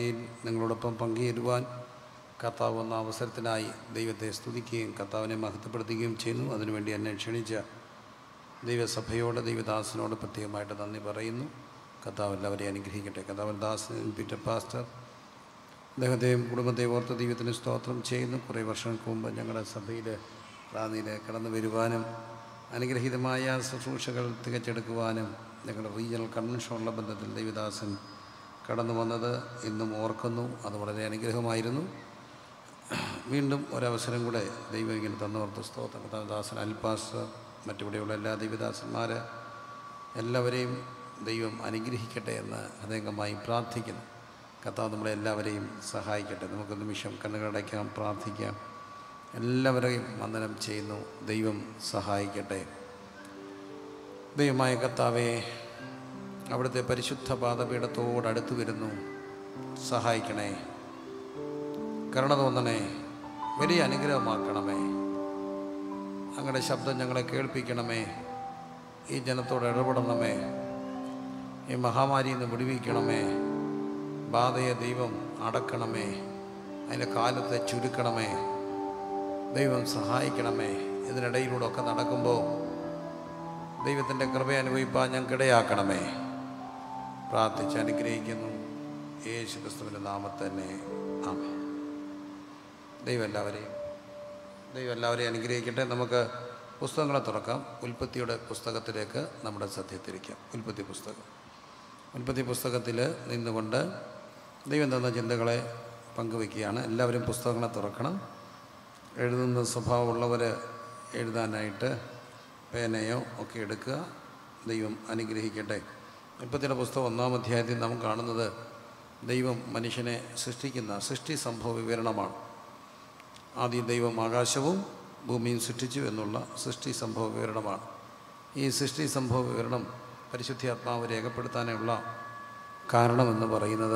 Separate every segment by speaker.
Speaker 1: നിങ്ങളോടൊപ്പം പങ്കുചേരുവാൻ കർത്താവ് വന്ന അവസരത്തിനായി ദൈവത്തെ സ്തുതിക്കുകയും കർത്താവിനെ മഹത്വപ്പെടുത്തുകയും ചെയ്യുന്നു അതിനുവേണ്ടി എന്നെ ക്ഷണിച്ച ദൈവസഭയോട് ദൈവദാസനോട് പ്രത്യേകമായിട്ട് നന്ദി പറയുന്നു കർത്താവ് എല്ലാവരെയും അനുഗ്രഹിക്കട്ടെ കർത്താവ് ദാസൻ പീറ്റർ പാസ്റ്റർ അദ്ദേഹത്തെയും കുടുംബത്തെയും ഓർത്ത് ദൈവത്തിന് സ്തോത്രം ചെയ്യുന്നു കുറേ വർഷങ്ങൾക്ക് മുമ്പ് ഞങ്ങളുടെ സഭയിൽ റാന്നിയിൽ കടന്നു വരുവാനും അനുഗ്രഹീതമായ ശുശ്രൂഷകൾ തികച്ചെടുക്കുവാനും ഞങ്ങളുടെ റീജിയണൽ കൺവെൻഷനുള്ള ബന്ധത്തിൽ ദൈവദാസൻ കടന്നു വന്നത് ഇന്നും ഓർക്കുന്നു അത് വളരെ അനുഗ്രഹമായിരുന്നു വീണ്ടും ഒരവസരം കൂടെ ദൈവം ഇങ്ങനെ തന്നോർത്ത് സ്തോത്രം കർത്താവ് ദാസൻ അൽപാസ്റ്റർ മറ്റിവിടെയുള്ള എല്ലാ ദൈവദാസന്മാർ എല്ലാവരെയും ദൈവം അനുഗ്രഹിക്കട്ടെ എന്ന് ഹൃദയംഗമായി പ്രാർത്ഥിക്കുന്നു കർത്താവ് നമ്മളെ എല്ലാവരെയും സഹായിക്കട്ടെ നമുക്ക് നിമിഷം കണ്ണുകളടയ്ക്കാം പ്രാർത്ഥിക്കാം എല്ലാവരെയും വന്ദനം ചെയ്യുന്നു ദൈവം സഹായിക്കട്ടെ ദൈവമായ കർത്താവെ അവിടുത്തെ പരിശുദ്ധ പാദപീഠത്തോടടുത്ത് വരുന്നു സഹായിക്കണേ കരുണ തോന്നണേ വലിയ അനുഗ്രഹമാക്കണമേ അങ്ങയുടെ ശബ്ദം ഞങ്ങളെ കേൾപ്പിക്കണമേ ഈ ജനത്തോട് ഇടപെടണമേ ഈ മഹാമാരിയിൽ നിന്ന് വിടുവിക്കണമേ ബാധയെ ദൈവം അടക്കണമേ അതിൻ്റെ കാലത്തെ ചുരുക്കണമേ ദൈവം സഹായിക്കണമേ ഇതിനിടയിലൂടെ ഒക്കെ നടക്കുമ്പോൾ ദൈവത്തിൻ്റെ കൃപ അനുഭവിപ്പാൻ ഞങ്ങൾക്കിടയാക്കണമേ പ്രാർത്ഥിച്ച് അനുഗ്രഹിക്കുന്നു യേശു ക്രിസ്തുവിൻ്റെ നാമത്തിൽ തന്നെ ആമേ ദൈവം എല്ലാവരെയും ദൈവം എല്ലാവരെയും അനുഗ്രഹിക്കട്ടെ നമുക്ക് പുസ്തകങ്ങളെ തുറക്കാം ഉൽപ്പത്തിയുടെ പുസ്തകത്തിലേക്ക് നമ്മുടെ ശ്രദ്ധ തിരിക്കാം ഉൽപ്പത്തി പുസ്തകം ഉൽപ്പത്തി പുസ്തകത്തിൽ നിന്നുകൊണ്ട് ദൈവം തന്ന ചിന്തകളെ പങ്കുവയ്ക്കുകയാണ് എല്ലാവരും പുസ്തകങ്ങളെ തുറക്കണം എഴുതുന്ന സ്വഭാവമുള്ളവർ എഴുതാനായിട്ട് പേനയോ ഒക്കെ എടുക്കുക ദൈവം അനുഗ്രഹിക്കട്ടെ ഉൽപ്പത്തിയുടെ പുസ്തകം ഒന്നാം അധ്യായത്തിൽ നാം കാണുന്നത് ദൈവം മനുഷ്യനെ സൃഷ്ടിക്കുന്ന സൃഷ്ടി സംഭവ വിവരണമാണ് ആദ്യം ദൈവം ആകാശവും ഭൂമിയും സൃഷ്ടിച്ചു എന്നുള്ള സൃഷ്ടി സംഭവ വിവരണമാണ് ഈ സൃഷ്ടി സംഭവ വിവരണം പരിശുദ്ധാത്മാവ് രേഖപ്പെടുത്താനുള്ള കാരണമെന്ന് പറയുന്നത്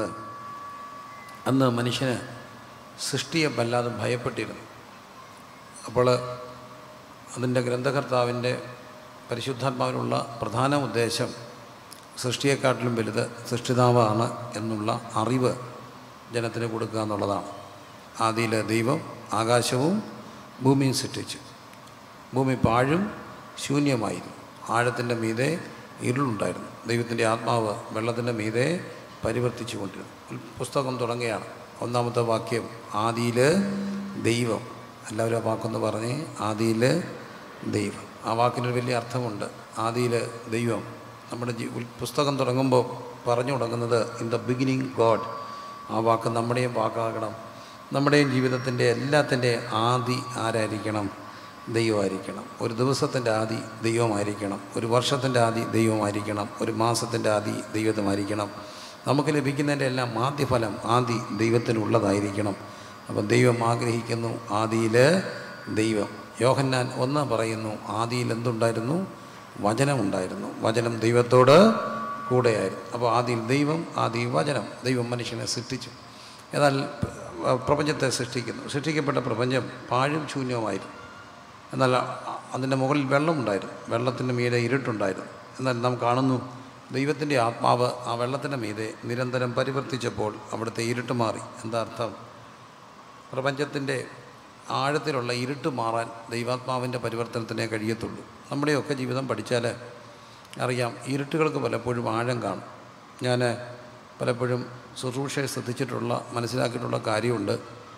Speaker 1: അന്ന് മനുഷ്യന് സൃഷ്ടിയെ വല്ലാതെ ഭയപ്പെട്ടിരുന്നു അപ്പോൾ അതിൻ്റെ ഗ്രന്ഥകർത്താവിൻ്റെ പരിശുദ്ധാത്മാവിനുള്ള പ്രധാന ഉദ്ദേശം സൃഷ്ടിയെക്കാട്ടിലും വലുത് സൃഷ്ടിതാവാണ് എന്നുള്ള അറിവ് ജനത്തിന് കൊടുക്കുക എന്നുള്ളതാണ് ആദിയിൽ ദൈവം ആകാശവും ഭൂമിയും സൃഷ്ടിച്ചു ഭൂമി പാഴും ശൂന്യമായിരുന്നു ആഴത്തിൻ്റെ മീതെ ഇരുളുണ്ടായിരുന്നു ദൈവത്തിൻ്റെ ആത്മാവ് വെള്ളത്തിൻ്റെ മീതെ പരിവർത്തിച്ചു കൊണ്ടിരുന്നു പുസ്തകം തുടങ്ങുകയാണ് ഒന്നാമത്തെ വാക്യം ആദിയിൽ ദൈവം എല്ലാവരും ആ വാക്കൊന്ന് പറഞ്ഞ് ആദിയിൽ ദൈവം ആ വാക്കിനൊരു വലിയ അർത്ഥമുണ്ട് ആദിയിൽ ദൈവം നമ്മുടെ ജീ ഉൽ- പുസ്തകം തുടങ്ങുമ്പോൾ പറഞ്ഞു തുടങ്ങുന്നത് ഇൻ ദ ബിഗിനിങ് ഗോഡ് ആ വാക്ക് നമ്മുടെയും വാക്കാകണം നമ്മുടെയും ജീവിതത്തിൻ്റെ എല്ലാത്തിൻ്റെ ആദി ആരായിരിക്കണം ദൈവമായിരിക്കണം ഒരു ദിവസത്തിൻ്റെ ആദി ദൈവമായിരിക്കണം ഒരു വർഷത്തിൻ്റെ ആദി ദൈവമായിരിക്കണം ഒരു മാസത്തിൻ്റെ ആദി ദൈവമായിരിക്കണം നമുക്ക് ലഭിക്കുന്നതിൻ്റെ എല്ലാം ആദ്യഫലം ആദി ദൈവത്തിനുള്ളതായിരിക്കണം അപ്പം ദൈവം ആഗ്രഹിക്കുന്നു ആദിയിൽ ദൈവം യോഹന്നാൻ ഒന്ന് പറയുന്നു ആദിയിൽ എന്തുണ്ടായിരുന്നു വചനമുണ്ടായിരുന്നു വചനം ദൈവത്തോട് കൂടെയായിരുന്നു അപ്പോൾ ആദിയിൽ ദൈവം ആദി വചനം ദൈവം മനുഷ്യനെ സൃഷ്ടിച്ചു എന്നാൽ പ്ര- പ്രപഞ്ചത്തെ സൃഷ്ടിക്കുന്നു സൃഷ്ടിക്കപ്പെട്ട പ്രപഞ്ചം പാഴും ശൂന്യവുമായിരുന്നു എന്നാൽ അ- അതിൻ്റെ മുകളിൽ വെള്ളമുണ്ടായിരുന്നു വെള്ളത്തിൻ്റെ മീതെ ഇരുട്ടുണ്ടായിരുന്നു എന്നാൽ നാം കാണുന്നു ദൈവത്തിൻ്റെ ആത്മാവ് ആ വെള്ളത്തിൻ്റെ മീതെ നിരന്തരം പരിവർത്തിച്ചപ്പോൾ അവിടുത്തെ ഇരുട്ട് മാറി എന്താ അർത്ഥം പ്രപഞ്ചത്തിൻ്റെ ആഴത്തിലുള്ള ഇരുട്ട് മാറാൻ ദൈവാത്മാവിൻ്റെ പരിവർത്തനത്തിനേ കഴിയത്തുള്ളൂ നമ്മുടെയൊക്കെ ജീവിതം പഠിച്ചാൽ അറിയാം ഇരുട്ടുകൾക്ക് പലപ്പോഴും ആഴം കാണും ഞാൻ പലപ്പോഴും ശുശ്രൂഷയെ ശ്രദ്ധിച്ചിട്ടുള്ള മനസ്സിലാക്കിയിട്ടുള്ള കാര്യമുണ്ട്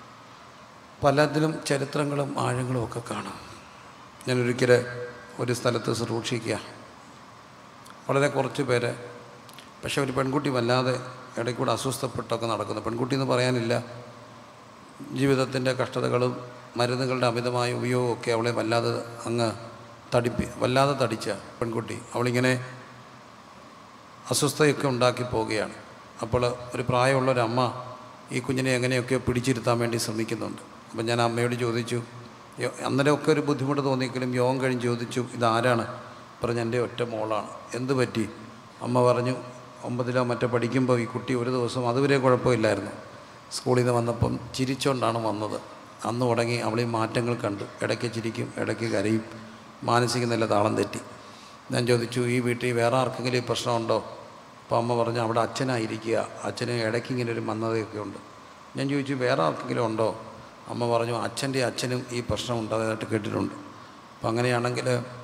Speaker 1: പലതിലും ചരിത്രങ്ങളും ആഴങ്ങളും ഒക്കെ കാണും ഞാനൊരിക്കൽ ഒരു സ്ഥലത്ത് ശുശ്രൂഷിക്കുക വളരെ കുറച്ച് പേര് പക്ഷെ ഒരു പെൺകുട്ടി വല്ലാതെ ഇടയ്ക്കൂടെ അസ്വസ്ഥപ്പെട്ടൊക്കെ നടക്കുന്നു പെൺകുട്ടി എന്ന് പറയാനില്ല ജീവിതത്തിൻ്റെ കഷ്ടതകളും മരുന്നുകളുടെ അമിതമായ ഉപയോഗമൊക്കെ അവളെ വല്ലാതെ അങ്ങ് തടിപ്പി വല്ലാതെ തടിച്ച പെൺകുട്ടി അവളിങ്ങനെ അസ്വസ്ഥയൊക്കെ ഉണ്ടാക്കി പോവുകയാണ് അപ്പോൾ ഒരു പ്രായമുള്ള ഒരു അമ്മ ഈ കുഞ്ഞിനെ എങ്ങനെയൊക്കെ പിടിച്ചിരുത്താൻ വേണ്ടി ശ്രമിക്കുന്നുണ്ട് അപ്പം ഞാൻ അമ്മയോട് ചോദിച്ചു യോ- അന്നേരമൊക്കെ ഒരു ബുദ്ധിമുട്ട് തോന്നിയെങ്കിലും യോഗം കഴിഞ്ഞ് ചോദിച്ചു ഇതാരാണ് പറഞ്ഞ എൻ്റെ ഒറ്റ മോളാണ് എന്ത് പറ്റി അമ്മ പറഞ്ഞു ഒമ്പതിലോ മറ്റോ പഠിക്കുമ്പോൾ ഈ കുട്ടി ഒരു ദിവസം അതുവരെ കുഴപ്പമില്ലായിരുന്നു സ്കൂളിൽ നിന്ന് വന്നപ്പം ചിരിച്ചുകൊണ്ടാണ് വന്നത് അന്ന് തുടങ്ങി അവൾ ഈ മാറ്റങ്ങൾ കണ്ടു ഇടയ്ക്ക് ചിരിക്കും ഇടയ്ക്ക് കരയും മാനസിക നില താളം തെറ്റി ഞാൻ ചോദിച്ചു ഈ വീട്ടിൽ വേറെ ആർക്കെങ്കിലും ഈ പ്രശ്നമുണ്ടോ അപ്പോൾ അമ്മ പറഞ്ഞു അവിടെ അച്ഛനായിരിക്കുക അച്ഛന് ഇടയ്ക്ക് ഇങ്ങനെ ഒരു മന്ദതയൊക്കെ ഉണ്ട് ഞാൻ ചോദിച്ചു വേറെ ആർക്കെങ്കിലും ഉണ്ടോ അമ്മ പറഞ്ഞു അച്ഛൻ്റെ അച്ഛനും ഈ പ്രശ്നം ഉണ്ടായതായിട്ട് കേട്ടിട്ടുണ്ട് അപ്പം അങ്ങനെയാണെങ്കിൽ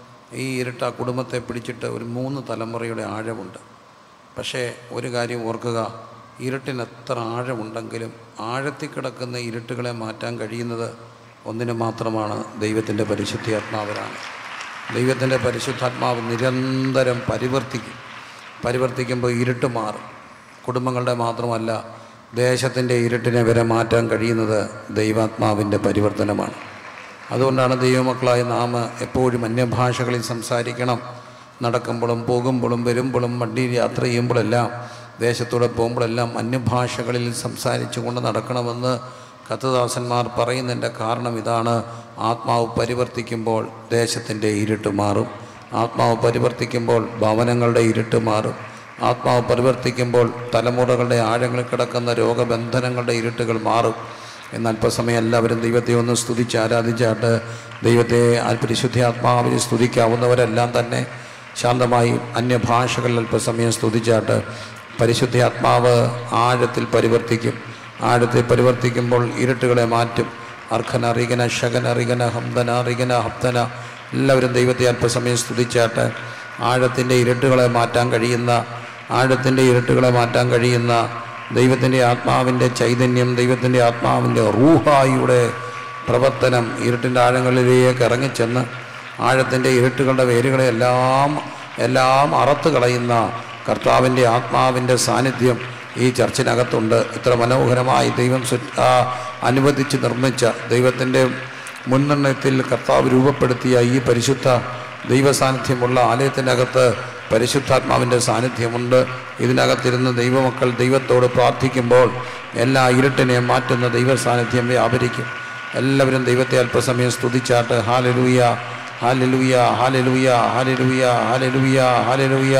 Speaker 1: ഈ ഇരുട്ട് ആ കുടുംബത്തെ പിടിച്ചിട്ട് ഒരു മൂന്ന് തലമുറയുടെ ആഴമുണ്ട് പക്ഷേ ഒരു കാര്യം ഓർക്കുക ഇരുട്ടിന് എത്ര ആഴമുണ്ടെങ്കിലും ആഴത്തിൽ കിടക്കുന്ന ഇരുട്ടുകളെ മാറ്റാൻ കഴിയുന്നത് ഒന്നിന് മാത്രമാണ് ദൈവത്തിൻ്റെ പരിശുദ്ധാത്മാവിനാണ് ദൈവത്തിൻ്റെ പരിശുദ്ധാത്മാവ് നിരന്തരം പരിവർത്തിക്കും പരിവർത്തിക്കുമ്പോൾ ഇരുട്ട് മാറും കുടുംബങ്ങളുടെ മാത്രമല്ല ദേശത്തിൻ്റെ ഇരുട്ടിനെ വരെ മാറ്റാൻ കഴിയുന്നത് ദൈവാത്മാവിൻ്റെ പരിവർത്തനമാണ് അതുകൊണ്ടാണ് ദൈവമക്കളായ നാം എപ്പോഴും അന്യഭാഷകളിൽ സംസാരിക്കണം നടക്കുമ്പോഴും പോകുമ്പോഴും വരുമ്പോഴും വണ്ടിയിൽ യാത്ര ചെയ്യുമ്പോഴെല്ലാം ദേശത്തൂടെ പോകുമ്പോഴെല്ലാം അന്യഭാഷകളിൽ സംസാരിച്ചു കൊണ്ട് നടക്കണമെന്ന് കത്തദാസന്മാർ പറയുന്നതിൻ്റെ കാരണം ഇതാണ് ആത്മാവ് പരിവർത്തിക്കുമ്പോൾ ദേശത്തിൻ്റെ ഇരുട്ട് മാറും ആത്മാവ് പരിവർത്തിക്കുമ്പോൾ ഭവനങ്ങളുടെ ഇരുട്ട് മാറും ആത്മാവ് പരിവർത്തിക്കുമ്പോൾ തലമുറകളുടെ ആഴങ്ങളിൽ കിടക്കുന്ന രോഗബന്ധനങ്ങളുടെ ഇരുട്ടുകൾ മാറും എന്ന് അല്പസമയം എല്ലാവരും ദൈവത്തെ ഒന്ന് സ്തുതിച്ച് ആരാധിച്ചാട്ട് ദൈവത്തെ ആ പരിശുദ്ധ ആത്മാവിനെ സ്തുതിക്കാവുന്നവരെല്ലാം തന്നെ ശാന്തമായി അന്യഭാഷകളിൽ അല്പസമയം സ്തുതിച്ചാട്ട് പരിശുദ്ധ ആത്മാവ് ആഴത്തിൽ പരിവർത്തിക്കും ആഴത്തിൽ പരിവർത്തിക്കുമ്പോൾ ഇരുട്ടുകളെ മാറ്റും അർഖന റിഗന ഷഗന റിഗന ഹംദന റിഗന ഹബ്ദന എല്ലാവരും ദൈവത്തെ അല്പസമയം സ്തുതിച്ചാട്ട് ആഴത്തിൻ്റെ ഇരുട്ടുകളെ മാറ്റാൻ കഴിയുന്ന ആഴത്തിൻ്റെ ഇരുട്ടുകളെ മാറ്റാൻ കഴിയുന്ന ദൈവത്തിൻ്റെ ആത്മാവിൻ്റെ ചൈതന്യം ദൈവത്തിൻ്റെ ആത്മാവിൻ്റെ റൂഹായുടെ പ്രവർത്തനം ഇരുട്ടിൻ്റെ ആഴങ്ങളിലേക്ക് ഇറങ്ങിച്ചെന്ന് ആഴത്തിൻ്റെ ഇരുട്ടുകളുടെ വേരുകളെ എല്ലാം എല്ലാം അറത്ത് കളയുന്ന കർത്താവിൻ്റെ ആത്മാവിൻ്റെ സാന്നിധ്യം ഈ ചർച്ചിനകത്തുണ്ട് ഇത്ര മനോഹരമായി ദൈവം സൃ- ആ, അനുവദിച്ച് നിർമ്മിച്ച ദൈവത്തിൻ്റെ മുൻനിർണയത്തിൽ കർത്താവ് രൂപപ്പെടുത്തിയ ഈ പരിശുദ്ധ ദൈവസാന്നിധ്യമുള്ള ആലയത്തിനകത്ത് പരിശുദ്ധാത്മാവിൻ്റെ സാന്നിധ്യമുണ്ട് ഇതിനകത്തിരുന്ന് ദൈവമക്കൾ ദൈവത്തോട് പ്രാർത്ഥിക്കുമ്പോൾ എല്ലാ ഇരുട്ടിനെയും മാറ്റുന്ന ദൈവ സാന്നിധ്യം വ്യാപരിക്കും എല്ലാവരും ദൈവത്തെ അല്പസമയം സ്തുതിച്ചാട്ട് hallelujah hallelujah hallelujah hallelujah hallelujah hallelujah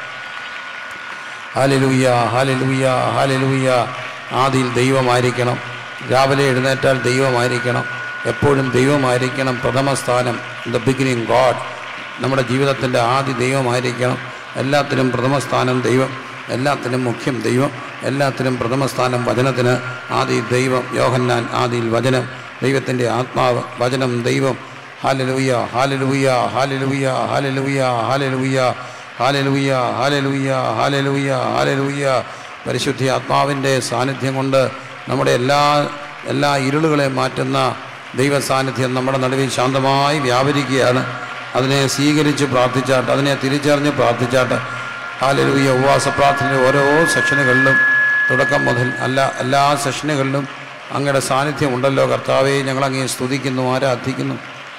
Speaker 1: hallelujah hallelujah hallelujah ആദിയിൽ ദൈവമായിരിക്കണം രാവിലെ എഴുന്നേറ്റാൽ ദൈവമായിരിക്കണം എപ്പോഴും ദൈവമായിരിക്കണം പ്രഥമ സ്ഥാനം ദ ബിഗിനിങ് ഗോഡ് നമ്മുടെ ജീവിതത്തിൻ്റെ ആദ്യ ദൈവമായിരിക്കണം എല്ലാത്തിനും പ്രഥമ സ്ഥാനം ദൈവം എല്ലാത്തിനും മുഖ്യം ദൈവം എല്ലാത്തിനും പ്രഥമ സ്ഥാനം വചനത്തിന് ആദി ദൈവം യോഹന്നാൻ ആദിയിൽ വചനം ദൈവത്തിൻ്റെ ആത്മാവ് വചനം ദൈവം hallelujah hallelujah hallelujah hallelujah hallelujah hallelujah hallelujah hallelujah hallelujah പരിശുദ്ധി ആത്മാവിൻ്റെ സാന്നിധ്യം കൊണ്ട് നമ്മുടെ എല്ലാ എല്ലാ ഇരുളുകളെ മാറ്റുന്ന ദൈവ സാന്നിധ്യം നമ്മുടെ നടുവിൽ ശാന്തമായി വ്യാപരിക്കുകയാണ് അതിനെ സ്വീകരിച്ച് പ്രാർത്ഥിച്ചാട്ട് അതിനെ തിരിച്ചറിഞ്ഞ് പ്രാർത്ഥിച്ചാട്ട് ഹാലലൂയ ഉപവാസ പ്രാർത്ഥനയുടെ ഓരോ സെഷനുകളിലും തുടക്കം മുതൽ അല്ല എല്ലാ സെഷനുകളിലും അങ്ങയുടെ സാന്നിധ്യം ഉണ്ടല്ലോ കർത്താവെ ഞങ്ങളങ്ങേ സ്തുതിക്കുന്നു ആരാധിക്കുന്നു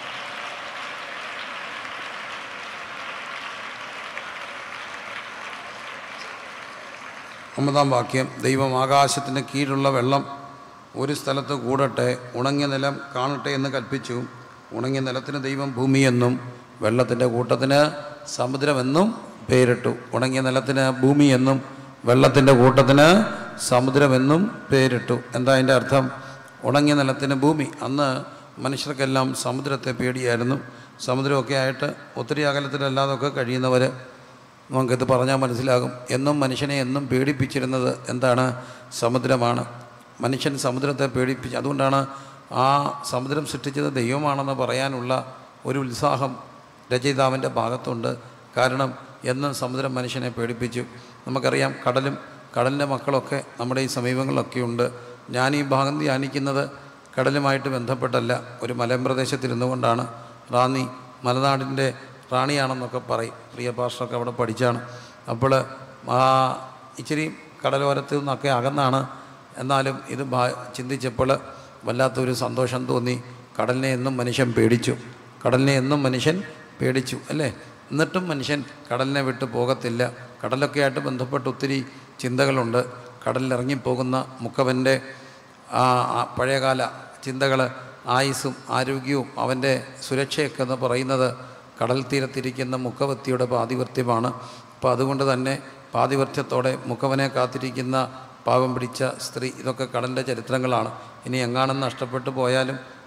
Speaker 1: ഒമ്പതാം വാക്യം ദൈവം ആകാശത്തിന് കീഴിലുള്ള വെള്ളം ഒരു സ്ഥലത്ത് കൂടട്ടെ ഉണങ്ങിയ നിലം കാണട്ടെ എന്ന് കൽപ്പിച്ചു ഉണങ്ങിയ നിലത്തിന് ദൈവം ഭൂമിയെന്നും വെള്ളത്തിൻ്റെ കൂട്ടത്തിന് സമുദ്രമെന്നും പേരിട്ടു ഉണങ്ങിയ നിലത്തിന് ഭൂമിയെന്നും വെള്ളത്തിൻ്റെ കൂട്ടത്തിന് സമുദ്രമെന്നും പേരിട്ടു എന്താ അതിൻ്റെ അർത്ഥം ഉണങ്ങിയ നിലത്തിന് ഭൂമി അന്ന് മനുഷ്യർക്കെല്ലാം സമുദ്രത്തെ പേടിയായിരുന്നു സമുദ്രമൊക്കെ ആയിട്ട് ഒത്തിരി അകലത്തിലല്ലാതൊക്കെ കഴിയുന്നവർ നമുക്കിത് പറഞ്ഞാൽ മനസ്സിലാകും എന്നും മനുഷ്യനെ എന്നും പേടിപ്പിച്ചിരുന്നത് എന്താണ് സമുദ്രമാണ് മനുഷ്യൻ സമുദ്രത്തെ പേടിപ്പിച്ച് അതുകൊണ്ടാണ് ആ സമുദ്രം സൃഷ്ടിച്ചത് ദൈവമാണെന്ന് പറയാനുള്ള ഒരു ഉത്സാഹം രചയിതാവിൻ്റെ ഭാഗത്തുണ്ട് കാരണം എന്നും സമുദ്രം മനുഷ്യനെ പേടിപ്പിച്ചു നമുക്കറിയാം കടലും കടലിൻ്റെ മക്കളൊക്കെ നമ്മുടെ ഈ സമീപങ്ങളിലൊക്കെ ഉണ്ട് ഞാൻ ഈ ഭാഗം ധ്യാനിക്കുന്നത് കടലുമായിട്ട് ബന്ധപ്പെട്ടല്ല ഒരു മലമ്പ്രദേശത്തിരുന്നു കൊണ്ടാണ് റാന്നി മലനാടിൻ്റെ റാണിയാണെന്നൊക്കെ പറയും പ്രിയ പാസ്റ്ററൊക്കെ അവിടെ പഠിച്ചാണ് അപ്പോൾ ആ ഇച്ചിരി കടലോരത്ത് നിന്നൊക്കെ അകന്നാണ് എന്നാലും ഇത് ഭാ ചിന്തിച്ചപ്പോൾ വല്ലാത്തൊരു സന്തോഷം തോന്നി കടലിനെ എന്നും മനുഷ്യൻ പേടിച്ചു കടലിനെ എന്നും മനുഷ്യൻ പേടിച്ചു അല്ലേ എന്നിട്ടും മനുഷ്യൻ കടലിനെ വിട്ട് പോകത്തില്ല കടലൊക്കെ ആയിട്ട് ബന്ധപ്പെട്ട് ഒത്തിരി ചിന്തകളുണ്ട് കടലിലിറങ്ങിപ്പോകുന്ന മുക്കവൻ്റെ ആ ആ പഴയകാല ചിന്തകൾ ആയുസ്സും ആരോഗ്യവും അവൻ്റെ സുരക്ഷയൊക്കെ എന്ന് പറയുന്നത് കടൽ തീരത്തിരിക്കുന്ന മുഖവത്തിയുടെ പാതിവൃത്യമാണ് അപ്പോൾ അതുകൊണ്ട് തന്നെ പാതിവൃത്യത്തോടെ മുഖവനെ കാത്തിരിക്കുന്ന പാവം പിടിച്ച സ്ത്രീ ഇതൊക്കെ കടലിൻ്റെ ചരിത്രങ്ങളാണ് ഇനി എങ്ങാനും നഷ്ടപ്പെട്ടു പോയാലും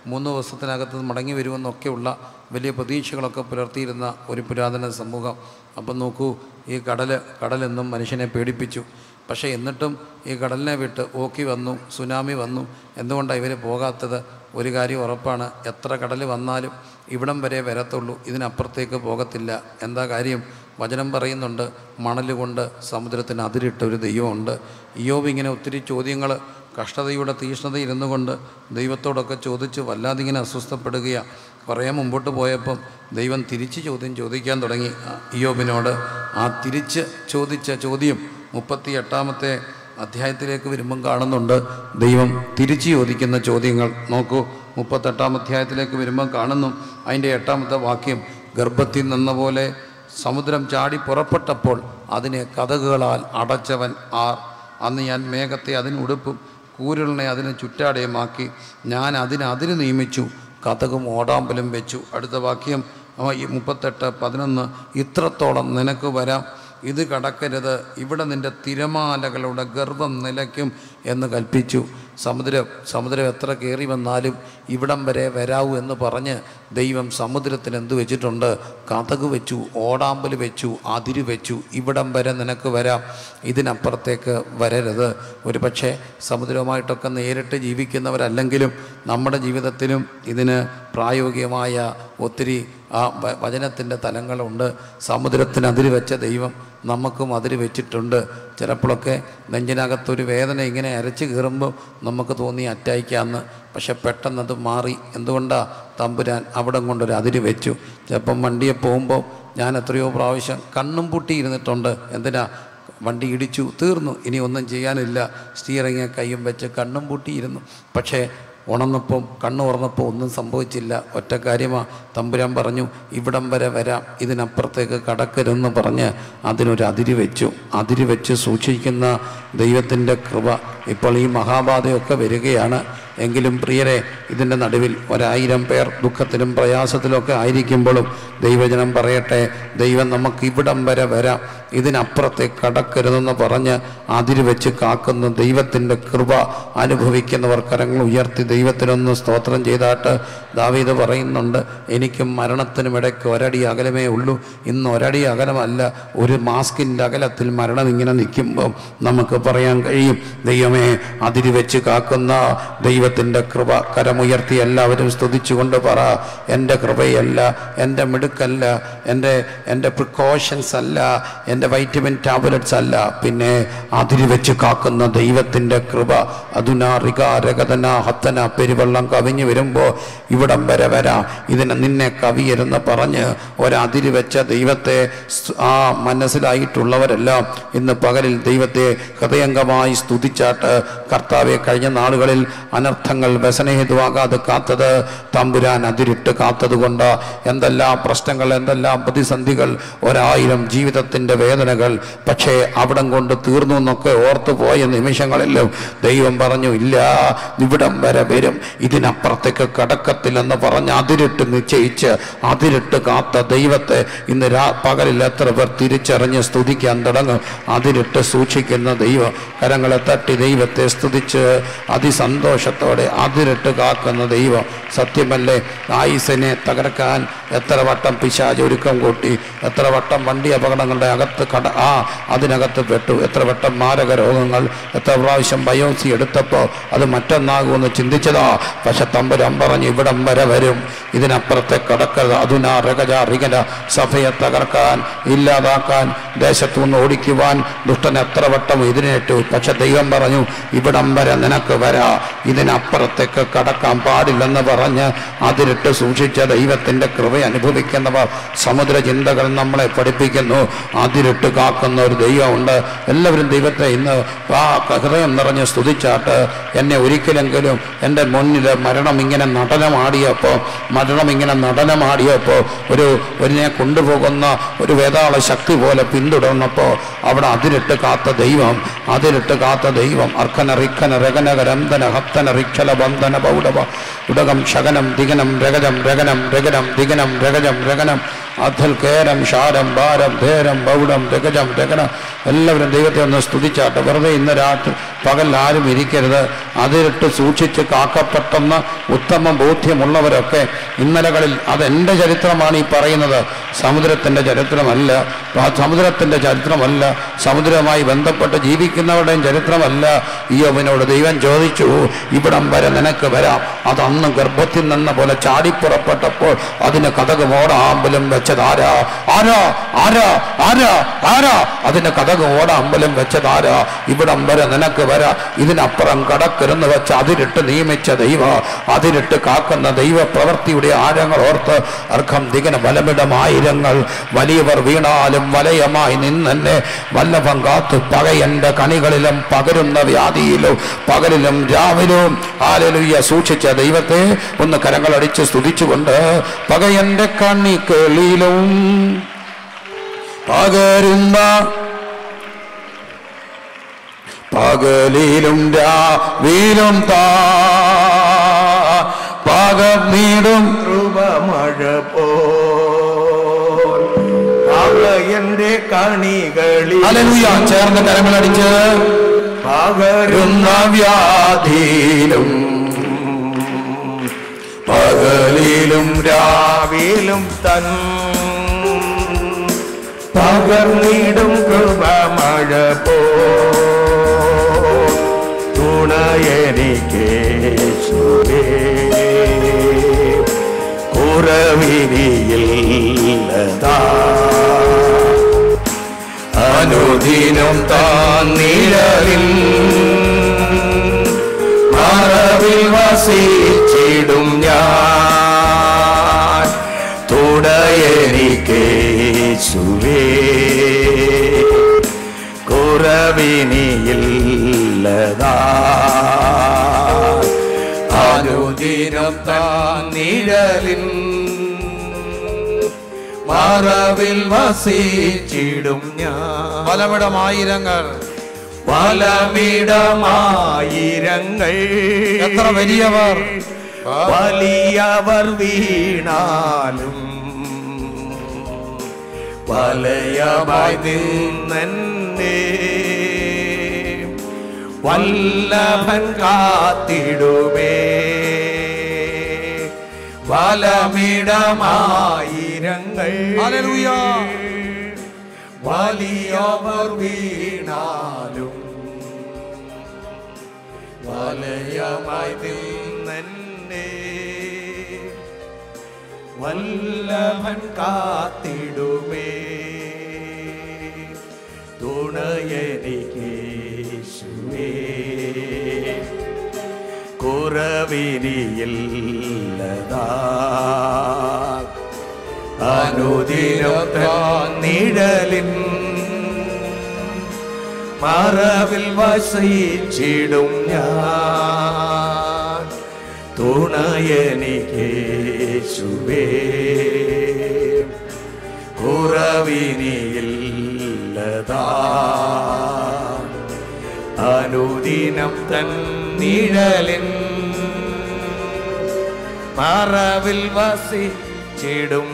Speaker 1: മൂന്ന് ദിവസത്തിനകത്ത് മടങ്ങി വരുമെന്നൊക്കെയുള്ള വലിയ പ്രതീക്ഷകളൊക്കെ പുലർത്തിയിരുന്ന ഒരു പുരാതന സമൂഹം അപ്പം നോക്കൂ ഈ കടൽ കടലെന്നും മനുഷ്യനെ പേടിപ്പിച്ചു പക്ഷേ എന്നിട്ടും ഈ കടലിനെ വിട്ട് ഓക്കി വന്നു സുനാമി വന്നു എന്തുകൊണ്ടാണ് ഇവർ പോകാത്തത് ഒരു കാര്യം ഉറപ്പാണ് എത്ര കടൽ വന്നാലും ഇവിടം വരെ വരത്തുള്ളൂ ഇതിനപ്പുറത്തേക്ക് പോകത്തില്ല എന്താ കാര്യം വചനം പറയുന്നുണ്ട് മണൽ കൊണ്ട് സമുദ്രത്തിന് അതിരിട്ട ഒരു ദൈവമുണ്ട് ഇയോബ് ഇങ്ങനെ ഒത്തിരി ചോദ്യങ്ങൾ കഷ്ടതയുടെ തീഷ്ണത ഇരുന്നു കൊണ്ട് ദൈവത്തോടൊക്കെ ചോദിച്ച് വല്ലാതെ ഇങ്ങനെ അസ്വസ്ഥപ്പെടുകയാണ് കുറേ മുമ്പോട്ട് പോയപ്പം ദൈവം തിരിച്ച് ചോദ്യം ചോദിക്കാൻ തുടങ്ങി ഇയോബിനോട് ആ തിരിച്ച് ചോദിച്ച ചോദ്യം മുപ്പത്തി എട്ടാമത്തെ അധ്യായത്തിലേക്ക് വരുമ്പം കാണുന്നുണ്ട് ദൈവം തിരിച്ചു ചോദിക്കുന്ന ചോദ്യങ്ങൾ നോക്കൂ മുപ്പത്തെട്ടാം അധ്യായത്തിലേക്ക് വരുമ്പം കാണുന്നു അതിൻ്റെ എട്ടാമത്തെ വാക്യം ഗർഭത്തിൽ നിന്ന പോലെ സമുദ്രം ചാടി പുറപ്പെട്ടപ്പോൾ അതിനെ കഥകുകളാൽ അടച്ചവൻ ആർ അന്ന് ഞാൻ മേഘത്തെ അതിന് ഉടുപ്പും കൂരുളിനെ അതിന് ചുറ്റാടയുമാക്കി ഞാൻ അതിന് അതിന് നിയമിച്ചു കഥകും ഓടാമ്പലും വെച്ചു അടുത്ത വാക്യം ആ, ഈ മുപ്പത്തെട്ട് പതിനൊന്ന് ഇത്രത്തോളം നിനക്ക് വരാം ഇത് കടക്കരുത് ഇവിടെ നിൻ്റെ തിരമാലകളുടെ ഗർഭം നിലയ്ക്കും എന്ന് കൽപ്പിച്ചു സമുദ്രം സമുദ്രം എത്ര കയറി വന്നാലും ഇവിടം വരെ വരാവൂ എന്ന് പറഞ്ഞ് ദൈവം സമുദ്രത്തിന് എന്ത് വെച്ചിട്ടുണ്ട് കഥക് വെച്ചു ഓടാമ്പൽ വെച്ചു അതിര് വെച്ചു ഇവിടം വരെ നിനക്ക് വരാം ഇതിനപ്പുറത്തേക്ക് വരരുത് ഒരു പക്ഷേ സമുദ്രവുമായിട്ടൊക്കെ നേരിട്ട് ജീവിക്കുന്നവരല്ലെങ്കിലും നമ്മുടെ ജീവിതത്തിലും ഇതിന് പ്രായോഗികമായ ഒത്തിരി ആ വ- വചനത്തിൻ്റെ തലങ്ങളുണ്ട് സമുദ്രത്തിന് അതിര് വെച്ച ദൈവം നമുക്കും അതിര് വെച്ചിട്ടുണ്ട് ചിലപ്പോഴൊക്കെ നെഞ്ചിനകത്തൊരു വേദന ഇങ്ങനെ അരച്ച് കയറുമ്പോൾ നമുക്ക് തോന്നി അറ്റായിക്കാന്ന് പക്ഷെ പെട്ടെന്നത് മാറി എന്തുകൊണ്ടാണ് തമ്പുരാൻ അവിടെ കൊണ്ടൊരു അതിര് വെച്ചു ചിലപ്പം വണ്ടിയെ പോകുമ്പോൾ ഞാൻ എത്രയോ പ്രാവശ്യം കണ്ണും പൂട്ടി ഇരുന്നിട്ടുണ്ട് എന്തിനാ വണ്ടി ഇടിച്ചു തീർന്നു ഇനി ഒന്നും ചെയ്യാനില്ല സ്റ്റിയറിങ് കൈയും വെച്ച് കണ്ണും പൂട്ടിയിരുന്നു പക്ഷേ ഉണർന്നപ്പം കണ്ണു തുറന്നപ്പോൾ ഒന്നും സംഭവിച്ചില്ല ഒറ്റ കാര്യമാ തമ്പുരാൻ പറഞ്ഞു ഇവിടം വരെ വരാം ഇതിനപ്പുറത്തേക്ക് കടക്കരുതെന്ന് പറഞ്ഞ് അതിനൊരു അതിര് വെച്ചു അതിര് വെച്ച് സൂക്ഷിക്കുന്ന ദൈവത്തിൻ്റെ കൃപ ഇപ്പോൾ ഈ മഹാബാധയൊക്കെ വരികയാണ് എങ്കിലും പ്രിയരെ ഇതിൻ്റെ നടുവിൽ ഒരായിരം പേർ ദുഃഖത്തിലും പ്രയാസത്തിലൊക്കെ ആയിരിക്കുമ്പോഴും ദൈവജനം പറയട്ടെ ദൈവം നമുക്ക് ഇവിടം വരെ വരാം ഇതിനപ്പുറത്തേക്ക് കടക്കരുതെന്ന് പറഞ്ഞ് അതിര് വെച്ച് കാക്കുന്ന ദൈവത്തിൻ്റെ കൃപ അനുഭവിക്കുന്നവർ കരങ്ങൾ ഉയർത്തി ദൈവത്തിനൊന്ന് സ്തോത്രം ചെയ്താട്ട് ദാവീദ് പറയുന്നുണ്ട് എനിക്കും മരണത്തിനും ഇടയ്ക്ക് ഒരടി അകലമേ ഉള്ളൂ ഇന്ന് ഒരടി അകലമല്ല ഒരു മാസ്കിൻ്റെ അകലത്തിൽ മരണം ഇങ്ങനെ നിൽക്കുമ്പോൾ നമുക്ക് പറയാൻ കഴിയും ദൈവമേ അതിര് വെച്ച് കാക്കുന്ന ദൈവത്തിൻ്റെ കൃപ കരമുയർത്തി എല്ലാവരും സ്തുതിച്ചുകൊണ്ട് പറ എൻ്റെ കൃപയല്ല എൻ്റെ മിടുക്കല്ല എൻ്റെ എൻ്റെ പ്രിക്കോഷൻസ് അല്ല എൻ്റെ വൈറ്റമിൻ ടാബ്ലറ്റ്സ് അല്ല പിന്നെ അതിര് വെച്ച് കാക്കുന്ന ദൈവത്തിൻ്റെ കൃപ അതുന റിക രഗതന ഹത്തന പെരുവെള്ളം കവിഞ്ഞു വരുമ്പോൾ ഇവിടം വരെ വരാം ഇതിനെ നിന്നെ കവിയരുന്ന് പറഞ്ഞ് ഒരതിര് വെച്ച ദൈവത്തെ സ്- ആ മനസ്സിലായിട്ടുള്ളവരെല്ലാം ഇന്ന് പകലിൽ ദൈവത്തെ ഹൃദയംഗമായി സ്തുതിച്ചാട്ട് കർത്താവെ കഴിഞ്ഞ നാളുകളിൽ അനർത്ഥങ്ങൾ വ്യസനഹേതുവാകാതെ കാത്തത് തമ്പുരാൻ അതിരിട്ട് കാത്തതുകൊണ്ട് എന്തെല്ലാം പ്രശ്നങ്ങൾ എന്തെല്ലാം പ്രതിസന്ധികൾ ഒരായിരം ജീവിതത്തിൻ്റെ വേദനകൾ പക്ഷേ അവിടം കൊണ്ട് തീർന്നു എന്നൊക്കെ ഓർത്തു പോയ നിമിഷങ്ങളിലും ദൈവം പറഞ്ഞു ഇല്ല ഇവിടം വരെ വരും ഇതിനപ്പുറത്തേക്ക് കടക്കത്തില്ലെന്ന് പറഞ്ഞ് അതിരിട്ട് നിശ്ചയിച്ച് അതിരിട്ട് കാത്ത ദൈവത്തെ ഇന്ന് രാ പകലിൽ എത്ര പേർ തിരിച്ചറിഞ്ഞ് സ്തുതിക്കാൻ തുടങ്ങും അതിരിട്ട് സൂക്ഷിക്കുന്ന ദൈവം കരങ്ങളെ തട്ടി ദൈവത്തെ സ്തുതിച്ച് അതിസന്തോഷത്തോടെ അതിരിട്ട് കാക്കുന്ന ദൈവം സത്യമല്ലേ ആയുസിനെ തകർക്കാൻ എത്ര വട്ടം പിശാച് ഒരുക്കം കൂട്ടി എത്ര വട്ടം വണ്ടി അപകടങ്ങളുടെ അകത്ത് കട ആ അതിനകത്ത് പെട്ടു എത്ര വട്ടം മാരക രോഗങ്ങൾ എത്ര പ്രാവശ്യം ബയോസി എടുത്തപ്പോൾ അത് മറ്റൊന്നാകുമെന്ന് ചിന്തിച്ചതാ പക്ഷെ തമ്പുരാൻ പറഞ്ഞു ഇവിടം വരെ വരും ഇതിനപ്പുറത്തെ കടക്കരുത് അതുന രകജ റികന സഭയെ തകർക്കാൻ ഇല്ലാതാക്കാൻ ദേശത്തു നിന്ന് ഓടിക്കുവാൻ ദുഷ്ടൻ എത്ര വട്ടം എതിരേറ്റു പക്ഷെ ദൈവം പറഞ്ഞു ഇവിടം വരെ നിനക്ക് വരാ ഇതിനപ്പുറത്തേക്ക് കടക്കാൻ പാടില്ലെന്ന് പറഞ്ഞ് അതിരിട്ട് സൂക്ഷിച്ച ദൈവത്തിൻ്റെ കൃപ അനുഭവിക്കുന്നവർ സമുദ്ര ചിന്തകൾ നമ്മളെ പഠിപ്പിക്കുന്നു അതിരിട്ട് കാക്കുന്ന ഒരു ദൈവമുണ്ട് എല്ലാവരും ദൈവത്തെ ഇന്ന് ആ ഹൃദയം നിറഞ്ഞ് സ്തുതിച്ചാട്ട് എന്നെ ഒരിക്കലെങ്കിലും എൻ്റെ മുന്നിൽ മരണം ഇങ്ങനെ നടനമാടിയപ്പോൾ മരണം ഇങ്ങനെ നടനമാടിയപ്പോൾ ഒരു ഒരുനെ കൊണ്ടുപോകുന്ന ഒരു വേതാള ശക്തി പോലെ പിന്തുടർന്നപ്പോൾ അവിടെ അതിരിട്ട് കാത്ത ദൈവം അതിരിട്ട് കാത്ത ദൈവം അർക്കന റിക്കന രകന രന്തന ഹത്തന റിക്ഷല ബന്ധന പൗഡവ ഉടകം ശകനം ദിഗനം രഗജം രഗനം രഗനം ദിഗനം രഗജം രഗനം അധൽ കേരം ഷാരം ഭാരം ധേരം ബൗഡം രഗജം രഗനം എല്ലാവരും ദൈവത്തെ ഒന്ന് സ്തുതിച്ചാട്ടെ വെറുതെ ഇന്ന് രാത്രി പകൽ ആരും ഇരിക്കരുത് അതിലിട്ട് സൂക്ഷിച്ച് കാക്കപ്പെട്ടെന്ന് ഉത്തമ ബോധ്യമുള്ളവരൊക്കെ ഇന്നലകളിൽ അതെൻ്റെ ചരിത്രമാണ് ഈ പറയുന്നത് സമുദ്രത്തിൻ്റെ ചരിത്രമല്ല ആ സമുദ്രത്തിൻ്റെ ചരിത്രമല്ല സമുദ്രവുമായി ബന്ധപ്പെട്ട് ജീവിക്കുന്നവരുടെയും ചരിത്രമല്ല ഈ അവനോട് ദൈവം ചോദിച്ചു ഇവിടം വരെ നിനക്ക് വരാം അതന്ന് ഗർഭത്തിൽ നിന്ന പോലെ ചാടിപ്പുറപ്പെട്ടപ്പോൾ അതിന് കഥക് ഓടാമ്പലം വെച്ചത് ആരാ ആരാ ആരാ ആരാ ആരാ അതിന് കഥക് ഓടാമ്പലം വെച്ചത് ആരാ ഇവിടം വരെ നിനക്ക് വരാ ഇതിനപ്പുറം കടക്കരുന്ന് വെച്ച് അതിരിട്ട് നിയമിച്ച ദൈവ അതിരിട്ട് കാക്കുന്ന ദൈവ പ്രവൃത്തിയുടെ ആഴങ്ങൾ ഓർത്ത് അർഹം ദിഗന ബലമിടമായിരങ്ങൾ വലിയവർ വീണാലും വലയമായി നിന്നെന്നെ വല്ലഭം കാത്തു പകയന്റെ കണികളിലും പകരുന്ന വ്യാധിയിലും പകലിലും രാവിലും ആലലുയ്യ സൂക്ഷിച്ച ദൈവത്തെ ഒന്ന് കരങ്ങളടിച്ച് സ്തുതിച്ചുകൊണ്ട് പകയന്റെ കണികളിലും പകരുന്ന പകലിലും രാവിലും താ പകർന്നിടും
Speaker 2: ധ്രുവമഴ പോൽ പകയന്റെ കണികളിൽ
Speaker 1: അലലുയ ചേർന്ന് കരങ്ങളടിച്ച്
Speaker 2: പകരുന്ന
Speaker 1: വ്യാധിയിലും പകലിലും
Speaker 2: രാവിലും തൻ പകർന്നിടും കൃപമഴ പോ തുണയെനിക്ക് കുറവിനിയില്ലതാ അനുദിനം താൻ നിഴലിൽ മറവിൽ വസിച്ചിടും ഞാൻ തുടയെനിക്ക് സുവേ കുറവിനിയില്ലതാ അനുദിനം താൻ നിഴലിൻ മറവിൽ വസിച്ചിടും ഞാൻ
Speaker 1: പലവിടമായിരങ്ങൾ
Speaker 2: വലമിടമായിരങ്ങൾ
Speaker 1: എത്ര വലിയവർ
Speaker 2: വലിയവർ വീണാലും വലയമായി നിന്നെ വല്ലഭൻ കാത്തിടുമേ വലമിടമായിരങ്ങൾ
Speaker 1: ഹല്ലേലൂയ.
Speaker 2: വലിയവർ വീണാലും വലയമായി നിന്നെ വല്ലഭൻ കാത്തിടുമേ തുണയെനിക്ക് യേശുവേ കുറവിനിയില്ലതാ അനുദിനം താൻ നിഴലിൻ മറവിൽ വസിച്ചിടും ഞാൻ തുണയെനിക്ക് യേശുവേ കുറവിനിയില്ലതാ അനുദിനം തൻ നിഴലിൻ മറവിൽ വസിച്ചിടും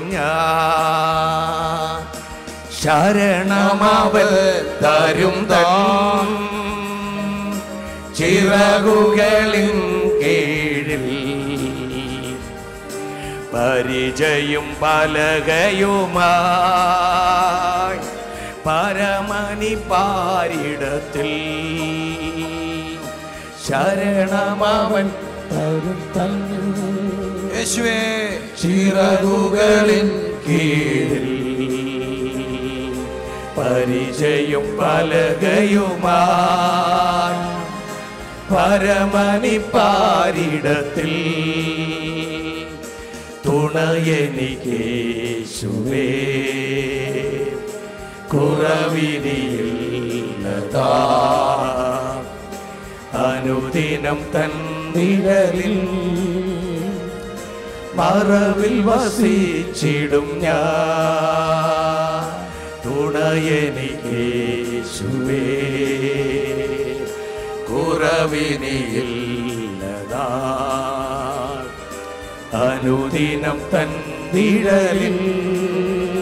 Speaker 2: ഞാൻ ശരണമവൽ തരും തൻ ചിറകുകളിൻ കീഴിൽ പരിചയും പലകയുമായി പരമണി പാരിടത്തിൽ ശരണമവൻ തരും തന്നു
Speaker 1: യേശുവേ
Speaker 2: ചിറകുകളിൻ കീഴിൽ പരിചയും പലകയുമായി പരമണി പാരിടത്തിൽ തുണയെനിക്കേശുവേ കുറവിനിയില്ലതാ അനുദിനം തൻ നിഴലിൽ മറവിൽ വസിച്ചിടും ഞാൻ തുണയെനിക്കേശുവേ കുറവിനിയില്ലതാ അനുദിനം തൻ നിഴലിൽ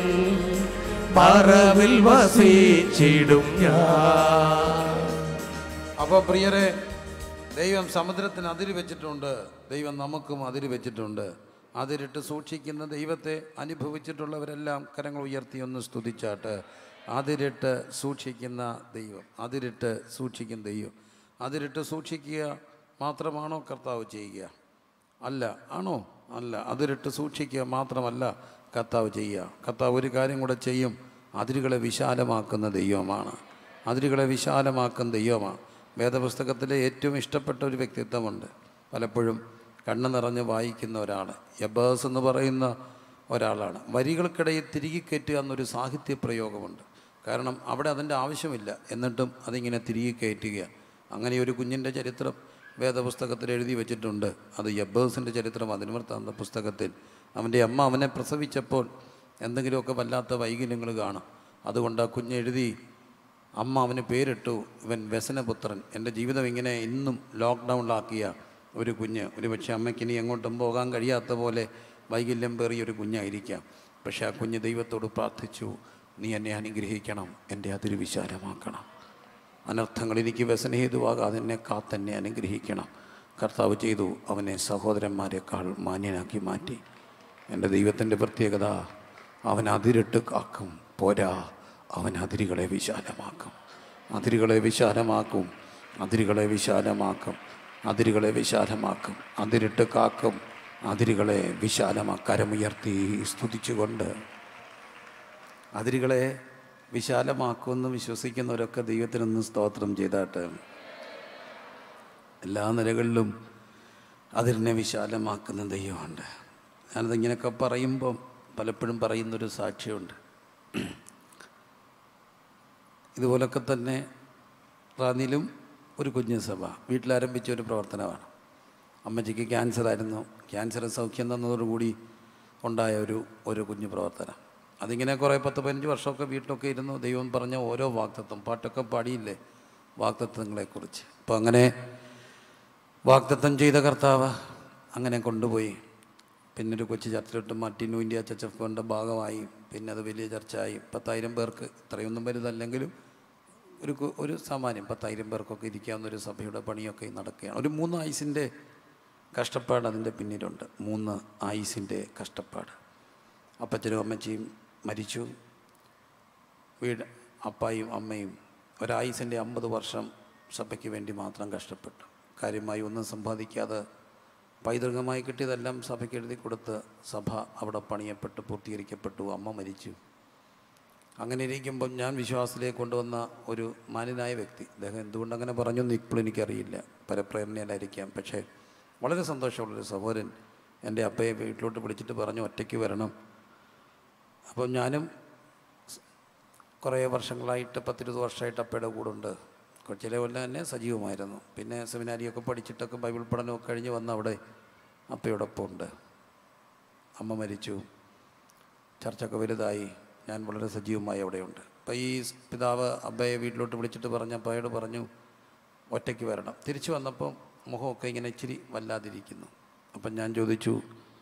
Speaker 2: മറവിൽ വസിച്ചിടും ഞാൻ
Speaker 1: അപ്പോൾ പ്രിയരെ ദൈവം സമുദ്രത്തിന് അതിര് വെച്ചിട്ടുണ്ട് ദൈവം നമുക്കും അതിര് വെച്ചിട്ടുണ്ട് അതിരിട്ട് സൂക്ഷിക്കുന്ന ദൈവത്തെ അനുഭവിച്ചിട്ടുള്ളവരെല്ലാം കരങ്ങൾ ഉയർത്തി ഒന്ന് സ്തുതിച്ചാട്ട് അതിരിട്ട് സൂക്ഷിക്കുന്ന ദൈവം അതിരിട്ട് സൂക്ഷിക്കുന്ന ദൈവം അതിരിട്ട് സൂക്ഷിക്കുക മാത്രമാണോ കർത്താവ് ചെയ്യുക അല്ല ആണോ അല്ല അതിരിട്ട് സൂക്ഷിക്കുക മാത്രമല്ല കർത്താവ് ചെയ്യുക കർത്താവ് ഒരു കാര്യം കൂടെ ചെയ്യും അതിരുകളെ വിശാലമാക്കുന്ന ദൈവമാണ് അതിരുകളെ വിശാലമാക്കുന്ന ദൈവമാണ് വേദപുസ്തകത്തിലെ ഏറ്റവും ഇഷ്ടപ്പെട്ട ഒരു വ്യക്തിത്വമുണ്ട് പലപ്പോഴും കണ്ണ് നിറഞ്ഞ് വായിക്കുന്ന ഒരാൾ യബേസ് എന്ന് പറയുന്ന ഒരാളാണ് വരികൾക്കിടയിൽ തിരികെ കയറ്റുക എന്നൊരു സാഹിത്യ പ്രയോഗമുണ്ട് കാരണം അവിടെ അതിൻ്റെ ആവശ്യമില്ല എന്നിട്ടും അതിങ്ങനെ തിരികെ കയറ്റുക അങ്ങനെ ഒരു കുഞ്ഞിൻ്റെ ചരിത്രം വേദപുസ്തകത്തിൽ എഴുതി വെച്ചിട്ടുണ്ട് അത് യബ്ബേഴ്സിൻ്റെ ചരിത്രം അതിനുമർത്താന്ത പുസ്തകത്തിൽ അവൻ്റെ അമ്മ അവനെ പ്രസവിച്ചപ്പോൾ എന്തെങ്കിലുമൊക്കെ വല്ലാത്ത വൈകല്യങ്ങൾ കാണും അതുകൊണ്ട് ആ കുഞ്ഞെഴുതി അമ്മ അവന് പേരിട്ടു ഇവൻ വ്യസനപുത്രൻ എൻ്റെ ജീവിതം ഇങ്ങനെ ഇന്നും ലോക്ക്ഡൗണിലാക്കിയ ഒരു കുഞ്ഞ് ഒരു പക്ഷേ അമ്മയ്ക്ക് ഇനി എങ്ങോട്ടും പോകാൻ കഴിയാത്ത പോലെ വൈകല്യം പേറിയ ഒരു കുഞ്ഞായിരിക്കാം പക്ഷേ ആ കുഞ്ഞ് ദൈവത്തോട് പ്രാർത്ഥിച്ചു നീ എന്നെ അനുഗ്രഹിക്കണം എൻ്റെ അതിര് വിശാലമാക്കണം അനർത്ഥങ്ങൾ എനിക്ക് വ്യസനഹേതുവാകാതെ എന്നെ കാത്തെന്നെ അനുഗ്രഹിക്കണം കർത്താവ് ചെയ്തു അവനെ സഹോദരന്മാരെക്കാൾ മാന്യനാക്കി മാറ്റി എൻ്റെ ദൈവത്തിൻ്റെ പ്രത്യേകത അവൻ അതിരിട്ട് കാക്കും പോരാ അവൻ അതിരുകളെ വിശാലമാക്കും അതിരുകളെ വിശാലമാക്കും അതിരുകളെ വിശാലമാക്കും അതിരുകളെ വിശാലമാക്കും അതിരിട്ട് കാക്കും അതിരുകളെ വിശാലമാക്കും കരമുയർത്തി സ്തുതിച്ചുകൊണ്ട് അതിരുകളെ വിശാലമാക്കുമെന്ന് വിശ്വസിക്കുന്നവരൊക്കെ ദൈവത്തിനൊന്ന് സ്തോത്രം ചെയ്താട്ട് എല്ലാ നിലകളിലും അതിരിനെ വിശാലമാക്കുന്ന ദൈവമുണ്ട് ഞാനത് ഇങ്ങനെയൊക്കെ പറയുമ്പം പലപ്പോഴും പറയുന്നൊരു സാക്ഷ്യമുണ്ട് ഇതുപോലൊക്കെ തന്നെ റാന്നിയിലും ഒരു കുഞ്ഞു സഭ വീട്ടിലാരംഭിച്ച ഒരു പ്രവർത്തനമാണ് അമ്മച്ചിക്ക് ക്യാൻസർ ആയിരുന്നു ക്യാൻസർ സൗഖ്യം തന്നതോടുകൂടി ഉണ്ടായ ഒരു ഒരു കുഞ്ഞു പ്രവർത്തനം അതിങ്ങനെ കുറേ പത്ത് പതിനഞ്ച് വർഷമൊക്കെ വീട്ടിലൊക്കെ ഇരുന്നു ദൈവം പറഞ്ഞ ഓരോ വാക്തത്വം പാട്ടൊക്കെ പാടിയില്ലേ വാക്തത്വങ്ങളെക്കുറിച്ച് അപ്പോൾ അങ്ങനെ വാക്തത്വം ചെയ്ത കർത്താവ് അങ്ങനെ കൊണ്ടുപോയി പിന്നെ ഒരു കൊച്ചു ചർച്ചിലിട്ട് മാറ്റി ന്യൂ ഇന്ത്യ ചർച്ച് ഓഫ് ഗോഡിൻ്റെ ഭാഗമായി പിന്നെ അത് വലിയ ചർച്ചയായി പത്തായിരം പേർക്ക് ഇത്രയൊന്നും വലുതല്ലെങ്കിലും ഒരു കു- ഒരു സാമാന്യം പത്തായിരം പേർക്കൊക്കെ ഇരിക്കാവുന്ന ഒരു സഭയുടെ പണിയൊക്കെ നടക്കുകയാണ് ഒരു മൂന്ന് ആയുസിൻ്റെ കഷ്ടപ്പാട് അതിൻ്റെ പിന്നിലുണ്ട് മൂന്ന് ആയുസിൻ്റെ കഷ്ടപ്പാട് അപ്പച്ചനും അമ്മച്ചിയും മരിച്ചു വീട് അപ്പായും അമ്മയും ഒരായുസിൻ്റെ അമ്പത് വർഷം സഭയ്ക്ക് വേണ്ടി മാത്രം കഷ്ടപ്പെട്ടു കാര്യമായി ഒന്നും സമ്പാദിക്കാതെ പൈതൃകമായി കിട്ടിയതെല്ലാം സഭയ്ക്ക് എഴുതി കൊടുത്ത് സഭ അവിടെ പണിയപ്പെട്ട് പൂർത്തീകരിക്കപ്പെട്ടു അമ്മ മരിച്ചു അങ്ങനെ ഇരിക്കുമ്പം ഞാൻ വിശ്വാസത്തിലേക്ക് കൊണ്ടുവന്ന ഒരു മാന്യനായ വ്യക്തി അദ്ദേഹം എന്തുകൊണ്ട് അങ്ങനെ പറഞ്ഞു എന്ന് ഇപ്പോഴും എനിക്കറിയില്ല പരപ്രേരണയിലായിരിക്കാം പക്ഷേ വളരെ സന്തോഷമുള്ളൊരു സഹോദരൻ എൻ്റെ അപ്പയെ വീട്ടിലോട്ട് വിളിച്ചിട്ട് പറഞ്ഞു ഒറ്റയ്ക്ക് വരണം അപ്പം ഞാനും സ് കുറേ വർഷങ്ങളായിട്ട് പത്തിരുപത് വർഷമായിട്ട് അപ്പയുടെ കൂടെ ഉണ്ട് ചില കൊല്ലം തന്നെ സജീവമായിരുന്നു പിന്നെ സെമിനാരിയൊക്കെ പഠിച്ചിട്ടൊക്കെ ബൈബിൾ പഠനമൊക്കെ കഴിഞ്ഞ് വന്ന് അവിടെ അപ്പയോടൊപ്പം ഉണ്ട് അമ്മ മരിച്ചു ചർച്ചൊക്കെ വലുതായി ഞാൻ വളരെ സജീവമായി അവിടെയുണ്ട് അപ്പോൾ ഈ പിതാവ് അബ്ബയെ വീട്ടിലോട്ട് വിളിച്ചിട്ട് പറഞ്ഞ അപ്പയോട് പറഞ്ഞു ഒറ്റയ്ക്ക് വരണം തിരിച്ചു വന്നപ്പം മുഖമൊക്കെ ഇങ്ങനെ ഇച്ചിരി വല്ലാതിരിക്കുന്നു അപ്പം ഞാൻ ചോദിച്ചു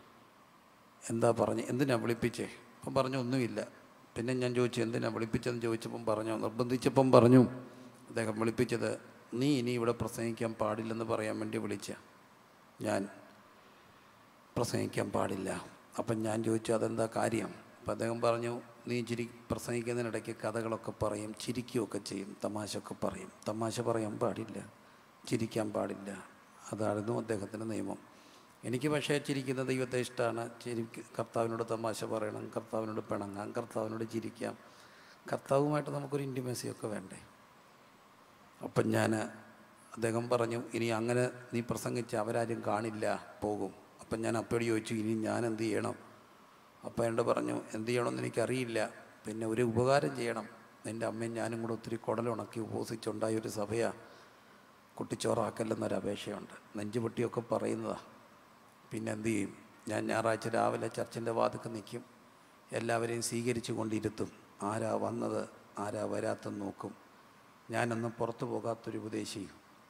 Speaker 1: എന്താ പറഞ്ഞ് എന്തിനാ വിളിപ്പിച്ചേ അപ്പം പറഞ്ഞു ഒന്നുമില്ല പിന്നെ ഞാൻ ചോദിച്ചു എന്തിനാ വിളിപ്പിച്ചതെന്ന് ചോദിച്ചപ്പം പറഞ്ഞു നിർബന്ധിച്ചപ്പം പറഞ്ഞു അദ്ദേഹം വിളിപ്പിച്ചത് നീ ഇനി ഇവിടെ പ്രസംഗിക്കാൻ പാടില്ലെന്ന് പറയാൻ വേണ്ടി വിളിച്ച ഞാൻ പ്രസംഗിക്കാൻ പാടില്ല അപ്പം ഞാൻ ചോദിച്ചു അതെന്താ കാര്യം അപ്പം അദ്ദേഹം പറഞ്ഞു നീ ചിരി പ്രസംഗിക്കുന്നതിനിടയ്ക്ക് കഥകളൊക്കെ പറയും ചിരിക്കുകയൊക്കെ ചെയ്യും തമാശ ഒക്കെ പറയും തമാശ പറയാൻ പാടില്ല ചിരിക്കാൻ പാടില്ല അതായിരുന്നു അദ്ദേഹത്തിൻ്റെ നിയമം എനിക്ക് പക്ഷേ ചിരിക്കുന്ന ദൈവത്തെ ഇഷ്ടമാണ് ചിരി കർത്താവിനോട് തമാശ പറയണം കർത്താവിനോട് പിണങ്ങാം കർത്താവിനോട് ചിരിക്കാം കർത്താവുമായിട്ട് നമുക്കൊരു ഇൻറ്റിമസിയൊക്കെ വേണ്ടേ അപ്പം ഞാൻ അദ്ദേഹം പറഞ്ഞു ഇനി അങ്ങനെ നീ പ്രസംഗിച്ച് അവരാരും കാണില്ല പോകും അപ്പം ഞാൻ അപ്പയോട് ചോദിച്ചു ഇനി ഞാൻ എന്ത് ചെയ്യണം അപ്പം എന്നോട് പറഞ്ഞു എന്ത് ചെയ്യണമെന്ന് എനിക്കറിയില്ല പിന്നെ ഒരു ഉപകാരം ചെയ്യണം നിൻ്റെ അമ്മയും ഞാനും കൂടെ ഒത്തിരി കുടലുണക്കി ഉപസിച്ചുണ്ടായ ഒരു സഭയാണ് കുട്ടിച്ചോറാക്കല്ലെന്നൊരു അപേക്ഷയുണ്ട് നെഞ്ചുപൊട്ടിയൊക്കെ പറയുന്നതാണ് പിന്നെ എന്ത് ചെയ്യും ഞാൻ ഞായറാഴ്ച രാവിലെ ചർച്ചിൻ്റെ വാതിക്ക് നിൽക്കും എല്ലാവരെയും സ്വീകരിച്ചു കൊണ്ടിരുത്തും ആരാ വന്നത് ആരാ വരാത്തെന്ന് നോക്കും ഞാനൊന്നും പുറത്തു പോകാത്തൊരു ഉപദേശി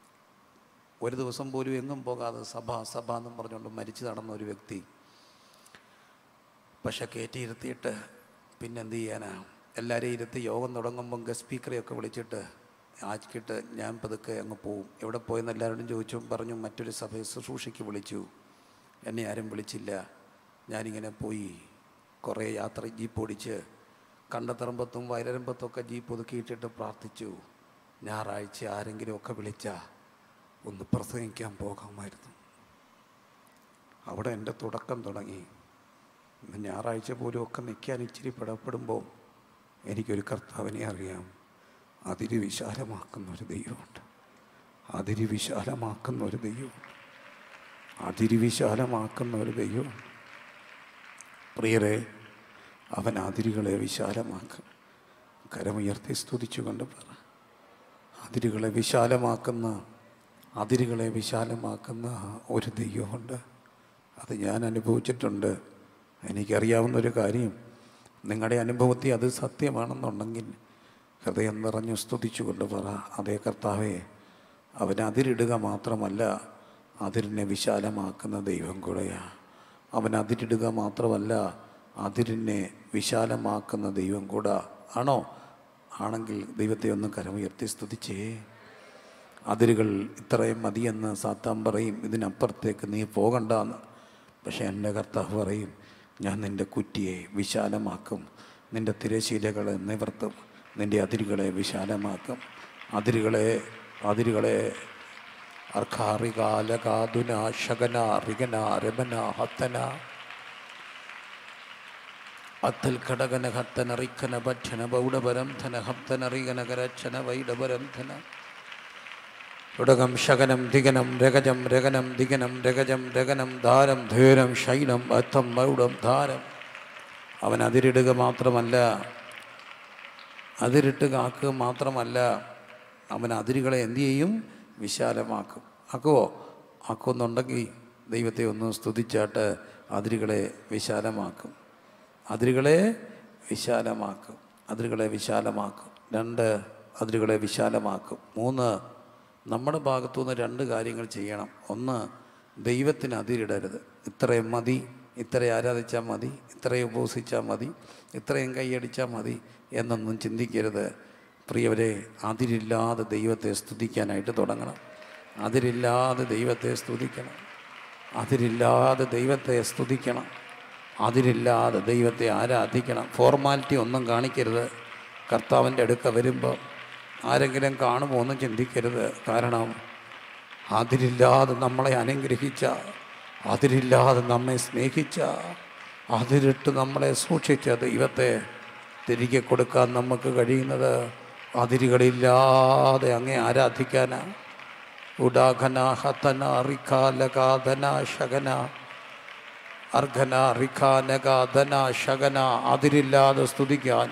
Speaker 1: ഒരു ദിവസം പോലും എങ്ങും പോകാതെ സഭ സഭ എന്നും പറഞ്ഞുകൊണ്ട് മരിച്ചു നടന്ന ഒരു വ്യക്തി പക്ഷെ കയറ്റിയിരുത്തിയിട്ട് പിന്നെന്ത് ചെയ്യാനാ എല്ലാവരെയും ഇരുത്തി യോഗം തുടങ്ങുമ്പം ഗസ്റ്റ് സ്പീക്കറെയൊക്കെ വിളിച്ചിട്ട് ആക്കിയിട്ട് ഞാൻ പതുക്കെ അങ്ങ് പോവും എവിടെ പോയെന്ന് എല്ലാവരോടും ചോദിച്ചു പറഞ്ഞു മറ്റൊരു സഭയെ ശുശ്രൂഷയ്ക്ക് വിളിച്ചു എന്നെ ആരും വിളിച്ചില്ല ഞാനിങ്ങനെ പോയി കുറേ യാത്ര ജീപ്പ് ഓടിച്ച് കണ്ടത്തറമ്പത്തും വയലരമ്പത്തും ജീപ്പ് ഒതുക്കിയിട്ടിട്ട് പ്രാർത്ഥിച്ചു ഞായറാഴ്ച ആരെങ്കിലുമൊക്കെ വിളിച്ചാൽ ഒന്ന് പ്രസംഗിക്കാൻ പോകാമായിരുന്നു അവിടെ എൻ്റെ തുടക്കം തുടങ്ങി ഇന്ന് ഞായറാഴ്ച പോലും ഒക്കെ നിൽക്കാൻ ഇച്ചിരി പിടപ്പെടുമ്പോൾ എനിക്കൊരു കർത്താവിനെ അറിയാം അതിര് വിശാലമാക്കുന്ന ഒരു ദൈവമുണ്ട് അതിര് വിശാലമാക്കുന്ന ഒരു ദൈവമുണ്ട് അതിര് വിശാലമാക്കുന്ന ഒരു ദൈവമുണ്ട് പ്രിയരെ അവൻ അതിരുകളെ വിശാലമാക്കും കരമുയർത്തി സ്തുതിച്ചുകൊണ്ട് പറ അതിരുകളെ വിശാലമാക്കുന്ന അതിരുകളെ വിശാലമാക്കുന്ന ഒരു ദൈവമുണ്ട് അത് ഞാൻ അനുഭവിച്ചിട്ടുണ്ട് എനിക്കറിയാവുന്നൊരു കാര്യം നിങ്ങളുടെ അനുഭവത്തിൽ അത് സത്യമാണെന്നുണ്ടെങ്കിൽ ഹൃദയം നിറഞ്ഞു സ്തുതിച്ചുകൊണ്ട് പറ അതേ കർത്താവേ അവൻ അതിരിടുക മാത്രമല്ല അതിരിനെ വിശാലമാക്കുന്ന ദൈവം കൂടെയാണ് അവൻ അതിരിടുക മാത്രമല്ല അതിരിനെ വിശാലമാക്കുന്ന ദൈവം കൂടെ ആണോ ആണെങ്കിൽ ദൈവത്തെ ഒന്ന് കരമുയർത്തി സ്തുതിച്ചേ അതിരുകൾ ഇത്രയും മതിയെന്ന് സാത്താൻ പറയും ഇതിനപ്പുറത്തേക്ക് നീ പോകണ്ടെന്ന് പക്ഷേ എൻ്റെ കർത്താവ് പറയും ഞാൻ നിൻ്റെ കുറ്റിയെ വിശാലമാക്കും നിൻ്റെ തിരശീലകളെ നിവർത്തും നിൻ്റെ അതിരുകളെ വിശാലമാക്കും അതിരുകളെ അതിരുകളെ അർഖാറികാലകാതുന ശകന റിഗന രമന ഹത്തന അത്തൽ ഘടകന ഹത്തന റിഖന ഭക്ഷന ബൗഡപരം ധന ഹപ്തന റിഗന കരക്ഷന വൈഡപരം ധന ഉടകം ശകനം ദിഗനം രഗജം രഗനം ദിഗനം രഗജം രഗനം ധാരം ധീരം ശൈലം അർത്ഥം മൗഢം ധാരം അവൻ അതിരിടുക മാത്രമല്ല അതിരിട്ട് കാക്കുക മാത്രമല്ല അവൻ അതിരുകളെ എന്തു ചെയ്യും വിശാലമാക്കും ആക്കുവോ ആക്കുമെന്നുണ്ടെങ്കിൽ ദൈവത്തെ ഒന്ന് സ്തുതിച്ചാട്ട് അതിരുകളെ വിശാലമാക്കും അതിരുകളെ വിശാലമാക്കും അതിരുകളെ വിശാലമാക്കും രണ്ട് അതിരുകളെ വിശാലമാക്കും മൂന്ന് നമ്മുടെ ഭാഗത്തു നിന്ന് രണ്ട് കാര്യങ്ങൾ ചെയ്യണം ഒന്ന് ദൈവത്തിന് അതിരിടരുത് ഇത്രയും മതി ഇത്രയും ആരാധിച്ചാൽ മതി ഇത്രയും ഉപവസിച്ചാൽ മതി ഇത്രയും കൈയടിച്ചാൽ മതി എന്നൊന്നും ചിന്തിക്കരുത് പ്രിയവരെ അതിരില്ലാതെ ദൈവത്തെ സ്തുതിക്കാനായിട്ട് തുടങ്ങണം അതിരില്ലാതെ ദൈവത്തെ സ്തുതിക്കണം അതിരില്ലാതെ ദൈവത്തെ സ്തുതിക്കണം അതിരില്ലാതെ ദൈവത്തെ ആരാധിക്കണം ഫോർമാലിറ്റി ഒന്നും കാണിക്കരുത് കർത്താവിൻ്റെ അടുക്ക വരുമ്പോൾ ആരെങ്കിലും കാണുമ്പോൾ ഒന്നും ചിന്തിക്കരുത് കാരണം അതിരില്ലാതെ നമ്മളെ അനുഗ്രഹിച്ച അതിരില്ലാതെ നമ്മെ സ്നേഹിച്ച അതിരിട്ട് നമ്മളെ സൂക്ഷിച്ച ദൈവത്തെ തിരികെ കൊടുക്കാൻ നമുക്ക് കഴിയുന്നത് അതിരുകളില്ലാതെ അങ്ങേ ആരാധിക്കാനാ ഉഡാഖന ഹതന റിഖാലകാധന ശകന അർഘന റിഖാനകാധന ശകന അതിരില്ലാതെ സ്തുതിക്കാൻ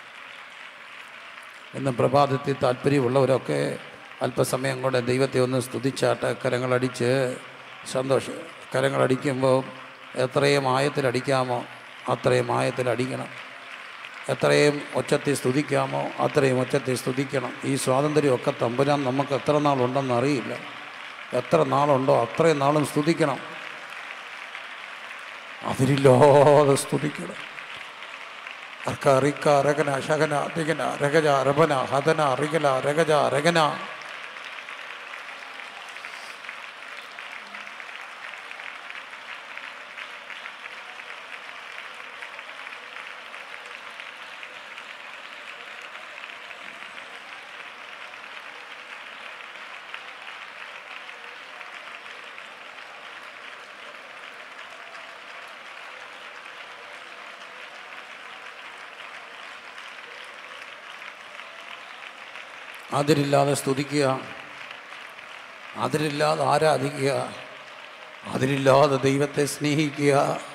Speaker 1: ഇന്ന് പ്രഭാതത്തിൽ താല്പര്യമുള്ളവരൊക്കെ അല്പസമയം കൊണ്ട് ദൈവത്തെ ഒന്ന് സ്തുതിച്ചാട്ട് കരങ്ങളടിച്ച് സന്തോഷം കരങ്ങളടിക്കുമ്പോൾ എത്രയും ആയത്തിലടിക്കാമോ അത്രയും ആയത്തിലടിക്കണം എത്രയും ഒച്ചത്തിൽ സ്തുതിക്കാമോ അത്രയും ഒച്ചത്തിൽ സ്തുതിക്കണം ഈ സ്വാതന്ത്ര്യമൊക്കെ തമ്പുരാൻ നമുക്ക് എത്ര നാളുണ്ടെന്ന് അറിയില്ല എത്ര നാളുണ്ടോ അത്രയും നാളും സ്തുതിക്കണം അതിരില്ലാതെ സ്തുതിക്കണം അർക്ക റിക്ക രഗന ശകന ദിഗന രഗജ രഭന ഹതന റിഗല രഗജ രഗന അതിരില്ലാതെ സ്തുതിക്കുക അതിരില്ലാതെ ആരാധിക്കുക അതിരില്ലാതെ ദൈവത്തെ സ്നേഹിക്കുക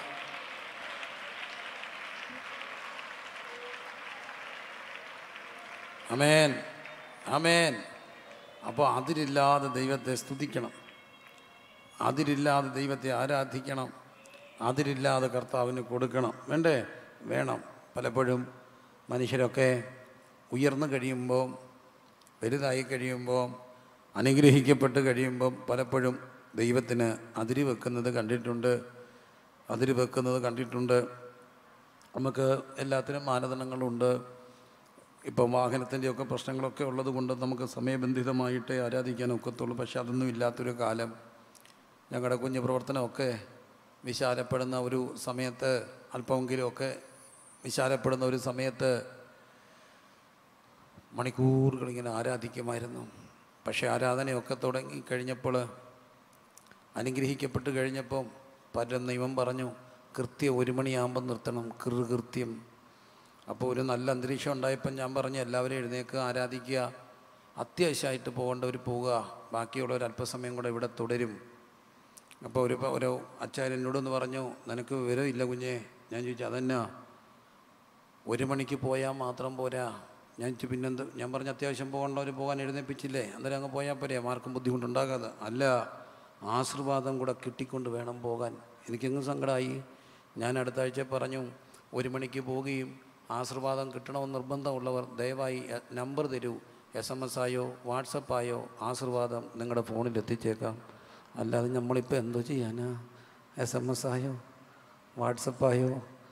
Speaker 1: അമേൻ അമേൻ അപ്പോൾ അതിരില്ലാതെ ദൈവത്തെ സ്തുതിക്കണം അതിരില്ലാതെ ദൈവത്തെ ആരാധിക്കണം അതിരില്ലാതെ കർത്താവിന് കൊടുക്കണം വേണ്ടേ വേണം പലപ്പോഴും മനുഷ്യരൊക്കെ ഉയർന്നു കഴിയുമ്പോൾ വലുതായി കഴിയുമ്പോൾ അനുഗ്രഹിക്കപ്പെട്ട് കഴിയുമ്പോൾ പലപ്പോഴും ദൈവത്തിന് അതിരി വെക്കുന്നത് കണ്ടിട്ടുണ്ട് അതിരി വെക്കുന്നത് കണ്ടിട്ടുണ്ട് നമുക്ക് എല്ലാത്തിനും മാനദണ്ഡങ്ങളുണ്ട് ഇപ്പം വാഹനത്തിൻ്റെയൊക്കെ പ്രശ്നങ്ങളൊക്കെ ഉള്ളത് കൊണ്ട് നമുക്ക് സമയബന്ധിതമായിട്ടേ ആരാധിക്കാൻ ഒക്കത്തുള്ളൂ പക്ഷെ അതൊന്നും ഇല്ലാത്തൊരു കാലം ഞങ്ങളുടെ കുഞ്ഞു പ്രവർത്തനമൊക്കെ വിശാലപ്പെടുന്ന ഒരു സമയത്ത് അല്പമെങ്കിലുമൊക്കെ വിശാലപ്പെടുന്ന ഒരു സമയത്ത് മണിക്കൂറുകൾ ഇങ്ങനെ ആരാധിക്കുമായിരുന്നു പക്ഷേ ആരാധനയൊക്കെ തുടങ്ങി കഴിഞ്ഞപ്പോൾ അനുഗ്രഹിക്കപ്പെട്ട് കഴിഞ്ഞപ്പം പല നിയമം പറഞ്ഞു കൃത്യം ഒരു മണിയാകുമ്പോൾ നിർത്തണം കൃ കൃത്യം അപ്പോൾ ഒരു നല്ല അന്തരീക്ഷം ഉണ്ടായപ്പം ഞാൻ പറഞ്ഞു എല്ലാവരും എഴുന്നേൽക്കുക ആരാധിക്കുക അത്യാവശ്യമായിട്ട് പോകേണ്ടവർ പോവുക ബാക്കിയുള്ളവർ അല്പസമയം കൂടെ ഇവിടെ തുടരും അപ്പോൾ ഒരു ഒരു അച്ചായൻ എന്നോടൊന്ന് പറഞ്ഞു നിനക്ക് വിവരമില്ല കുഞ്ഞെ ഞാൻ ചോദിച്ചു അതെന്നാ ഒരു മണിക്ക് പോയാൽ മാത്രം പോരാ ഞാൻ ചോദിച്ചു പിന്നെന്ത് ഞാൻ പറഞ്ഞ അത്യാവശ്യം പോകേണ്ടവർ പോകാൻ എഴുന്നേപ്പിച്ചില്ലേ അന്നേരം അങ്ങ് പോയാൽ പോരെ ആർക്കും ബുദ്ധിമുട്ടുണ്ടാകാതെ അല്ല ആശീർവാദം കൂടെ കിട്ടിക്കൊണ്ട് വേണം പോകാൻ എനിക്കങ്ങ് സങ്കടമായി ഞാൻ അടുത്ത ആഴ്ച പറഞ്ഞു ഒരു മണിക്ക് പോവുകയും ആശീർവാദം കിട്ടണമെന്ന് നിർബന്ധമുള്ളവർ ദയവായി എ- നമ്പർ തരൂ എസ് എം എസ് ആയോ വാട്സപ്പായോ ആശീർവാദം നിങ്ങളുടെ ഫോണിൽ എത്തിച്ചേക്കാം അല്ലാതെ നമ്മളിപ്പോൾ എന്തോ ചെയ്യാനാ എസ് എം എസ് ആയോ വാട്സപ്പായോ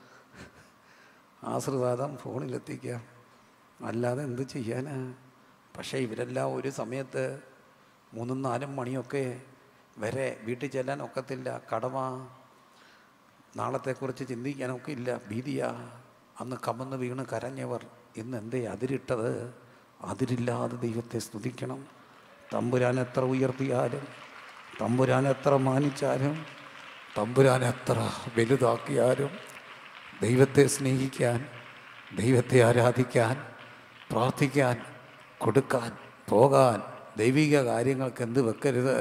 Speaker 1: ആശീർവാദം ഫോണിലെത്തിക്കുക അല്ലാതെ എന്ത് ചെയ്യാനാ പക്ഷേ ഇവരെല്ലാം ഒരു സമയത്ത് മൂന്നും നാലും മണിയൊക്കെ വരെ വീട്ടിൽ ചെല്ലാൻ ഒക്കത്തില്ല കടമ നാളത്തെക്കുറിച്ച് ചിന്തിക്കാനൊക്കെ ഇല്ല ഭീതിയാ അന്ന് കമന്ന് വീണ് കരഞ്ഞവർ ഇന്ന് എന്തേ അതിരിട്ടത് അതിരില്ലാതെ ദൈവത്തെ സ്തുതിക്കണം തമ്പുരാൻ എത്ര ഉയർത്തിയാലും തമ്പുരാൻ എത്ര മാനിച്ചാലും തമ്പുരാൻ എത്ര വലുതാക്കിയാലും ദൈവത്തെ സ്നേഹിക്കാൻ ദൈവത്തെ ആരാധിക്കാൻ പ്രാർത്ഥിക്കാൻ കൊടുക്കാൻ പോകാൻ ദൈവിക കാര്യങ്ങൾക്ക് എന്ത് വെക്കരുത്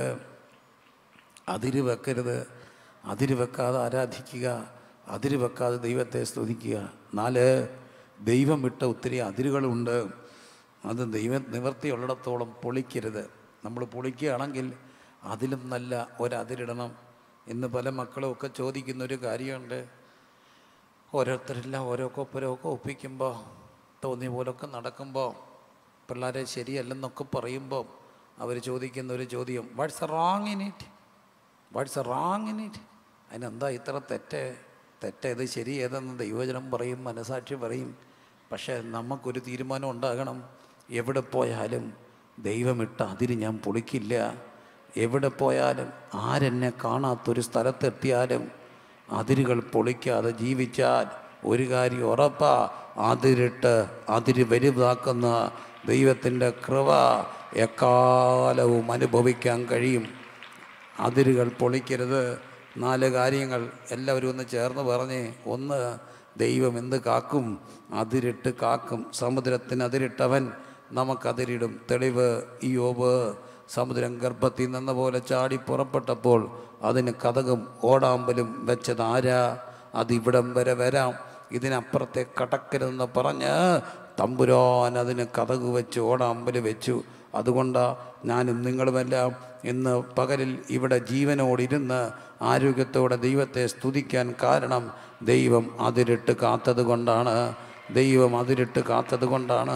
Speaker 1: അതിര് വെക്കരുത് അതിര് വെക്കാതെ ആരാധിക്കുക അതിര് വെക്കാതെ ദൈവത്തെ സ്തുതിക്കുക നാല് ദൈവം വിട്ട ഒത്തിരി അതിരുകളുണ്ട് അത് ദൈവ നിവർത്തിയുള്ളിടത്തോളം പൊളിക്കരുത് നമ്മൾ പൊളിക്കുകയാണെങ്കിൽ അതിലും നല്ല ഒരതിരിടണം ഇന്ന് പല മക്കളും ഒക്കെ ചോദിക്കുന്ന ഒരു കാര്യമുണ്ട് ഓരോരുത്തരെല്ലാം ഓരോ കൊപ്പരമൊക്കെ ഒപ്പിക്കുമ്പോൾ തോന്നിയ പോലൊക്കെ നടക്കുമ്പോൾ പിള്ളേരെ ശരിയല്ലെന്നൊക്കെ പറയുമ്പോൾ അവർ ചോദിക്കുന്ന ഒരു ചോദ്യം what's a wrong in it what's a wrong in it അതിനെന്താ ഇത്ര തെറ്റ് തെറ്റ് ഏത് ശരി ഏതെന്ന് ദൈവജനം പറയും മനസാക്ഷി പറയും പക്ഷേ നമുക്കൊരു തീരുമാനം ഉണ്ടാകണം എവിടെ പോയാലും ദൈവമിട്ട അതിര് ഞാൻ പൊളിക്കില്ല എവിടെ പോയാലും ആരെന്നെ കാണാത്തൊരു സ്ഥലത്തെത്തിയാലും അതിരുകൾ പൊളിക്കാതെ ജീവിച്ചാൽ ഒരു കാര്യം ഉറപ്പാ അതിരിട്ട് അതിര് വലുതാക്കുന്ന ദൈവത്തിൻ്റെ കൃപ എക്കാലവും അനുഭവിക്കാൻ കഴിയും അതിരുകൾ പൊളിക്കരുത് നാല് കാര്യങ്ങൾ എല്ലാവരും ഒന്ന് ചേർന്ന് പറഞ്ഞേ ഒന്ന് ദൈവം എന്ത് കാക്കും അതിരിട്ട് കാക്കും സമുദ്രത്തിന് അതിരിട്ടവൻ നമുക്കതിരിടും തെളിവ് ഈ യോബ് സമുദ്രം ഗർഭത്തിൽ നിന്ന പോലെ ചാടി പുറപ്പെട്ടപ്പോൾ അതിന് കഥകും ഓടാമ്പലും വെച്ചത് ആരാ അതിവിടം വരെ വരാം ഇതിനപ്പുറത്തെ കടക്കരുതെന്ന് പറഞ്ഞ് തമ്പുരാൻ അതിന് കഥകു വെച്ച് ഓടാമ്പല് വെച്ചു അതുകൊണ്ടാ ഞാനും നിങ്ങളുമെല്ലാം ഇന്ന് പകലിൽ ഇവിടെ ജീവനോടിരുന്ന് ആരോഗ്യത്തോടെ ദൈവത്തെ സ്തുതിക്കാൻ കാരണം ദൈവം അതിരിട്ട് കാത്തത് കൊണ്ടാണ് ദൈവം അതിരിട്ട് കാത്തത് കൊണ്ടാണ്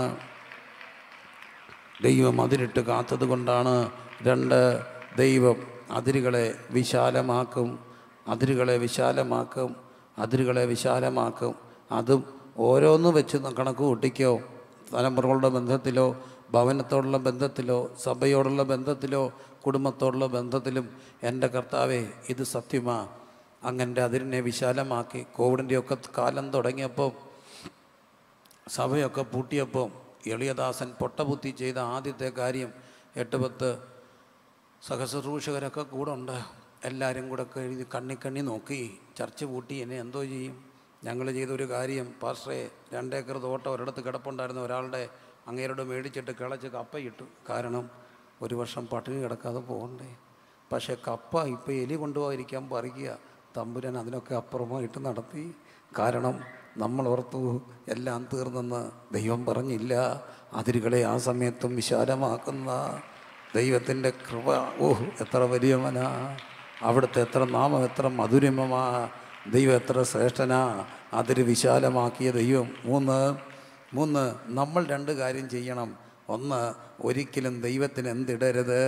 Speaker 1: ദൈവം അതിരിട്ട് കാത്തത് കൊണ്ടാണ് രണ്ട് ദൈവം അതിരുകളെ വിശാലമാക്കും അതിരുകളെ വിശാലമാക്കും അതിരുകളെ വിശാലമാക്കും അതും ഓരോന്ന് വെച്ച് കണക്ക് കൂട്ടിക്കോ തലമുറകളുടെ ബന്ധത്തിലോ ഭവനത്തോടുള്ള ബന്ധത്തിലോ സഭയോടുള്ള ബന്ധത്തിലോ കുടുംബത്തോടുള്ള ബന്ധത്തിലും എൻ്റെ കർത്താവേ ഇത് സത്യമാ അങ്ങൻ്റെ അതിരിനെ വിശാലമാക്കി കോവിഡിൻ്റെയൊക്കെ കാലം തുടങ്ങിയപ്പോൾ സഭയൊക്കെ പൂട്ടിയപ്പോൾ എളിയദാസൻ പൊട്ടബുദ്ധി ചെയ്ത ആദ്യത്തെ കാര്യം എട്ട് പത്ത് സഹശുശ്രൂഷകരൊക്കെ കൂടെ ഉണ്ട് എല്ലാവരും കൂടെ ഒക്കെ എഴുതി കണ്ണി കണ്ണി നോക്കി ചർച്ച പൂട്ടി എന്നെ എന്തോ ചെയ്യും ഞങ്ങൾ ചെയ്തൊരു കാര്യം പാസ്റ്ററെ രണ്ടേക്കർ തോട്ടം ഒരിടത്ത് കിടപ്പുണ്ടായിരുന്ന ഒരാളുടെ അങ്ങേരോട് മേടിച്ചിട്ട് കിളച്ച് കപ്പയിട്ടു കാരണം ഒരു വർഷം പട്ടിണി കിടക്കാതെ പോകണ്ടേ പക്ഷേ കപ്പ ഇപ്പോൾ എലി കൊണ്ടുപോകാതിരിക്കാൻ പറിക്കുക തമ്പുരാൻ അതിനൊക്കെ അപ്പുറമായിട്ട് നടത്തി കാരണം നമ്മൾ ഓർത്തു എല്ലാം തീർന്നെന്ന് ദൈവം പറഞ്ഞില്ല അതിരുകളെ ആ സമയത്തും വിശാലമാക്കുന്ന ദൈവത്തിൻ്റെ കൃപ ഓ എത്ര വലിയവനാ അവിടുത്തെ എത്ര നാമം എത്ര മധുരമമാ ദൈവം എത്ര ശ്രേഷ്ഠനാ അതിര് വിശാലമാക്കിയ ദൈവം മൂന്ന് മൂന്ന് നമ്മൾ രണ്ട് കാര്യം ചെയ്യണം ഒന്ന് ഒരിക്കലും ദൈവത്തിന് എന്തിടരുത്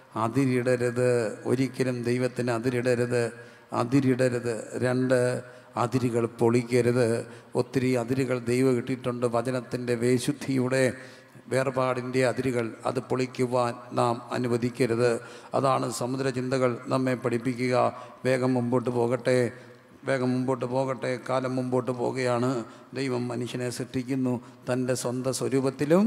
Speaker 1: അതിരിടരുത് ഒരിക്കലും ദൈവത്തിന് അതിരിടരുത് അതിരിടരുത് രണ്ട് അതിരുകൾ പൊളിക്കരുത് ഒത്തിരി അതിരുകൾ ദൈവം കിട്ടിയിട്ടുണ്ട് വചനത്തിൻ്റെ വേശുദ്ധിയുടെ വേർപാടിൻ്റെ അതിരുകൾ അത് പൊളിക്കുവാൻ നാം അനുവദിക്കരുത് അതാണ് സമുദ്ര ചിന്തകൾ നമ്മെ പഠിപ്പിക്കുക വേഗം മുമ്പോട്ട് പോകട്ടെ വേഗം മുമ്പോട്ട് പോകട്ടെ കാലം മുമ്പോട്ട് പോവുകയാണ് ദൈവം മനുഷ്യനെ സൃഷ്ടിക്കുന്നു തൻ്റെ സ്വന്തം സ്വരൂപത്തിലും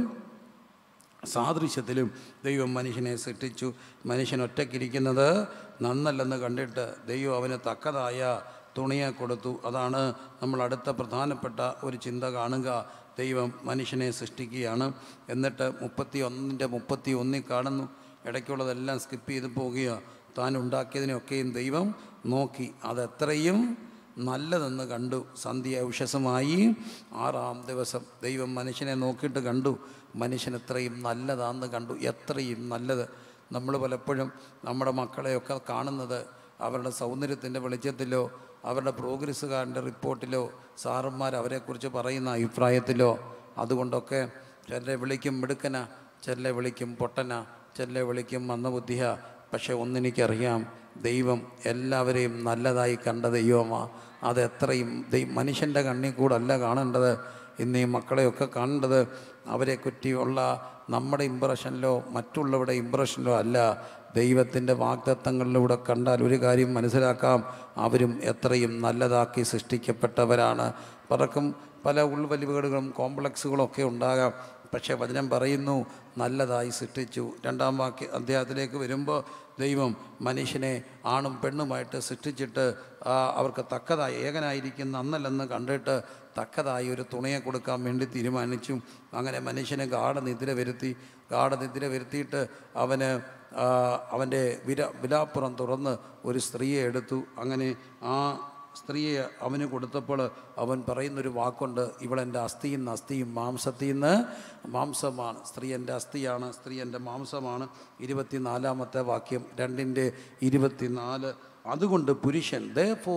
Speaker 1: സാദൃശ്യത്തിലും ദൈവം മനുഷ്യനെ സൃഷ്ടിച്ചു മനുഷ്യൻ ഒറ്റയ്ക്കിരിക്കുന്നത് നന്നല്ലെന്ന് കണ്ടിട്ട് ദൈവം അവന് തക്കതായ തുണിയെ കൊടുത്തു അതാണ് നമ്മൾ അടുത്ത പ്രധാനപ്പെട്ട ഒരു ചിന്ത കാണുക ദൈവം മനുഷ്യനെ സൃഷ്ടിക്കുകയാണ് എന്നിട്ട് മുപ്പത്തി ഒന്നിൻ്റെ മുപ്പത്തി ഒന്നിൽ കാണുന്നു ഇടയ്ക്കുള്ളതെല്ലാം സ്കിപ്പ് ചെയ്ത് പോകുക താൻ ഉണ്ടാക്കിയതിനെയൊക്കെയും ദൈവം നോക്കി അതെത്രയും നല്ലതെന്ന് കണ്ടു സന്ധ്യ ഉഷസമായി ആറാം ദിവസം ദൈവം മനുഷ്യനെ നോക്കിയിട്ട് കണ്ടു മനുഷ്യൻ എത്രയും നല്ലതാണെന്ന് കണ്ടു എത്രയും നല്ലത് നമ്മൾ പലപ്പോഴും നമ്മുടെ മക്കളെയൊക്കെ കാണുന്നത് അവരുടെ സൗന്ദര്യത്തിൻ്റെ വെളിച്ചത്തിലോ അവരുടെ പ്രോഗ്രസ് കാർഡിൻ്റെ റിപ്പോർട്ടിലോ സാറന്മാർ അവരെക്കുറിച്ച് പറയുന്ന അഭിപ്രായത്തിലോ അതുകൊണ്ടൊക്കെ ചിലരെ വിളിക്കും മിടുക്കന ചിലരെ വിളിക്കും പൊട്ടന ചിലരെ വിളിക്കും മന്ദബുദ്ധിയ പക്ഷെ ഒന്നെനിക്കറിയാം ദൈവം എല്ലാവരെയും നല്ലതായി കണ്ട ദൈവമാ അതെത്രയും ദൈ മനുഷ്യൻ്റെ കണ്ണിൽ കൂടെ അല്ല കാണേണ്ടത് ഇന്ന് ഈ മക്കളെയൊക്കെ കാണേണ്ടത് അവരെ പറ്റിയുള്ള നമ്മുടെ ഇമ്പ്രഷനിലോ മറ്റുള്ളവരുടെ ഇമ്പ്രഷനിലോ അല്ല ദൈവത്തിൻ്റെ വാഗ്ദത്തങ്ങളിലൂടെ കണ്ടാൽ ഒരു കാര്യം മനസ്സിലാക്കാം അവരും എത്രയും നല്ലതാക്കി സൃഷ്ടിക്കപ്പെട്ടവരാണ് പലർക്കും പല ഉൾവലിവുകളും കോംപ്ലക്സുകളും ഒക്കെ ഉണ്ടാകാം പക്ഷേ വചനം പറയുന്നു നല്ലതായി സൃഷ്ടിച്ചു രണ്ടാം വാക്യ അധ്യായത്തിലേക്ക് വരുമ്പോൾ ദൈവം മനുഷ്യനെ ആണും പെണ്ണുമായിട്ട് സൃഷ്ടിച്ചിട്ട് ആ, അവർക്ക് തക്കതായി ഏകനായിരിക്കുന്ന അന്നല്ലെന്ന് കണ്ടിട്ട് തക്കതായി ഒരു തുണയെ കൊടുക്കാൻ വേണ്ടി തീരുമാനിച്ചു അങ്ങനെ മനുഷ്യനെ ഗാഠനിദ്ര വരുത്തി ഗാഠനിദ്ര വരുത്തിയിട്ട് അവന് ആ, അവൻ്റെ വിര വിലാപ്പുറം തുറന്ന് ഒരു സ്ത്രീയെ എടുത്തു അങ്ങനെ ആ സ്ത്രീയെ അവന് കൊടുത്തപ്പോൾ അവൻ പറയുന്നൊരു വാക്കുണ്ട് ഇവളെൻ്റെ അസ്ഥിയിൽ നിന്ന് അസ്ഥിയും മാംസത്തിൽ നിന്ന് മാംസമാണ് സ്ത്രീ എൻ്റെ അസ്ഥിയാണ് സ്ത്രീ എൻ്റെ മാംസമാണ് ഇരുപത്തിനാലാമത്തെ വാക്യം രണ്ടിൻ്റെ ഇരുപത്തിനാല് അതുകൊണ്ട് പുരുഷൻ ദേ ഫോ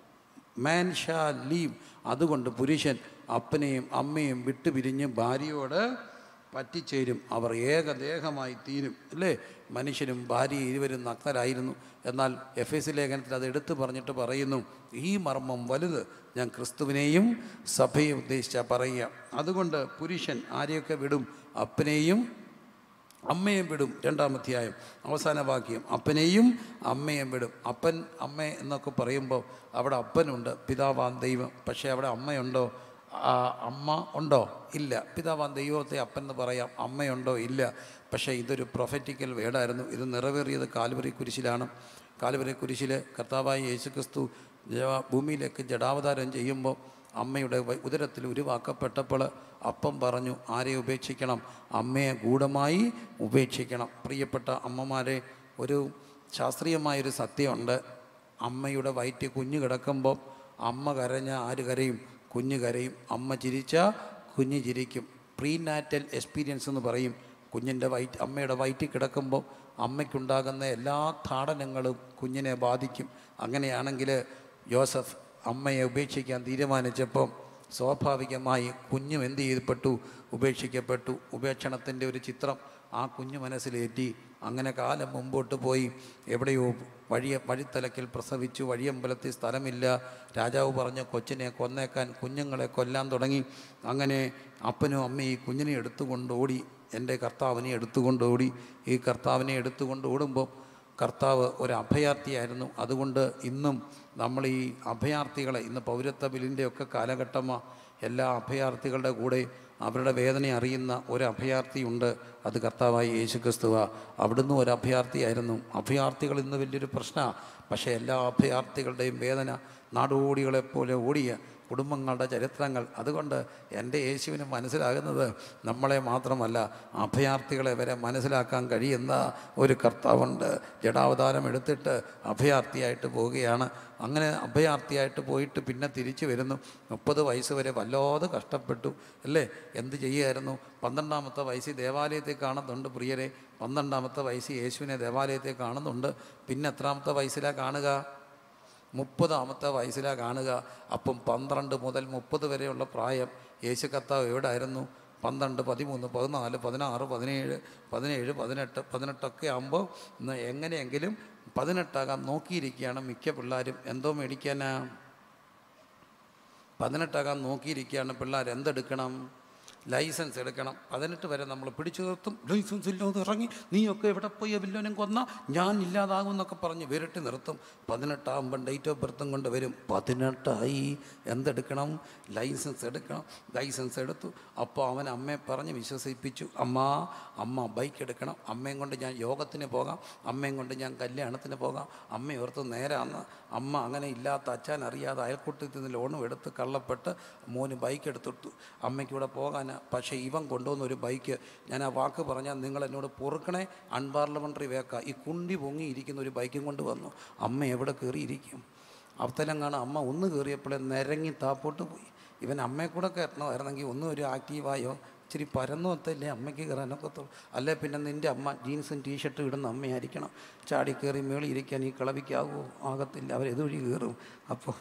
Speaker 1: മാൻ ഷാ ലീവ് അതുകൊണ്ട് പുരുഷൻ അപ്പനെയും അമ്മയും വിട്ടുപിരിഞ്ഞ് ഭാര്യയോട് പറ്റിച്ചേരും അവർ ഏകദേഹമായി തീരും അല്ലേ മനുഷ്യനും ഭാര്യയും ഇരുവരും നഗ്നരായിരുന്നു എന്നാൽ എഫ് എസ് ലേഖനത്തിൽ അത് എടുത്തു പറഞ്ഞിട്ട് പറയുന്നു ഈ മർമ്മം വലുത് ഞാൻ ക്രിസ്തുവിനെയും സഭയെ ഉദ്ദേശിച്ച പറയുക അതുകൊണ്ട് പുരുഷൻ ആരെയൊക്കെ വിടും അപ്പനെയും അമ്മയും വിടും രണ്ടാം അധ്യായം അവസാന വാക്യം അപ്പനെയും അമ്മയും വിടും അപ്പൻ അമ്മ എന്നൊക്കെ പറയുമ്പോൾ അവിടെ അപ്പനുണ്ട് പിതാവാൻ ദൈവം പക്ഷേ അവിടെ അമ്മയുണ്ടോ ആ, അമ്മ ഉണ്ടോ ഇല്ല പിതാവാൻ ദൈവത്തെ അപ്പൻ എന്ന് പറയാം അമ്മയുണ്ടോ ഇല്ല പക്ഷേ ഇതൊരു പ്രൊഫറ്റിക്കൽ വേടായിരുന്നു ഇത് നിറവേറിയത് കാൽവറി കുരിശിലാണ് കാൽവറി കുരിശിൽ കർത്താവായ യേശുക്രിസ്തു ജ- ഭൂമിയിലേക്ക് ജഡാവതാരം ചെയ്യുമ്പോൾ അമ്മയുടെ വ- ഉദരത്തിൽ ഉരുവാക്കപ്പെട്ടപ്പോൾ അപ്പം പറഞ്ഞു ആരെ ഉപേക്ഷിക്കണം അമ്മയെ ഗൂഢമായി ഉപേക്ഷിക്കണം പ്രിയപ്പെട്ട അമ്മമാരെ ഒരു ശാസ്ത്രീയമായൊരു സത്യമുണ്ട് അമ്മയുടെ വയറ്റിൽ കുഞ്ഞ് കിടക്കുമ്പോൾ അമ്മ കരഞ്ഞ ആര് കരയും കുഞ്ഞ് കരയും അമ്മ ചിരിച്ച കുഞ്ഞ് ചിരിക്കും പ്രീ നാറ്റൽ എക്സ്പീരിയൻസ് എന്ന് പറയും കുഞ്ഞിൻ്റെ വയറ്റ് അമ്മയുടെ വയറ്റിൽ കിടക്കുമ്പോൾ അമ്മയ്ക്കുണ്ടാകുന്ന എല്ലാ താടനങ്ങളും കുഞ്ഞിനെ ബാധിക്കും അങ്ങനെയാണെങ്കിൽ യോസഫ് അമ്മയെ ഉപേക്ഷിക്കാൻ തീരുമാനിച്ചപ്പോൾ സ്വാഭാവികമായി കുഞ്ഞും എന്ത് ചെയ്യപ്പെട്ടു ഉപേക്ഷിക്കപ്പെട്ടു ഉപേക്ഷണത്തിൻ്റെ ഒരു ചിത്രം ആ കുഞ്ഞു മനസ്സിലേറ്റി അങ്ങനെ കാലം മുമ്പോട്ട് പോയി എവിടെയോ വഴിയ വഴിത്തലക്കിൽ പ്രസവിച്ചു വഴിയമ്പലത്തിൽ സ്ഥലമില്ല രാജാവ് പറഞ്ഞ കൊച്ചിനെ കൊന്നേക്കാൻ കുഞ്ഞുങ്ങളെ കൊല്ലാൻ തുടങ്ങി അങ്ങനെ അപ്പനും അമ്മയും ഈ കുഞ്ഞിനെ എടുത്തുകൊണ്ട് ഓടി എൻ്റെ കർത്താവിനെ എടുത്തുകൊണ്ട് ഓടി ഈ കർത്താവിനെ എടുത്തുകൊണ്ട് ഓടുമ്പോൾ കർത്താവ് ഒരു അഭയാർത്ഥിയായിരുന്നു അതുകൊണ്ട് ഇന്നും നമ്മൾ ഈ അഭയാർത്ഥികളെ ഇന്ന് പൗരത്വ ബില്ലിൻ്റെ ഒക്കെ കാലഘട്ടമാണ് എല്ലാ അഭയാർത്ഥികളുടെ കൂടെ അവരുടെ വേദന അറിയുന്ന ഒരു അഭയാർത്ഥിയുണ്ട് അത് കർത്താവായ യേശു ക്രിസ്തുവ അവിടുന്ന് ഒരു അഭയാർത്ഥിയായിരുന്നു അഭയാർത്ഥികൾ ഇന്ന് വലിയൊരു പ്രശ്നമാണ് പക്ഷേ എല്ലാ അഭയാർത്ഥികളുടെയും വേദന നാടോടികളെപ്പോലെ ഓടിയ കുടുംബങ്ങളുടെ ചരിത്രങ്ങൾ അതുകൊണ്ട് എൻ്റെ യേശുവിന് മനസ്സിലാകുന്നത് നമ്മളെ മാത്രമല്ല അഭയാർത്ഥികളെ വരെ മനസ്സിലാക്കാൻ കഴിയുന്ന ഒരു കർത്താവുണ്ട് ജഡാവതാരം എടുത്തിട്ട് അഭയാർത്ഥിയായിട്ട് പോവുകയാണ് അങ്ങനെ അഭയാർത്ഥിയായിട്ട് പോയിട്ട് പിന്നെ തിരിച്ചു വരുന്നു മുപ്പത് വയസ്സ് വരെ വല്ലാതെ കഷ്ടപ്പെട്ടു അല്ലേ എന്ത് ചെയ്യുമായിരുന്നു പന്ത്രണ്ടാമത്തെ വയസ്സിൽ ദേവാലയത്തെ കാണുന്നുണ്ട് പ്രിയരെ പന്ത്രണ്ടാമത്തെ വയസ്സിൽ യേശുവിനെ ദേവാലയത്തെ കാണുന്നുണ്ട് പിന്നെ എത്രാമത്തെ വയസ്സിലാണ് കാണുക മുപ്പതാമത്തെ വയസ്സിലാണ് കാണുക അപ്പം പന്ത്രണ്ട് മുതൽ മുപ്പത് വരെയുള്ള പ്രായം യേശു കർത്താവ് എവിടെയായിരുന്നു പന്ത്രണ്ട് പതിമൂന്ന് പതിനാല് പതിനാറ് പതിനേഴ് പതിനേഴ് പതിനെട്ട് പതിനെട്ടൊക്കെ ആകുമ്പോൾ ഇന്ന് എങ്ങനെയെങ്കിലും പതിനെട്ടാകാൻ നോക്കിയിരിക്കുകയാണ് മിക്ക പിള്ളേരും എന്തോ മേടിക്കാനാ പതിനെട്ടാകാൻ നോക്കിയിരിക്കുകയാണ് പിള്ളേർ എന്തെടുക്കണം ലൈസൻസ് എടുക്കണം പതിനെട്ട് വരെ നമ്മൾ പിടിച്ചു നിർത്തും ലൈസൻസ് ഇല്ലാതെ ഇറങ്ങി നീയൊക്കെ എവിടെ പോയി വില്ലോനും കൊന്ന ഞാൻ ഇല്ലാതാകും എന്നൊക്കെ പറഞ്ഞ് വിരട്ടി നിർത്തും പതിനെട്ടാകുമ്പം ഡേറ്റ് ഓഫ് ബർത്തും കൊണ്ട് വരും പതിനെട്ടായി എന്തെടുക്കണം ലൈസൻസ് എടുക്കണം ലൈസൻസ് എടുത്തു അപ്പോൾ അവൻ അമ്മയെ പറഞ്ഞ് വിശ്വസിപ്പിച്ചു അമ്മ അമ്മ ബൈക്ക് എടുക്കണം അമ്മയും കൊണ്ട് ഞാൻ യോഗത്തിന് പോകാം അമ്മയും കൊണ്ട് ഞാൻ കല്യാണത്തിന് പോകാം അമ്മ ഓർത്ത് നേരാന്ന് അമ്മ അങ്ങനെ ഇല്ലാത്ത അച്ഛൻ അറിയാതെ അയൽക്കൂട്ടത്തിൽ നിന്ന് ലോണും എടുത്ത് കള്ളപ്പെട്ട് മോന് ബൈക്ക് എടുത്തിട്ടു അമ്മയ്ക്ക് ഇവിടെ പോകാൻ പക്ഷേ ഇവൻ കൊണ്ടുവന്ന ഒരു ബൈക്ക് ഞാൻ ആ വാക്ക് പറഞ്ഞാൽ നിങ്ങൾ എന്നോട് പൊറുക്കണേ അൺപാർലമെൻ്ററി വേക്ക ഈ കുണ്ടി പൊങ്ങിയിരിക്കുന്ന ഒരു ബൈക്കും കൊണ്ട് വന്നു അമ്മ എവിടെ കയറിയിരിക്കും അവത്തലങ്ങാണ് അമ്മ ഒന്ന് കയറിയപ്പോഴേ നിരങ്ങി താപ്പോട്ട് പോയി ഇവൻ അമ്മയെ കൂടെ കയറണമായിരുന്നെങ്കിൽ ഒന്നും ഒരു ആക്റ്റീവായോ ഇച്ചിരി പരന്നൊത്തല്ലേ അമ്മയ്ക്ക് കയറാനൊക്കത്തുള്ളൂ അല്ലേ പിന്നെ നിൻ്റെ അമ്മ ജീൻസും ടീഷർട്ടും ഇടുന്ന അമ്മയായിരിക്കണം ചാടി കയറി മേളിൽ ഇരിക്കാൻ ഈ കിളവിക്കാവോ ആകത്തില്ല അവരെതുവഴി കയറും അപ്പോൾ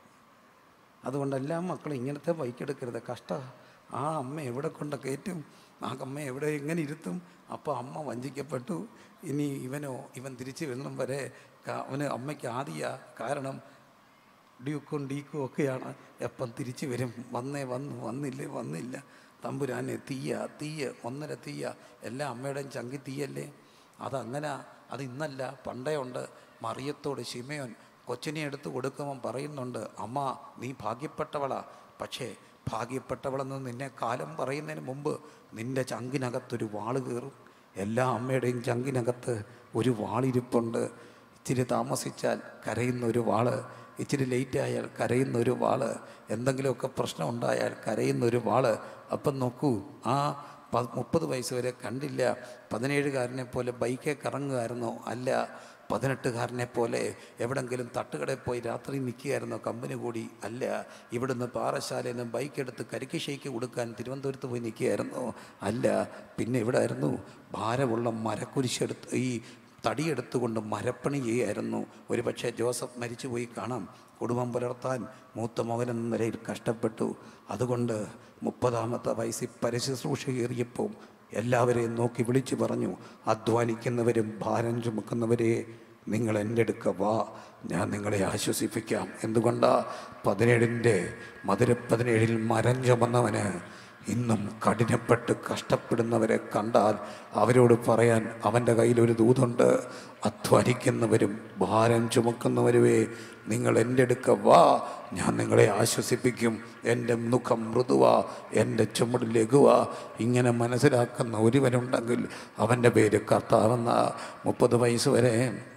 Speaker 1: അതുകൊണ്ട് എല്ലാ മക്കളും ഇങ്ങനത്തെ ബൈക്ക് എടുക്കരുത് കഷ്ട ആ അമ്മ എവിടെ കൊണ്ട് കയറ്റും ആ അമ്മ എവിടെ എങ്ങനെ ഇരുത്തും അപ്പോൾ അമ്മ വഞ്ചിക്കപ്പെട്ടു ഇനി ഇവനോ ഇവൻ തിരിച്ചു വരുന്ന വരെ ക- അവന് അമ്മയ്ക്ക് ആദിയ കാരണം ഡ്യൂക്കും ഡീക്കും ഒക്കെയാണ് എപ്പം തിരിച്ചു വരും വന്നേ വന്നു വന്നില്ലേ വന്നില്ല തമ്പുരാനെ തീയ തീയ ഒന്നര തീയ എല്ലാ അമ്മയുടെയും ചങ്കി തീയല്ലേ അതങ്ങനെ അത് ഇന്നല്ല പണ്ടേ ഉണ്ട് മറിയത്തോട് ശിമയോൻ കൊച്ചിനെ എടുത്ത് കൊടുക്കുമ്പം പറയുന്നുണ്ട് അമ്മ നീ ഭാഗ്യപ്പെട്ടവളാ പക്ഷേ ഭാഗ്യപ്പെട്ടവളെന്ന് നിന്നെ കാലം പറയുന്നതിന് മുമ്പ് നിൻ്റെ ചങ്കിനകത്തൊരു വാള് കയറും എല്ലാ അമ്മയുടെയും ചങ്കിനകത്ത് ഒരു വാളിരിപ്പുണ്ട് ഇച്ചിരി താമസിച്ചാൽ കരയുന്ന ഒരു വാള് ഇച്ചിരി ലേറ്റ് ആയാൽ കരയുന്ന ഒരു വാള് എന്തെങ്കിലുമൊക്കെ പ്രശ്നം ഉണ്ടായാൽ കരയുന്ന ഒരു വാള് അപ്പം നോക്കൂ ആ പ മുപ്പത് വയസ്സ് വരെ കണ്ടില്ല പതിനേഴുകാരനെ പോലെ ബൈക്കേ കറങ്ങുമായിരുന്നോ അല്ല പതിനെട്ടുകാരനെ പോലെ എവിടെങ്കിലും തട്ടുകടയിൽ പോയി രാത്രി നിൽക്കുകയായിരുന്നോ കമ്പനി കൂടി അല്ല ഇവിടുന്ന് പാറശാലയിൽ നിന്ന് ബൈക്ക് എടുത്ത് കരിക്ക് ഷേക്ക് കൊടുക്കാൻ തിരുവനന്തപുരത്ത് പോയി നിൽക്കുകയായിരുന്നോ അല്ല പിന്നെ ഇവിടെ ആയിരുന്നു ഭാരമുള്ള മരക്കുരിശെടുത്ത് ഈ തടിയെടുത്തുകൊണ്ട് മരപ്പണി ചെയ്യായിരുന്നു ഒരു പക്ഷേ ജോസഫ് മരിച്ചുപോയി കാണാം കുടുംബം പുലർത്താൻ മൂത്ത മകനെന്ന നിലയിൽ കഷ്ടപ്പെട്ടു അതുകൊണ്ട് മുപ്പതാമത്തെ വയസ്സിൽ പരശുശ്രൂഷ കയറിയപ്പോൾ എല്ലാവരെയും നോക്കി വിളിച്ചു പറഞ്ഞു അധ്വാനിക്കുന്നവരും ഭാരം ചുമക്കുന്നവരെ നിങ്ങൾ എൻ്റെ അടുക്ക വാ ഞാൻ നിങ്ങളെ ആശ്വസിപ്പിക്കാം എന്തുകൊണ്ടാ പതിനേഴിൻ്റെ മധുര പതിനേഴിൽ മരം ചുമന്നവന് ഇന്നും കഠിനപ്പെട്ട് കഷ്ടപ്പെടുന്നവരെ കണ്ടാൽ അവരോട് പറയാൻ അവൻ്റെ കയ്യിലൊരു ദൂതുണ്ട് അധ്വാനിക്കുന്നവരും ഭാരം ചുമക്കുന്നവരുവേ നിങ്ങൾ എൻ്റെ അടുക്ക വാ ഞാൻ നിങ്ങളെ ആശ്വസിപ്പിക്കും എൻ്റെ മുഖം മൃദുവാ എൻ്റെ ചുമട് ലഘുവാ ഇങ്ങനെ മനസ്സിലാക്കുന്ന ഒരുവനുണ്ടെങ്കിൽ അവൻ്റെ പേര് കർത്താവെന്ന മുപ്പത് വയസ്സ് വരെ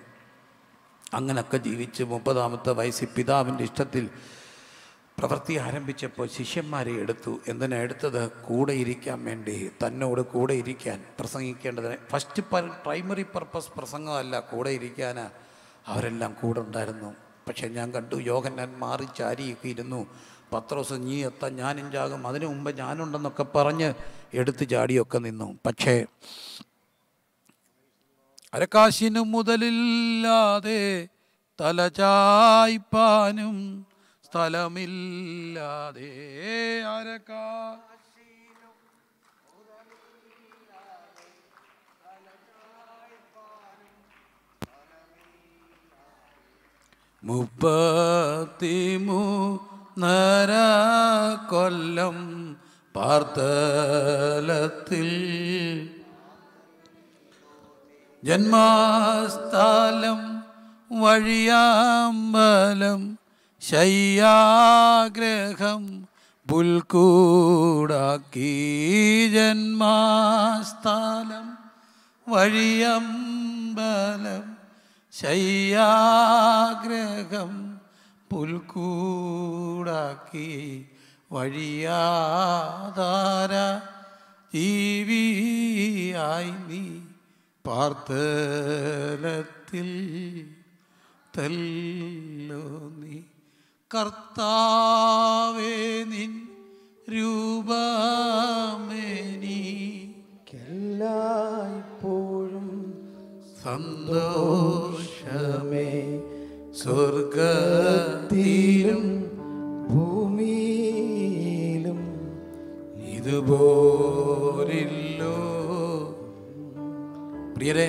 Speaker 1: അങ്ങനൊക്കെ ജീവിച്ച് മുപ്പതാമത്തെ വയസ്സിൽ പിതാവിൻ്റെ ഇഷ്ടത്തിൽ പ്രവൃത്തി ആരംഭിച്ചപ്പോൾ ശിഷ്യന്മാരെ എടുത്തു എന്തിനാ എടുത്തത് കൂടെ ഇരിക്കാൻ വേണ്ടി തന്നോട് കൂടെ ഇരിക്കാൻ പ്രസംഗിക്കേണ്ടതിന് ഫസ്റ്റ് പ്രൈമറി പർപ്പസ് പ്രസംഗമല്ല കൂടെ ഇരിക്കാനാ അവരെല്ലാം കൂടെ ഉണ്ടായിരുന്നു പക്ഷെ ഞാൻ കണ്ടു യോഗന്നാൻ മാറി ചാരിയൊക്കെ ഇരുന്നു പത്രോസ് നീ എത്താൻ ഞാനും ചാകും അതിനു മുമ്പ് ഞാനുണ്ടെന്നൊക്കെ പറഞ്ഞ് എടുത്ത് ചാടിയൊക്കെ നിന്നു പക്ഷേ അരക്കാശിനു മുതലില്ലാതെ തലചായ്പാനും സ്ഥലമില്ലാതെ അരക്കാ മുപ്പത്തിമൂന്നര കൊല്ലം പാർത്തലത്തിൽ ജന്മസ്ഥലം വഴിയാമ്പലം ശയ്യാഗ്രഹം പുൽക്കൂടാക്കി ജന്മസ്ഥലം വഴിയമ്പലം ശയ്യാഗ്രഹം പുൽക്കൂടാക്കി വഴിയാധാര ജീവിയായി നീ പാർത്തലത്തിൽ തല്ലോ നീ കർത്താവേ നിൻ രൂപമേനി
Speaker 2: എല്ലായ്പ്പോഴും
Speaker 1: സന്തോഷമേ സ്വർഗത്തിലും
Speaker 2: തീരും ഭൂമിയിലും
Speaker 1: ഇതുപോലില്ലോ പ്രിയരെ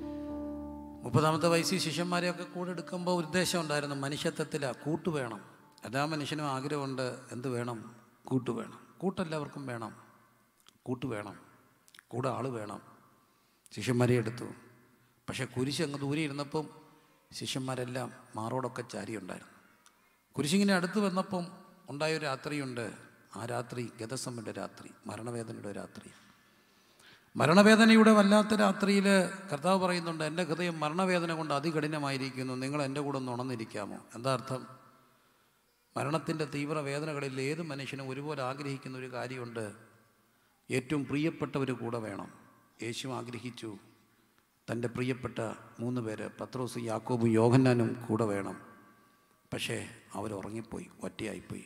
Speaker 1: മുപ്പതാമത്തെ വയസ്സിൽ ശിഷ്യന്മാരെയൊക്കെ കൂടെ എടുക്കുമ്പോൾ ഉദ്ദേശം ഉണ്ടായിരുന്നു മനുഷ്യത്വത്തില കൂട്ട് വേണം എല്ലാ മനുഷ്യനും ആഗ്രഹമുണ്ട് എന്ത് വേണം കൂട്ട് വേണം കൂട്ടെല്ലാവർക്കും വേണം കൂട്ട് വേണം കൂടെ ആൾ വേണം ശിഷ്യന്മാരെ എടുത്തു പക്ഷേ കുരിശ് അങ്ങ് ദൂരെ ഇരുന്നപ്പം ശിഷ്യന്മാരെല്ലാം മാറോടൊക്കെ ചാരിയുണ്ടായിരുന്നു കുരിശിങ്ങനെ അടുത്ത് വന്നപ്പം ഉണ്ടായൊരു രാത്രിയുണ്ട് ആ രാത്രി ഗതസമ്മൻ്റെ രാത്രി മരണവേദനയുടെ രാത്രി മരണവേദനയുടെ വല്ലാത്ത രാത്രിയിൽ കർത്താവ് പറയുന്നുണ്ട് എൻ്റെ ഹൃദയം മരണവേദന കൊണ്ട് അതികഠിനമായിരിക്കുന്നു നിങ്ങൾ എൻ്റെ കൂടെ ഒന്ന് ഉണർന്നിരിക്കാമോ എന്താ അർത്ഥം മരണത്തിൻ്റെ തീവ്ര വേദനകളിൽ ഏത് മനുഷ്യനും ഒരുപോലെ ആഗ്രഹിക്കുന്ന ഒരു കാര്യമുണ്ട് ഏറ്റവും പ്രിയപ്പെട്ടവർ കൂടെ വേണം യേശു ആഗ്രഹിച്ചു തൻ്റെ പ്രിയപ്പെട്ട മൂന്ന് പേര് പത്രോസ് യാക്കോബും യോഹന്നാനും കൂടെ വേണം പക്ഷേ അവർ ഉറങ്ങിപ്പോയി ഒറ്റയായിപ്പോയി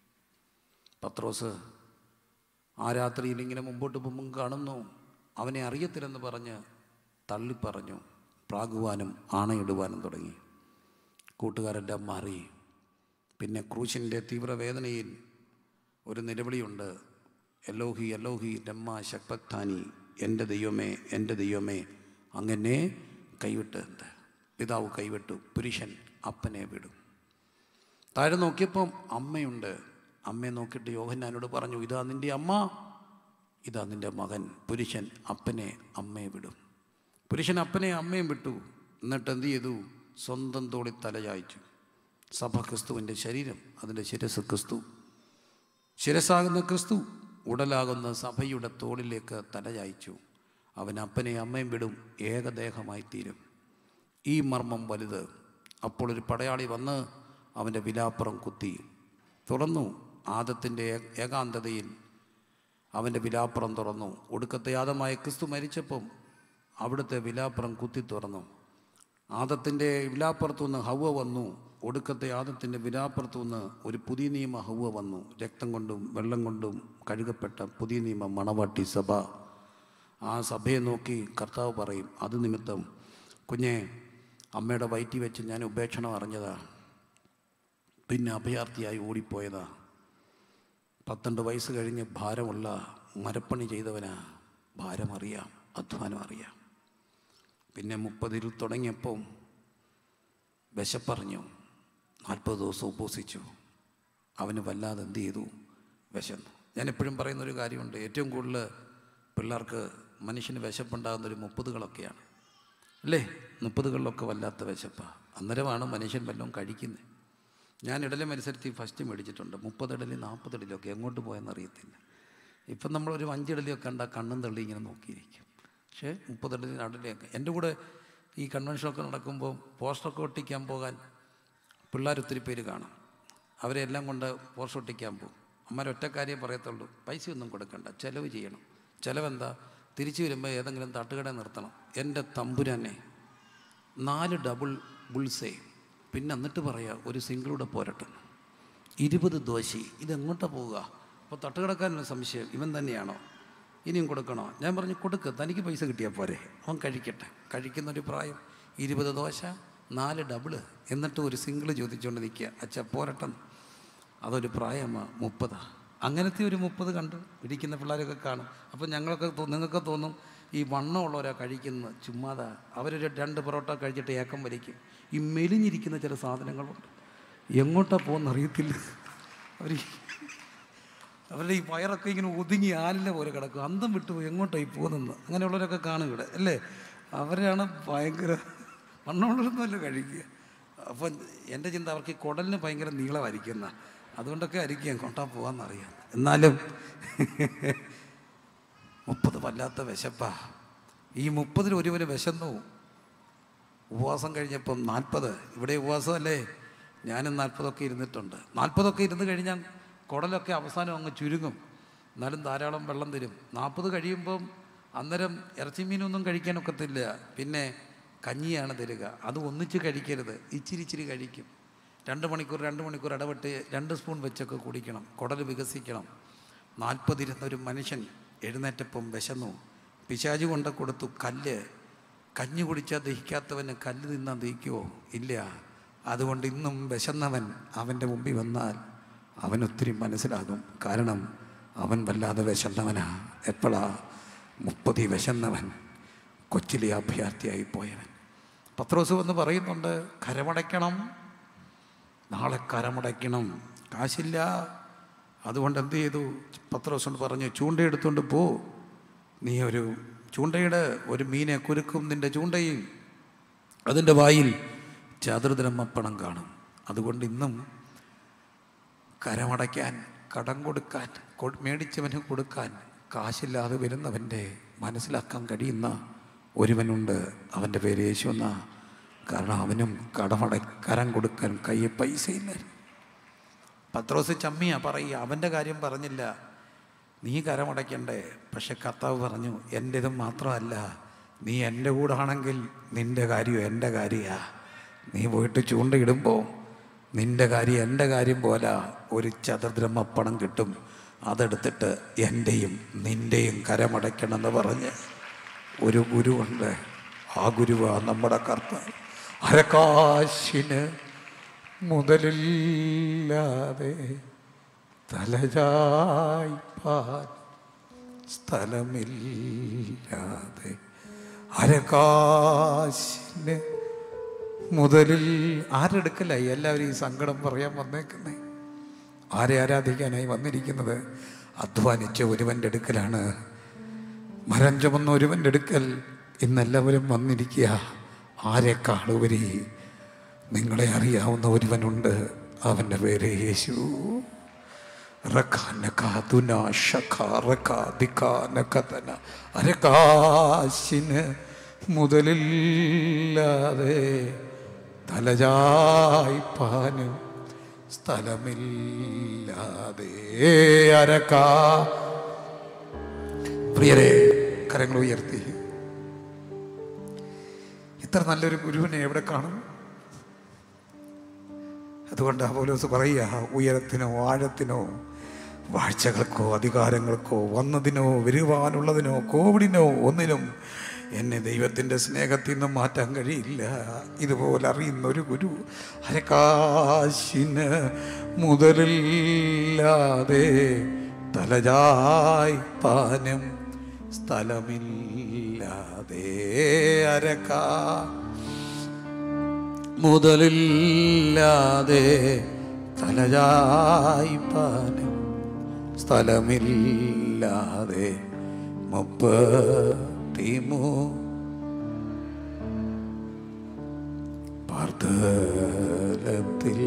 Speaker 1: പത്രോസ് ആ രാത്രിയിൽ ഇങ്ങനെ മുമ്പോട്ട് പോകുമ്പം കാണുന്നു അവനെ അറിയത്തില്ലെന്ന് പറഞ്ഞ് തള്ളിപ്പറഞ്ഞു പ്രാകുവാനും ആണയിടുവാനും തുടങ്ങി കൂട്ടുകാരെല്ലാം മാറി പിന്നെ ക്രൂശിൻ്റെ തീവ്രവേദനയിൽ ഒരു നിലവിളിയുണ്ട് എലോഹി എലോഹി രമ്മ ശക്പക്താനി എൻ്റെ ദൈവമേ എൻ്റെ ദൈവമേ അങ്ങനെ കൈവിട്ട് എന്ത് പിതാവ് കൈവിട്ടു പുരുഷൻ അപ്പനെ വിടും താഴെ നോക്കിയപ്പം അമ്മയുണ്ട് അമ്മയെ നോക്കിയിട്ട് യോഹന്നാനോട് പറഞ്ഞു ഇതാ നിൻ്റെ അമ്മ ഇതാ നിൻ്റെ മകൻ പുരുഷൻ അപ്പനെ അമ്മയെ വിടും പുരുഷൻ അപ്പനെ അമ്മയും വിട്ടു എന്നിട്ട് എന്ത് ചെയ്തു സ്വന്തം തോളി തലചായ്ച്ചു സഭ ക്രിസ്തുവിൻ്റെ ശരീരം അതിൻ്റെ ശിരസ് ക്രിസ്തു ശിരസാകുന്ന ക്രിസ്തു ഉടലാകുന്ന സഭയുടെ തോളിലേക്ക് തലചായ്ച്ചു അവൻ അപ്പനെ അമ്മയും വിടും ഏകദേഹമായി തീരും ഈ മർമ്മം വലുത് അപ്പോൾ ഒരു പടയാളി വന്ന് അവൻ്റെ വിലാപ്പുറം കുത്തി തുറന്നു ആദത്തിൻ്റെ ഏ- ഏകാന്തതയിൽ അവൻ്റെ വിലാപ്പുറം തുറന്നു ഒടുക്കത്തെ ആദമായ ക്രിസ്തു മരിച്ചപ്പം അവിടുത്തെ വിലാപ്പുറം കുത്തി തുറന്നു ആദത്തിൻ്റെ വിലാപ്പുറത്തു നിന്ന് ഹൗവ വന്നു ഒടുക്കത്തെ ആദത്തിൻ്റെ വിലാപ്പുറത്തു നിന്ന് ഒരു പുതിയ നിയമ ഹൗവ വന്നു രക്തം കൊണ്ടും വെള്ളം കൊണ്ടും കഴുകപ്പെട്ട പുതിയ നിയമ മണവാട്ടി സഭ ആ സഭയെ നോക്കി കർത്താവ് പറയും അത് നിമിത്തം കുഞ്ഞെ അമ്മയുടെ വയറ്റി വെച്ച് ഞാൻ ഉപേക്ഷണം അറിഞ്ഞതാ പിന്നെ അഭയാർത്ഥിയായി ഓടിപ്പോയതാ പന്ത്രണ്ട് വയസ്സ് കഴിഞ്ഞ് ഭാരമുള്ള മരപ്പണി ചെയ്തവനാ ഭാരം അറിയാം അധ്വാനം അറിയാം പിന്നെ മുപ്പതിൽ തുടങ്ങിയപ്പം വിശപ്പറിഞ്ഞു നാൽപ്പത് ദിവസം ഉപസിച്ചു അവന് വല്ലാതെ എന്ത് ചെയ്തു വിശന്നു ഞാൻ എപ്പോഴും പറയുന്നൊരു കാര്യമുണ്ട് ഏറ്റവും കൂടുതൽ പിള്ളേർക്ക് മനുഷ്യന് വിശപ്പുണ്ടാകുന്നൊരു മുപ്പതുകളൊക്കെയാണ് അല്ലേ മുപ്പതുകളിലൊക്കെ വല്ലാത്ത വിശപ്പാണ് അന്നേരമാണ് മനുഷ്യൻ വല്ലതും കഴിക്കുന്നത് ഞാൻ ഇടലെ മത്സരത്തിൽ ഫസ്റ്റ് മേടിച്ചിട്ടുണ്ട് മുപ്പത് ഇടലി നാൽപ്പത് ഇടലിയൊക്കെ എങ്ങോട്ട് പോയെന്ന് അറിയത്തില്ല ഇപ്പം നമ്മളൊരു അഞ്ചിടലിയൊക്കെ കണ്ടാൽ കണ്ണും തള്ളി ഇങ്ങനെ നോക്കിയിരിക്കും പക്ഷേ മുപ്പത് ഇടലി നടലിയൊക്കെ എൻ്റെ കൂടെ ഈ കൺവെൻഷനൊക്കെ നടക്കുമ്പോൾ പോസ്റ്ററൊക്കെ ഒട്ടിക്കാൻ പോകാൻ പിള്ളേർ ഒത്തിരി പേര് കാണും അവരെ എല്ലാം കൊണ്ട് പോസ്റ്റർ ഒട്ടിക്കാൻ പോകും അമ്മ ഒറ്റ കാര്യം പറയത്തുള്ളൂ പൈസയൊന്നും കൊടുക്കണ്ട ചിലവ് ചെയ്യണം ചിലവെന്താ തിരിച്ചു വരുമ്പോൾ ഏതെങ്കിലും തട്ടുകട നിർത്തണം എൻ്റെ തമ്പുരാനെ നാല് ഡബിൾ ബുൾസേ പിന്നെ എന്നിട്ട് പറയാ ഒരു സിംഗിളൂടെ പോരട്ടെ ഇരുപത് ദോശി ഇതെങ്ങോട്ടാ പോവുക അപ്പോൾ തട്ടുകടക്കാരനൊരു സംശയം ഇവൻ തന്നെയാണോ ഇനിയും കൊടുക്കണോ ഞാൻ പറഞ്ഞു കൊടുക്ക് തനിക്ക് പൈസ കിട്ടിയാൽ പോരെ അവൻ കഴിക്കട്ടെ കഴിക്കുന്നൊരു പ്രായം ഇരുപത് ദോശ നാല് ഡബിള് എന്നിട്ട് ഒരു സിംഗിൾ ചോദിച്ചുകൊണ്ട് നിൽക്കുക അച്ഛ പോരട്ടെ അതൊരു പ്രായമാണ് മുപ്പതാ അങ്ങനത്തെ ഒരു മുപ്പത് കണ്ടു ഇരിക്കുന്ന പിള്ളേരൊക്കെ കാണും അപ്പോൾ ഞങ്ങളൊക്കെ തോ- നിങ്ങൾക്ക് തോന്നും ഈ വണ്ണമുള്ളവരാ കഴിക്കുന്നത് ചുമ്മാതാ അവരൊരു രണ്ട് പൊറോട്ട കഴിച്ചിട്ട് ഏക്കം വലിക്കും ഈ മെലിഞ്ഞിരിക്കുന്ന ചില സാധനങ്ങളുണ്ട് എങ്ങോട്ടാ പോകുന്ന അറിയത്തില്ല അവർ അവരുടെ ഈ വയറൊക്കെ ഇങ്ങനെ ഒതുങ്ങി ആലിലെ പോലെ കിടക്കും അന്തം വിട്ടു പോയി എങ്ങോട്ടായി പോകുന്നെന്ന് അങ്ങനെയുള്ളവരൊക്കെ കാണും ഇവിടെ അല്ലേ അവരാണ് ഭയങ്കര വണ്ണമുള്ളവരൊന്നുമല്ല കഴിക്കുക അപ്പം എൻ്റെ ചിന്ത അവർക്ക് ഈ കുടലിന് ഭയങ്കര നീളമായിരിക്കുന്ന അതുകൊണ്ടൊക്കെ ആയിരിക്കും കൊണ്ടാ പോകാമെന്നറിയാം എന്നാലും മുപ്പത് വല്ലാത്ത വിശപ്പാ ഈ മുപ്പതിൽ ഒരുവന് വിശന്നു ഉപവാസം കഴിഞ്ഞപ്പം നാൽപ്പത് ഇവിടെ ഉപവാസമല്ലേ ഞാനും നാൽപ്പതൊക്കെ ഇരുന്നിട്ടുണ്ട് നാൽപ്പതൊക്കെ ഇരുന്ന് കഴിഞ്ഞാൽ കുടലൊക്കെ അവസാനം അങ്ങ് ചുരുങ്ങും എന്നാലും ധാരാളം വെള്ളം തരും നാൽപ്പത് കഴിയുമ്പം അന്നേരം ഇറച്ചി മീനൊന്നും കഴിക്കാനൊക്കത്തില്ല പിന്നെ കഞ്ഞിയാണ് തരിക അത് ഒന്നിച്ച് കഴിക്കരുത് ഇച്ചിരി ഇച്ചിരി കഴിക്കും രണ്ട് മണിക്കൂർ രണ്ട് മണിക്കൂർ ഇടവിട്ട് രണ്ട് സ്പൂൺ വെച്ചൊക്കെ കുടിക്കണം കുടൽ വികസിക്കണം നാൽപ്പതിരുന്ന ഒരു മനുഷ്യൻ എഴുന്നേറ്റപ്പം വിശന്നു പിശാജ് കൊണ്ട് കൊടുത്തു കല്ല് കഞ്ഞി കുടിച്ചാൽ ദഹിക്കാത്തവന് കല്ല് തിന്നാൻ ദഹിക്കുമോ ഇല്ല അതുകൊണ്ട് ഇന്നും വിശന്നവൻ അവൻ്റെ മുമ്പിൽ വന്നാൽ അവനൊത്തിരി മനസ്സിലാകും കാരണം അവൻ വല്ലാതെ വിശന്നവനാ എപ്പോഴാ മുപ്പതി വിശന്നവൻ കൊച്ചിലെ അഭയാർത്ഥിയായി പോയവൻ പത്രോസ് വന്ന് പറയുന്നുണ്ട് കരമടയ്ക്കണം നാളെ കരമടയ്ക്കണം കാശില്ല അതുകൊണ്ട് എന്ത് ചെയ്തു പത്രോസ് കൊണ്ട് പറഞ്ഞു ചൂണ്ടയെടുത്തുകൊണ്ട് പോ നീ ഒരു ചൂണ്ടയുടെ ഒരു മീനെ കുരുക്കും നിൻ്റെ ചൂണ്ടയിൽ അതിൻ്റെ വായിൽ ചതുർദ്രമപ്പണം കാണും അതുകൊണ്ട് ഇന്നും കരമടയ്ക്കാൻ കടം കൊടുക്കാൻ കൊ- മേടിച്ചവന് കൊടുക്കാൻ കാശില്ലാതെ വരുന്നവൻ്റെ മനസ്സിലാക്കാൻ കഴിയുന്ന ഒരുവനുണ്ട് അവൻ്റെ പേര് യേശു എന്നാ കാരണം അവനും കടമട കരം കൊടുക്കാൻ കയ്യിൽ പൈസയില്ല പത്രോസ് ചമ്മിയാ പറയുക അവൻ്റെ കാര്യം പറഞ്ഞില്ല നീ കരമടയ്ക്കണ്ടേ പക്ഷെ കർത്താവ് പറഞ്ഞു എൻ്റെതും മാത്രമല്ല നീ എൻ്റെ കൂടെ ആണെങ്കിൽ നിൻ്റെ കാര്യം എൻ്റെ കാര്യമാ നീ പോയിട്ട് ചൂണ്ടയിടുമ്പോൾ നിൻ്റെ കാര്യം എൻ്റെ കാര്യം പോലെ ഒരു ചതുർദ്രമ പണം കിട്ടും അതെടുത്തിട്ട് എൻ്റെയും നിൻ്റെയും കരമടയ്ക്കണമെന്ന് പറഞ്ഞ് ഒരു ഗുരുവുണ്ട് ആ ഗുരുവാ നമ്മുടെ കർത്താവ് അരക്കാശിന് മുതലില്ലാതെ തലചായ്പാൻ സ്ഥലമില്ലാതെ അരകാശിന് മുതലിൽ ആരെടുക്കലായി എല്ലാവരും ഈ സങ്കടം പറയാൻ വന്നേക്കുന്നേ ആരെ ആരാധിക്കാനായി വന്നിരിക്കുന്നത് അധ്വാനിച്ച ഒരുവൻ്റെ അടുക്കലാണ് മരം ചുമന്ന ഒരുവൻ്റെ അടുക്കൽ ഇന്നെല്ലാവരും വന്നിരിക്കുക ആരെക്കാളുപരി നിങ്ങളെ അറിയാവുന്ന ഒരുവനുണ്ട് അവൻ്റെ പേര് യേശു അരക്കാശിന് മുതലില്ലാതെ തലചായ്പാനും സ്ഥലമില്ലാതെ അരക്കാ പ്രിയരെ കരങ്ങൾ ഉയർത്തി ഇത്ര നല്ലൊരു ഗുരുവിനെ എവിടെ കാണും അതുകൊണ്ട് അപോലോസ് പറയുക ഉയരത്തിനോ ആഴത്തിനോ വാഴ്ചകൾക്കോ അധികാരങ്ങൾക്കോ വന്നതിനോ വരുവാനുള്ളതിനോ കോവിഡിനോ ഒന്നിനും എന്നെ ദൈവത്തിൻ്റെ സ്നേഹത്തിൽ നിന്നും മാറ്റാൻ കഴിയില്ല ഇതുപോലെ അറിയുന്ന ഒരു ഗുരു അരക്കാശിന് മുതലില്ലാതെ തലചായ്പാനും സ്ഥലമില്ലാതെ അരക്കാ മുതലില്ലാതെ തലചായ്പാനും സ്ഥലമില്ലാതെ മുപ്പത്തിമൂ പാർത്തലത്തിൽ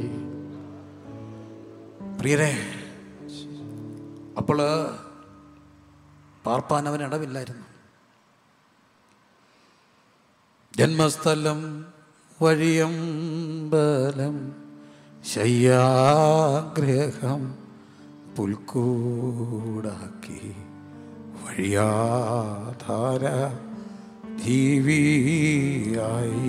Speaker 1: പ്രിയരെ അപ്പോൾ പാർപ്പാൻ അവൻ ഇടവില്ലായിരുന്നു ജന്മസ്ഥലം വഴിയമ്പലം ശയ്യാഗ്രഹം പുൽക്കൂടാക്കി വഴിയാധാര ജീവിയായി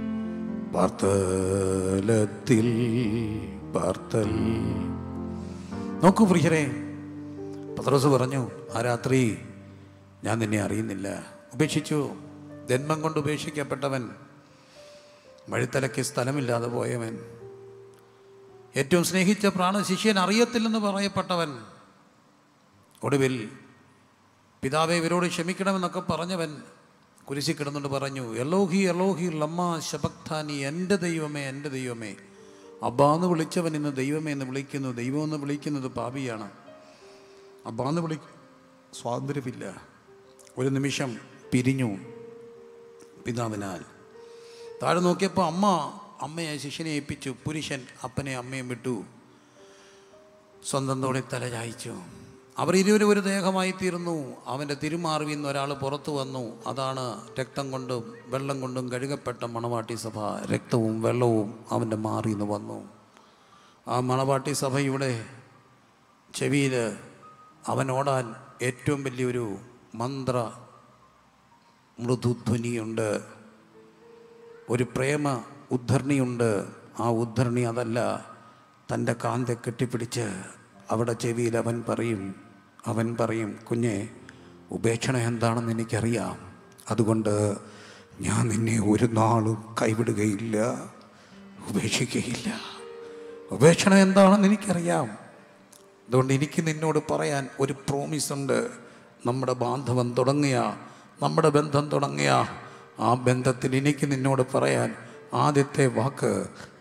Speaker 1: പാർത്തലത്തിൽ പാർത്തൽ നോക്കൂ പ്രിയരെ പത്രോസ് പറഞ്ഞു ആ രാത്രി ഞാൻ നിന്നെ അറിയുന്നില്ല ഉപേക്ഷിച്ചു ജന്മം കൊണ്ട് ഉപേക്ഷിക്കപ്പെട്ടവൻ വഴിത്തലയ്ക്ക് സ്ഥലമില്ലാതെ പോയവൻ ഏറ്റവും സ്നേഹിച്ച പ്രാണശിഷ്യൻ അറിയത്തില്ലെന്ന് പറയപ്പെട്ടവൻ ഒടുവിൽ പിതാവെ ഇവരോട് ക്ഷമിക്കണമെന്നൊക്കെ പറഞ്ഞവൻ കുരിശി കിടന്നുകൊണ്ട് പറഞ്ഞു എലോഹി എലോഹി ലമ്മ ശബക്താനി എൻ്റെ ദൈവമേ എൻ്റെ ദൈവമേ അബ്ബാന്ന് വിളിച്ചവൻ ഇന്ന് ദൈവമേ എന്ന് വിളിക്കുന്നു ദൈവം എന്ന് വിളിക്കുന്നത് പാപിയാണ് അബ്ബാന്ന് വിളി സ്വാതന്ത്ര്യമില്ല ഒരു നിമിഷം പിരിഞ്ഞു പിതാവിനാൽ താഴെ നോക്കിയപ്പോൾ അമ്മ അമ്മയെ ശിഷ്യനെ ഏൽപ്പിച്ചു പുരുഷൻ അപ്പനെ അമ്മയും വിട്ടു സ്വന്തം തോണി തല ചായ്ച്ചു അവർ ഇരുവരും ഒരു ദേഹമായി തീർന്നു അവൻ്റെ തിരുമാറിൽ നിന്ന് ഒരാൾ പുറത്തു വന്നു അതാണ് രക്തം കൊണ്ടും വെള്ളം കൊണ്ടും കഴുകപ്പെട്ട മണവാട്ടി സഭ രക്തവും വെള്ളവും അവൻ്റെ മാറിൽ നിന്ന് വന്നു ആ മണവാട്ടി സഭയുടെ ചെവിയിൽ അവനോടാൻ ഏറ്റവും വലിയൊരു മന്ത്ര മൃദുധ്വനിയുണ്ട് ഒരു പ്രേമ ഉദ്ധരണിയുണ്ട് ആ ഉദ്ധരണി അതല്ല തൻ്റെ കാന്തെ കെട്ടിപ്പിടിച്ച് അവിടെ ചെവിയിൽ അവൻ പറയും അവൻ പറയും കുഞ്ഞെ ഉപേക്ഷണ എന്താണെന്ന് എനിക്കറിയാം അതുകൊണ്ട് ഞാൻ നിന്നെ ഒരു നാളും കൈവിടുകയില്ല ഉപേക്ഷിക്കുകയില്ല ഉപേക്ഷണ എന്താണെന്ന് എനിക്കറിയാം അതുകൊണ്ട് എനിക്ക് നിന്നോട് പറയാൻ ഒരു പ്രോമിസ് ഉണ്ട് നമ്മുടെ ബാന്ധവം തുടങ്ങിയ നമ്മുടെ ബന്ധം തുടങ്ങിയ ആ ബന്ധത്തിൽ എനിക്ക് നിന്നോട് പറയാൻ ആദ്യത്തെ വാക്ക്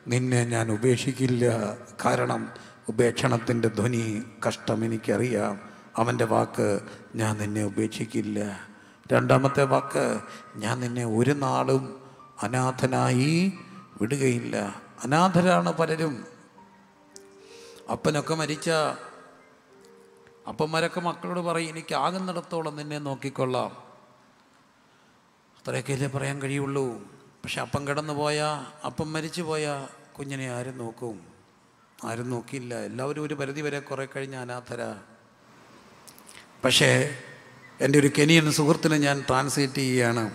Speaker 1: നിന്നെ ഞാൻ ഉപേക്ഷിക്കില്ല കാരണം ഉപേക്ഷണത്തിൻ്റെ ധ്വനി കഷ്ടം എനിക്കറിയാം അവൻ്റെ വാക്ക് ഞാൻ നിന്നെ ഉപേക്ഷിക്കില്ല രണ്ടാമത്തെ വാക്ക് ഞാൻ നിന്നെ ഒരു നാളും അനാഥനായി വിടുകയില്ല അനാഥരാണ് പലരും അപ്പനൊക്കെ മരിച്ച അപ്പന്മാരൊക്കെ മക്കളോട് പറയും എനിക്ക് ആകുന്നിടത്തോളം നിന്നെ നോക്കിക്കൊള്ളാം അത്രയൊക്കെയല്ലേ പറയാൻ കഴിയുള്ളൂ പക്ഷെ അപ്പം കിടന്നു പോയാൽ അപ്പം മരിച്ചു പോയാൽ കുഞ്ഞിനെ ആരും നോക്കും ആരും നോക്കിയില്ല എല്ലാവരും ഒരു പരിധി വരെ കുറേ കഴിഞ്ഞ് അനാഥരാ പക്ഷേ എൻ്റെ ഒരു കെനിയൻ സുഹൃത്തിനെ ഞാൻ ട്രാൻസ്ലേറ്റ് ചെയ്യുകയാണ്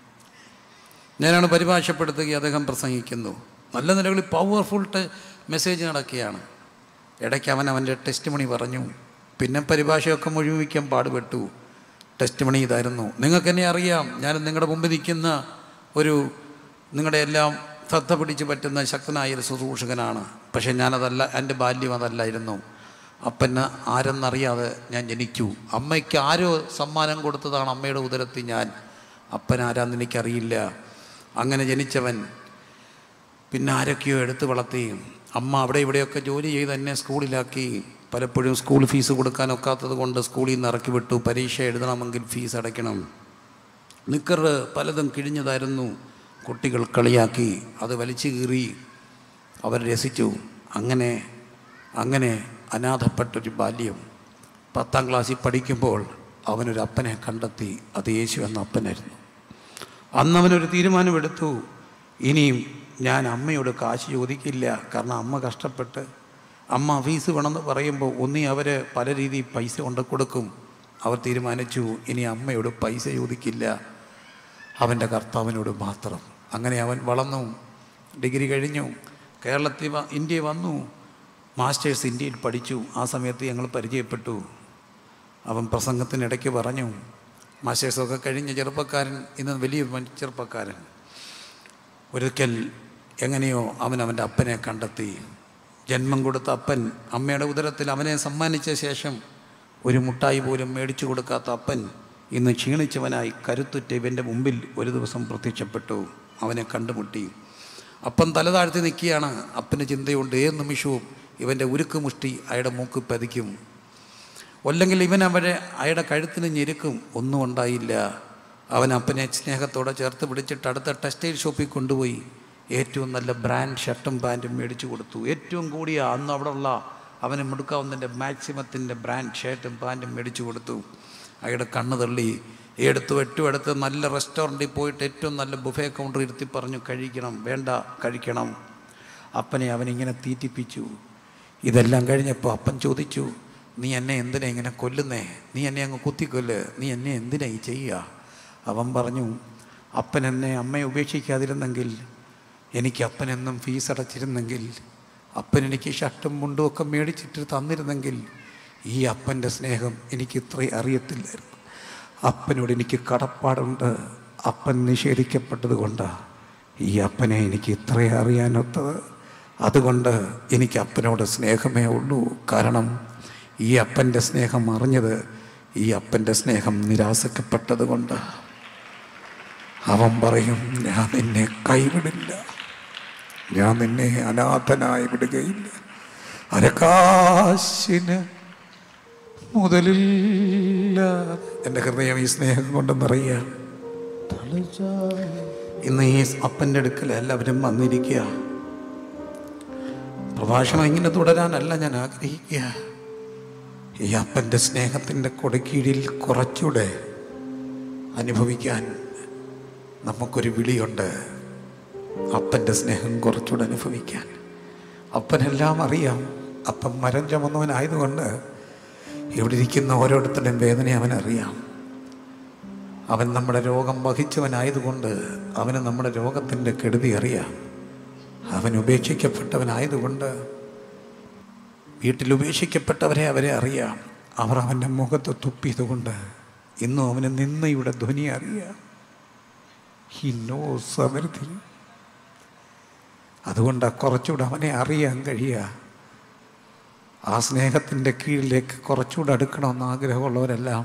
Speaker 1: ഞാനാണ് പരിഭാഷപ്പെടുത്തുക അദ്ദേഹം പ്രസംഗിക്കുന്നു നല്ല നിലകളിൽ പവർഫുൾ മെസ്സേജ് നടക്കുകയാണ് ഇടയ്ക്ക് അവൻ അവൻ്റെ ടെസ്റ്റ് മണി പറഞ്ഞു പിന്നെ പരിഭാഷയൊക്കെ മുഴുവിക്കാൻ പാടുപെട്ടു ടെസ്റ്റ് മണി ഇതായിരുന്നു നിങ്ങൾക്ക് എന്നെ അറിയാം ഞാൻ നിങ്ങളുടെ മുമ്പിൽ നിൽക്കുന്ന ഒരു നിങ്ങളുടെ എല്ലാം ശ്രദ്ധ പിടിച്ച് പറ്റുന്ന ശക്തനായ ഒരു ശുശ്രൂഷകനാണ് പക്ഷേ ഞാനതല്ല എൻ്റെ ബാല്യം അതല്ലായിരുന്നു അപ്പന് ആരെന്നറിയാതെ ഞാൻ ജനിച്ചു അമ്മയ്ക്ക് ആരോ സമ്മാനം കൊടുത്തതാണ് അമ്മയുടെ ഉദരത്തിൽ ഞാൻ അപ്പൻ ആരാന്ന് എനിക്കറിയില്ല അങ്ങനെ ജനിച്ചവൻ പിന്നെ ആരൊക്കെയോ എടുത്ത് വളർത്തി അമ്മ അവിടെ ഇവിടെയൊക്കെ ജോലി ചെയ്ത് എന്നെ സ്കൂളിലാക്കി പലപ്പോഴും സ്കൂൾ ഫീസ് കൊടുക്കാൻ ഒക്കാത്തത് കൊണ്ട് സ്കൂളിൽ നിന്ന് ഇറക്കി വിട്ടു പരീക്ഷ എഴുതണമെങ്കിൽ ഫീസ് അടയ്ക്കണം നിക്കർ പലതും കിഴിഞ്ഞതായിരുന്നു കുട്ടികൾ കളിയാക്കി അത് വലിച്ചു കീറി അവർ രസിച്ചു അങ്ങനെ അങ്ങനെ അനാഥപ്പെട്ടൊരു ബാല്യം പത്താം ക്ലാസ്സിൽ പഠിക്കുമ്പോൾ അവനൊരു അപ്പനെ കണ്ടെത്തി അത് യേശു എന്ന അപ്പനായിരുന്നു അന്ന് അവനൊരു തീരുമാനമെടുത്തു ഇനിയും ഞാൻ അമ്മയോട് കാശ് ചോദിക്കില്ല കാരണം അമ്മ കഷ്ടപ്പെട്ട് അമ്മ ഫീസ് വേണമെന്ന് പറയുമ്പോൾ ഒന്നി അവർ പല രീതിയിൽ പൈസ കൊണ്ട് കൊടുക്കും അവർ തീരുമാനിച്ചു ഇനി അമ്മയോട് പൈസ ചോദിക്കില്ല അവൻ്റെ കർത്താവിനോട് മാത്രം അങ്ങനെ അവൻ വളർന്നു ഡിഗ്രി കഴിഞ്ഞു കേരളത്തിൽ വ- ഇന്ത്യയിൽ വന്നു മാസ്റ്റേഴ്സ് ഇന്ത്യയിൽ പഠിച്ചു ആ സമയത്ത് ഞങ്ങൾ പരിചയപ്പെട്ടു അവൻ പ്രസംഗത്തിനിടയ്ക്ക് പറഞ്ഞു മാസ്റ്റേഴ്സൊക്കെ കഴിഞ്ഞ ചെറുപ്പക്കാരൻ ഇന്ന് വലിയ മൻ- ചെറുപ്പക്കാരൻ ഒരിക്കൽ എങ്ങനെയോ അവൻ അവൻ്റെ അപ്പനെ കണ്ടെത്തി ജന്മം കൊടുത്ത അപ്പൻ അമ്മയുടെ ഉദരത്തിൽ അവനെ സമ്മാനിച്ച ശേഷം ഒരു മുട്ടായി പോലും മേടിച്ചു കൊടുക്കാത്ത അപ്പൻ ഇന്ന് ക്ഷീണിച്ചവനായി കരുത്തുറ്റ ഇവൻ്റെ മുമ്പിൽ ഒരു ദിവസം പ്രത്യക്ഷപ്പെട്ടു അവനെ കണ്ടുമുട്ടി അപ്പൻ തല താഴ്ത്തി നിൽക്കുകയാണ് അപ്പന് ചിന്തയുണ്ട് ഏത് നിമിഷവും ഇവൻ്റെ ഉരുക്ക് മുഷ്ടി അയാളുടെ മൂക്ക് പതിക്കും അല്ലെങ്കിൽ ഇവൻ അവരെ അയാളുടെ കഴുത്തിന് ഞെരുക്കും ഒന്നും ഉണ്ടായില്ല അവൻ അപ്പനെ സ്നേഹത്തോടെ ചേർത്ത് പിടിച്ചിട്ട് അടുത്ത ടെക്സ്റ്റൈൽ ഷോപ്പിൽ കൊണ്ടുപോയി ഏറ്റവും നല്ല ബ്രാൻഡ് ഷർട്ടും പാൻറ്റും മേടിച്ചു കൊടുത്തു ഏറ്റവും കൂടിയ അന്ന് അവിടെ ഉള്ള അവന് മുടുക്കാവുന്നതിൻ്റെ മാക്സിമത്തിൻ്റെ ബ്രാൻഡ് ഷർട്ടും പാൻറ്റും മേടിച്ചു കൊടുത്തു അയാളുടെ കണ്ണ് തള്ളി എടുത്തു ഏറ്റവും അടുത്ത് നല്ല റെസ്റ്റോറൻറ്റിൽ പോയിട്ട് ഏറ്റവും നല്ല ബുഫേ കൗണ്ടർ ഇരുത്തി പറഞ്ഞു കഴിക്കണം വേണ്ട കഴിക്കണം അപ്പനെ അവനിങ്ങനെ തീറ്റിപ്പിച്ചു ഇതെല്ലാം കഴിഞ്ഞപ്പോൾ അപ്പൻ ചോദിച്ചു നീ എന്നെ എന്തിനാ ഇങ്ങനെ കൊല്ലുന്നേ നീ എന്നെ അങ്ങ് കുത്തിക്കൊല്ല് നീ എന്നെ എന്തിനാ ഈ ചെയ്യുക അവൻ പറഞ്ഞു അപ്പൻ എന്നെ അമ്മയെ ഉപേക്ഷിക്കാതിരുന്നെങ്കിൽ എനിക്ക് അപ്പനെന്നും ഫീസ് അടച്ചിരുന്നെങ്കിൽ അപ്പൻ എനിക്ക് ഷർട്ടും മുണ്ടും ഒക്കെ മേടിച്ചിട്ട് തന്നിരുന്നെങ്കിൽ ഈ അപ്പൻ്റെ സ്നേഹം എനിക്ക് ഇത്രയും അറിയത്തില്ലായിരുന്നു അപ്പനോട് എനിക്ക് കടപ്പാടുണ്ട് അപ്പൻ നിഷേധിക്കപ്പെട്ടത് കൊണ്ടാണ് ഈ അപ്പനെ എനിക്ക് ഇത്രയും അറിയാനൊത്തത് അതുകൊണ്ട് എനിക്ക് അപ്പനോട് സ്നേഹമേ ഉള്ളൂ കാരണം ഈ അപ്പൻ്റെ സ്നേഹം അറിഞ്ഞത് ഈ അപ്പൻ്റെ സ്നേഹം നിരാശക്കപ്പെട്ടത് കൊണ്ട് അവൻ പറയും ഞാൻ നിന്നെ കൈവിടില്ല ഞാൻ നിന്നെ അനാഥനായി വിടുകയില്ല അരക്കാശിന് മുതലില്ല എൻ്റെ ഹൃദയം ഈ സ്നേഹം കൊണ്ട് നിറയുക
Speaker 2: തളിച്ചാൽ
Speaker 1: ഇന്ന് ഈ അപ്പൻ്റെ അടുക്കൽ എല്ലാവരും വന്നിരിക്കുക പ്രഭാഷണം ഇങ്ങനെ തുടരാനല്ല ഞാൻ ആഗ്രഹിക്കുക ഈ അപ്പൻ്റെ സ്നേഹത്തിൻ്റെ കൊടക്കീഴിൽ കുറച്ചുകൂടെ അനുഭവിക്കാൻ നമുക്കൊരു വിളിയുണ്ട് അപ്പൻ്റെ സ്നേഹം കുറച്ചുകൂടെ അനുഭവിക്കാൻ അപ്പനെല്ലാം അറിയാം അപ്പൻ മരം ചുമന്നവനായതുകൊണ്ട് ഇവിടെ ഇരിക്കുന്ന ഓരോരുത്തരുടെയും വേദന അവനറിയാം അവൻ നമ്മുടെ രോഗം വഹിച്ചവനായതുകൊണ്ട് അവന് നമ്മുടെ രോഗത്തിൻ്റെ കെടുതി അറിയാം അവൻ ഉപേക്ഷിക്കപ്പെട്ടവനായതുകൊണ്ട് വീട്ടിൽ ഉപേക്ഷിക്കപ്പെട്ടവരെ അവരെ അറിയാം അവർ അവൻ്റെ മുഖത്ത് തുപ്പിയതുകൊണ്ട് ഇന്നും അവന് നിന്നയുടെ ധ്വനി അറിയാം ഹി നോസ് എവരിഥിങ് അതുകൊണ്ട് കുറച്ചുകൂടെ അവനെ അറിയാൻ കഴിയുക ആ സ്നേഹത്തിൻ്റെ കീഴിലേക്ക് കുറച്ചുകൂടെ അടുക്കണമെന്ന് ആഗ്രഹമുള്ളവരെല്ലാം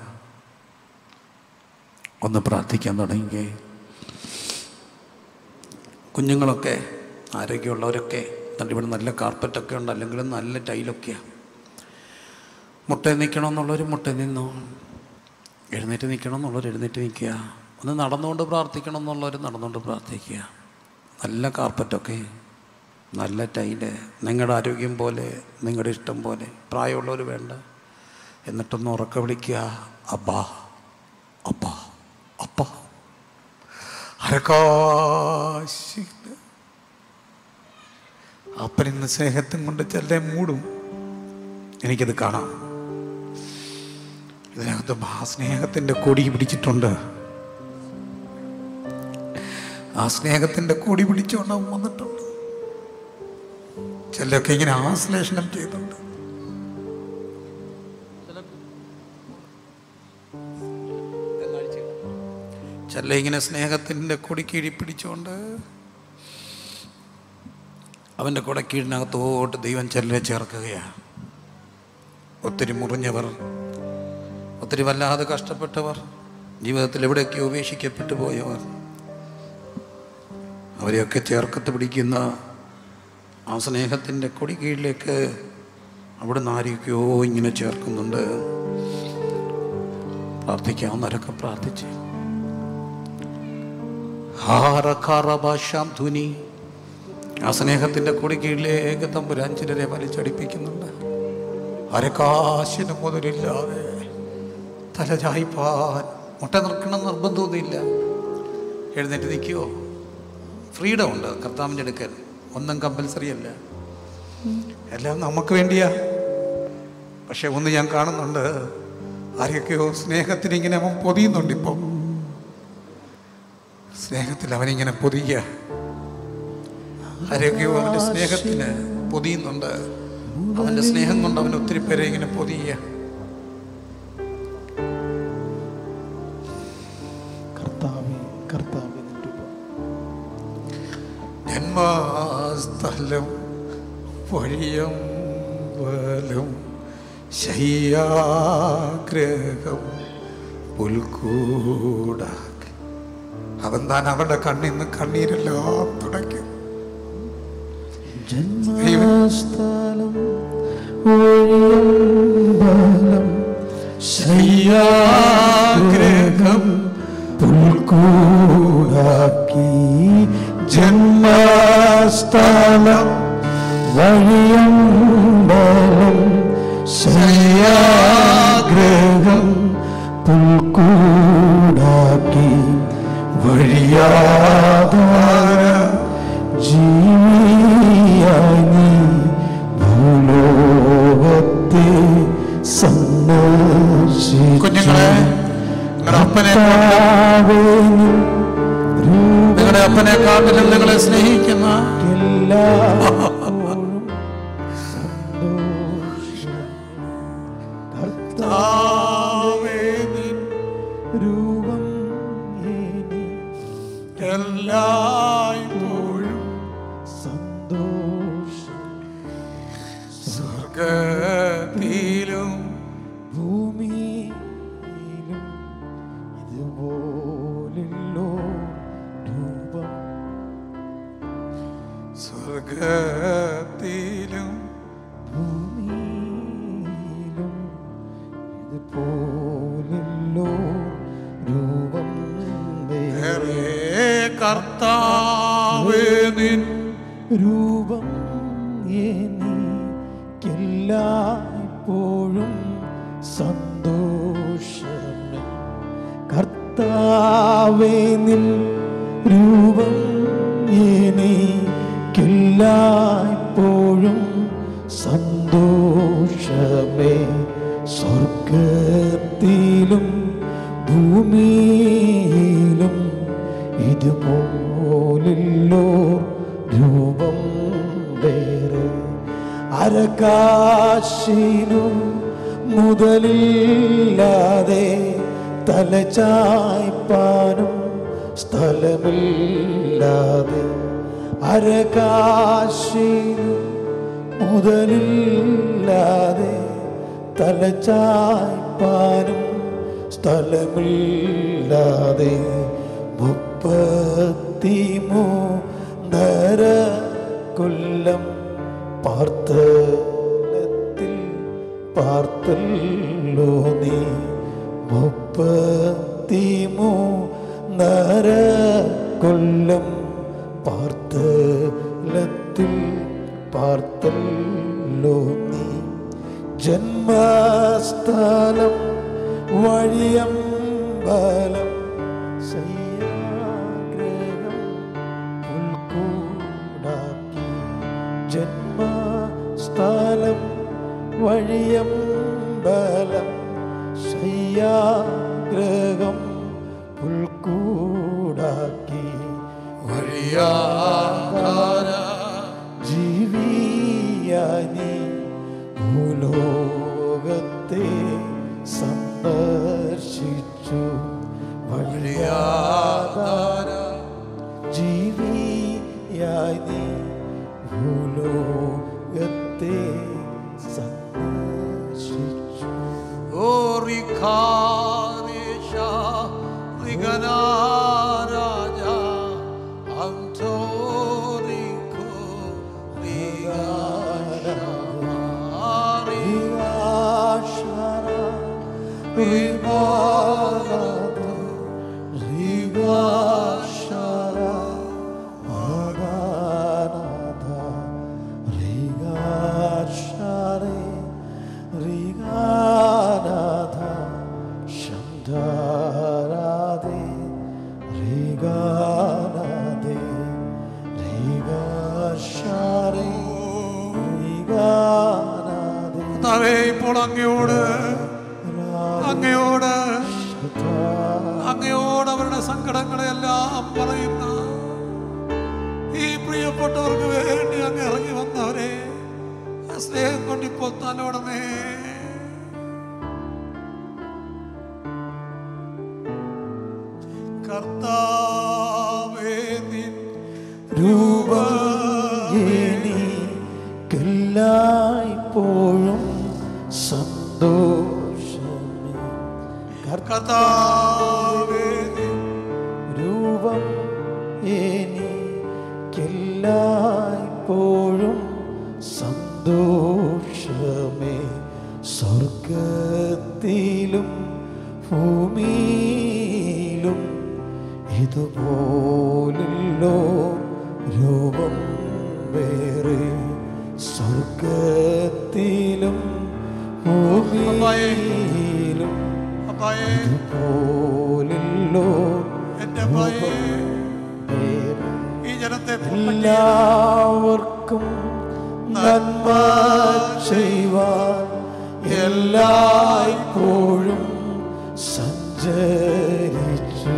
Speaker 1: ഒന്ന് പ്രാർത്ഥിക്കാൻ തുടങ്ങി കുഞ്ഞുങ്ങളൊക്കെ ആരോഗ്യമുള്ളവരൊക്കെ എന്നിട്ട് ഇവിടെ നല്ല കാർപ്പറ്റൊക്കെ ഉണ്ട് അല്ലെങ്കിൽ നല്ല ടൈലൊക്കെയാണ് മുട്ടയിൽ നിൽക്കണമെന്നുള്ളവർ മുട്ടയിൽ നിന്നു എഴുന്നേറ്റ് നിൽക്കണം എന്നുള്ളവർ എഴുന്നേറ്റ് നിൽക്കുക ഒന്ന് നടന്നുകൊണ്ട് പ്രാർത്ഥിക്കണം എന്നുള്ളവർ നടന്നുകൊണ്ട് പ്രാർത്ഥിക്കുക നല്ല കാർപ്പറ്റൊക്കെ നല്ല ടൈല് നിങ്ങളുടെ ആരോഗ്യം പോലെ നിങ്ങളുടെ ഇഷ്ടം പോലെ പ്രായമുള്ളവർ വേണ്ട എന്നിട്ടൊന്ന് ഉറക്ക വിളിക്കുക അബ്ബാ അപ്പ അപ്പ അരക്കാശി അപ്പനിന്ന് സ്നേഹത്തും കൊണ്ട് ചെല്ലേ മൂടും എനിക്കത് കാണാം ഇതിനകത്ത് ആ സ്നേഹത്തിൻ്റെ കൊടി പിടിച്ചിട്ടുണ്ട് ആ സ്നേഹത്തിൻ്റെ കൊടി പിടിച്ചുകൊണ്ട് അവൻ വന്നിട്ടുണ്ട് ചിലരൊക്കെ ഇങ്ങനെ ആശ്ലേഷണം ചെയ്തിട്ടുണ്ട് ചില ഇങ്ങനെ സ്നേഹത്തിൻ്റെ കൊടി കീഴി പിടിച്ചുകൊണ്ട് അവൻ്റെ കുടക്കീഴിനകത്തോട്ട് ദൈവം ചെല്ലരെ ചേർക്കുകയാണ് ഒത്തിരി മുറിഞ്ഞവർ ഒത്തിരി വല്ലാതെ കഷ്ടപ്പെട്ടവർ ജീവിതത്തിൽ എവിടെയൊക്കെ ഉപേക്ഷിക്കപ്പെട്ടു പോയവർ അവരെയൊക്കെ ചേർക്കത്ത് പിടിക്കുന്ന ആ സ്നേഹത്തിൻ്റെ കൊടി കീഴിലേക്ക് അവിടുന്ന് ആരെയൊക്കെയോ ഇങ്ങനെ ചേർക്കുന്നുണ്ട് പ്രാർത്ഥിക്കാവുന്നവരൊക്കെ പ്രാർത്ഥിച്ച് ഹാറഖാറഭാഷാം ധുനി ആ സ്നേഹത്തിൻ്റെ കൊടി കീഴിലേക്ക് തമ്പുരാൻ ചിലരെ വലിച്ചടിപ്പിക്കുന്നുണ്ട് അരക്കാശിന് മുതലില്ലാതെ തലചായ്പാൻ മുട്ട നിൽക്കണം നിർബന്ധമൊന്നുമില്ല എഴുന്നേറ്റ് നിൽക്കുമോ ഫ്രീഡം ഉണ്ട് കർത്താവിൻ്റെ അടുക്കൽ ഒന്നും കമ്പൽസറി അല്ല എല്ലാം നമുക്ക് വേണ്ടിയാ പക്ഷെ ഒന്ന് ഞാൻ കാണുന്നുണ്ട് ആരെയൊക്കെയോ സ്നേഹത്തിന് ഇങ്ങനെ അവൻ പൊതിയുന്നുണ്ട് ഇപ്പം സ്നേഹത്തിൽ അവനിങ്ങനെ പൊതിയ ആരെയൊക്കെയോ അവൻ്റെ സ്നേഹത്തിന് പൊതിയുന്നുണ്ട് അവൻ്റെ സ്നേഹം കൊണ്ട് അവൻ ഒത്തിരി പേരെ ഇങ്ങനെ പൊതിയ
Speaker 2: കർത്താവേ കർത്താവേ നിന്റെ രൂപം
Speaker 1: ജന്മസ്ഥലം വഴിയം വലം ശയ്യാഗ്രഹം പുൽക്കൂടാക്കി അവൻ താൻ അവരുടെ കണ്ണിൽ നിന്ന് കണ്ണീരെല്ലാം തുടയ്ക്കും
Speaker 2: ജന്മസ്ഥലം വഴിയമ്പലം ശയ്യാഗ്രഹം പുൽക്കൂടാക്കി ജന്മസ്ഥലം വഴിയമ്പലം ശയ്യാഗ്രഹം പുൽക്കൂടാക്കി വഴിയാധാര ജീവിയായി നീ ഭൂലോകത്തെ
Speaker 1: കുഞ്ഞുങ്ങളെ നിങ്ങളുടെ അപ്പനെ നിങ്ങളുടെ അപ്പനെ കാട്ടിലും നിങ്ങളെ സ്നേഹിക്കുന്ന കർത്താവേ നിൻ
Speaker 2: രൂപം
Speaker 1: എല്ലായ്പ്പോഴും
Speaker 2: സന്തോഷം
Speaker 1: സ്വർഗത്തിലും
Speaker 2: ഭൂമിയിലും ഇതുപോലുള്ളോ രൂപം
Speaker 1: സ്വർഗത്തിലും
Speaker 2: ഭൂമിയിലും ഇതുപോലുള്ളോ രൂപം വേറെ
Speaker 1: വേറെ കർത്താവേ നിൻ
Speaker 2: രൂപം എനിക്കെല്ലായ്പ്പോഴും സന്തോഷമേ കർത്താവേ നിൻ രൂപം എനിക്കെല്ലായ്പ്പോഴും സന്തോഷമേ സ്വർഗത്തിലും ഭൂമിയിലും ഇതുപോലുള്ളോ രൂപം വേറെ അരകാശിനും മുതലില്ലാതെ തലചായ്പാനും സ്ഥലമില്ലാതെ അരകാശിനും മുതലില്ലാതെ തലചായ്പാനും സ്ഥലമില്ലാതെ മുപ്പത്തിമൂന്നര കൊല്ലം പാർത്തലത്തിൽ പാർത്തല്ലോ നീ മുപ്പത്തിമൂ നര കൊല്ലം പാർത്തലത്തിൽ പാർത്തല്ലോ നീ ജന്മസ്ഥലം വഴിയമ്പലം ശയ്യാഗ്രഹം പുൽക്കൂടാക്കി ജന്മസ്ഥലം വഴിയമ്പലം ശയ്യാഗ്രഹം പുൽക്കൂടാക്കി ജീവിയാനി ഭൂലോകത്തെ സന്ദർശിച്ചു വഴിയാധാര ജീവിയാനി ഭൂലോകത്തെ സന്ദർശിച്ചു
Speaker 1: Orikarisha Riganaraja Antoriko Riganari കർത്താവേ ഇപ്പോൾ അങ്ങയോട് അങ്ങയോട് അങ്ങയോട് അവരുടെ സങ്കടങ്ങളെല്ലാം പറയുന്ന ഈ പ്രിയപ്പെട്ടവർക്ക് വേണ്ടി അങ്ങ് ഇറങ്ങി വന്നവരെ ആ സ്നേഹം കൊണ്ട് ഇപ്പോൾ തലോടമേ കർത്താവേ നിൻ
Speaker 2: രൂപം എനിക്കെല്ലായ്പ്പോഴും സന്തോഷമേ
Speaker 1: കർത്താവേ നിൻ
Speaker 2: രൂപം എനിക്കെല്ലായ്പ്പോഴും സന്തോഷമേ സ്വർഗത്തിലും ഭൂമിയിലും ഇതുപോലല്ലോ രൂപം വേറെ സ്വർഗത്തിലും ഭൂമിയിലും
Speaker 1: അപ്പായേ
Speaker 2: ഇതുപോലല്ലോ
Speaker 1: എന്റെ അപ്പായേ
Speaker 2: വേറെ
Speaker 1: ഈ ജനത്തെ പുറത്തേക്ക്
Speaker 2: എല്ലാവർക്കും നന്മ ചെയ്യുവാൻ എല്ലായ്പ്പോഴും സഞ്ചരിച്ചു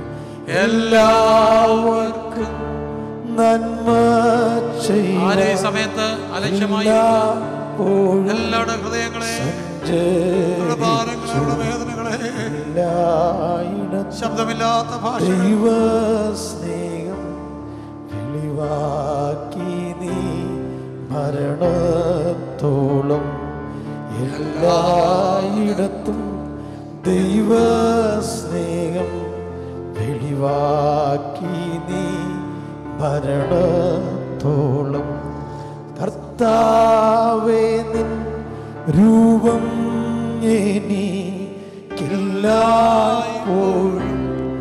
Speaker 2: എല്ലാവർക്കും നന്മ
Speaker 1: ആരെ ഈ
Speaker 2: ചെയ്യാൻ
Speaker 1: സമയത്ത് അലക്ഷ്യമായി
Speaker 2: എല്ലായ്പ്പോഴും
Speaker 1: എല്ലാവരുടെ ഹൃദയങ്ങളെ അവരുടെ
Speaker 2: സഞ്ചരിച്ചു
Speaker 1: ഭാരങ്ങളെ അവരുടെ വേദനകളെ
Speaker 2: എല്ലായിടത്തും
Speaker 1: ശബ്ദമില്ലാത്ത ഭാഷ
Speaker 2: ദൈവ സ്നേഹം വെളിവാക്കി നീ മരണത്തോളം എല്ലായിടത്തും ദൈവ സ്നേഹം വെളിവാക്കി നീ മരണത്തോളം കർത്താവേ നിൻ രൂപം എനിക്കെല്ലായ്പ്പോഴും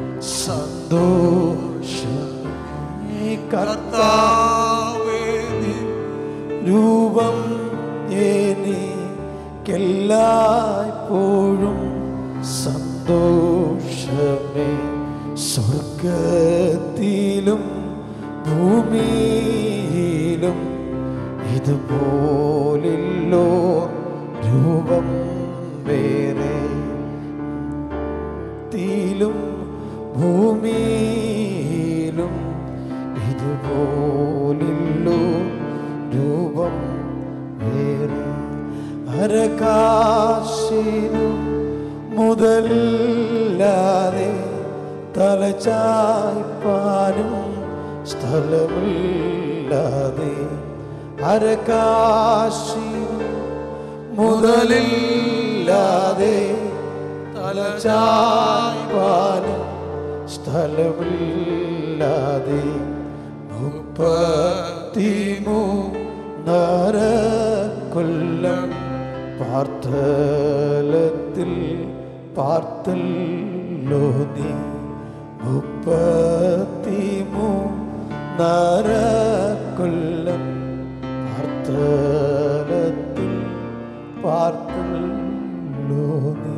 Speaker 2: സന്തോഷമേ കർത്താവേ നിൻ രൂപം എനിക്കെല്ലായ്പ്പോഴും സന്തോഷമേ സ്വർഗത്തിലും ഭൂമിയിലും ഇതുപോലില്ലോ രൂപം വേറെ തീലും ഭൂമിയിലും ഇതുപോലില്ലോ രൂപം വേറെ അരകാശിനു മുതലാതെ തലചായ്പാനും സ്ഥലമില്ലാതെ അരകാശിനു മുതലില്ലാതെ തലചായ്പാനും സ്ഥലമില്ലാതെ മുപ്പത്തിമൂ നരക്കൊല്ലം പാർത്ഥലത്തിൽ പാർത്തല്ലോ നീ മുപ്പത്തിമൂ നരക്കൊല്ലം പാർത്ഥലത്തിൽ പാർത്തല്ലോ നീ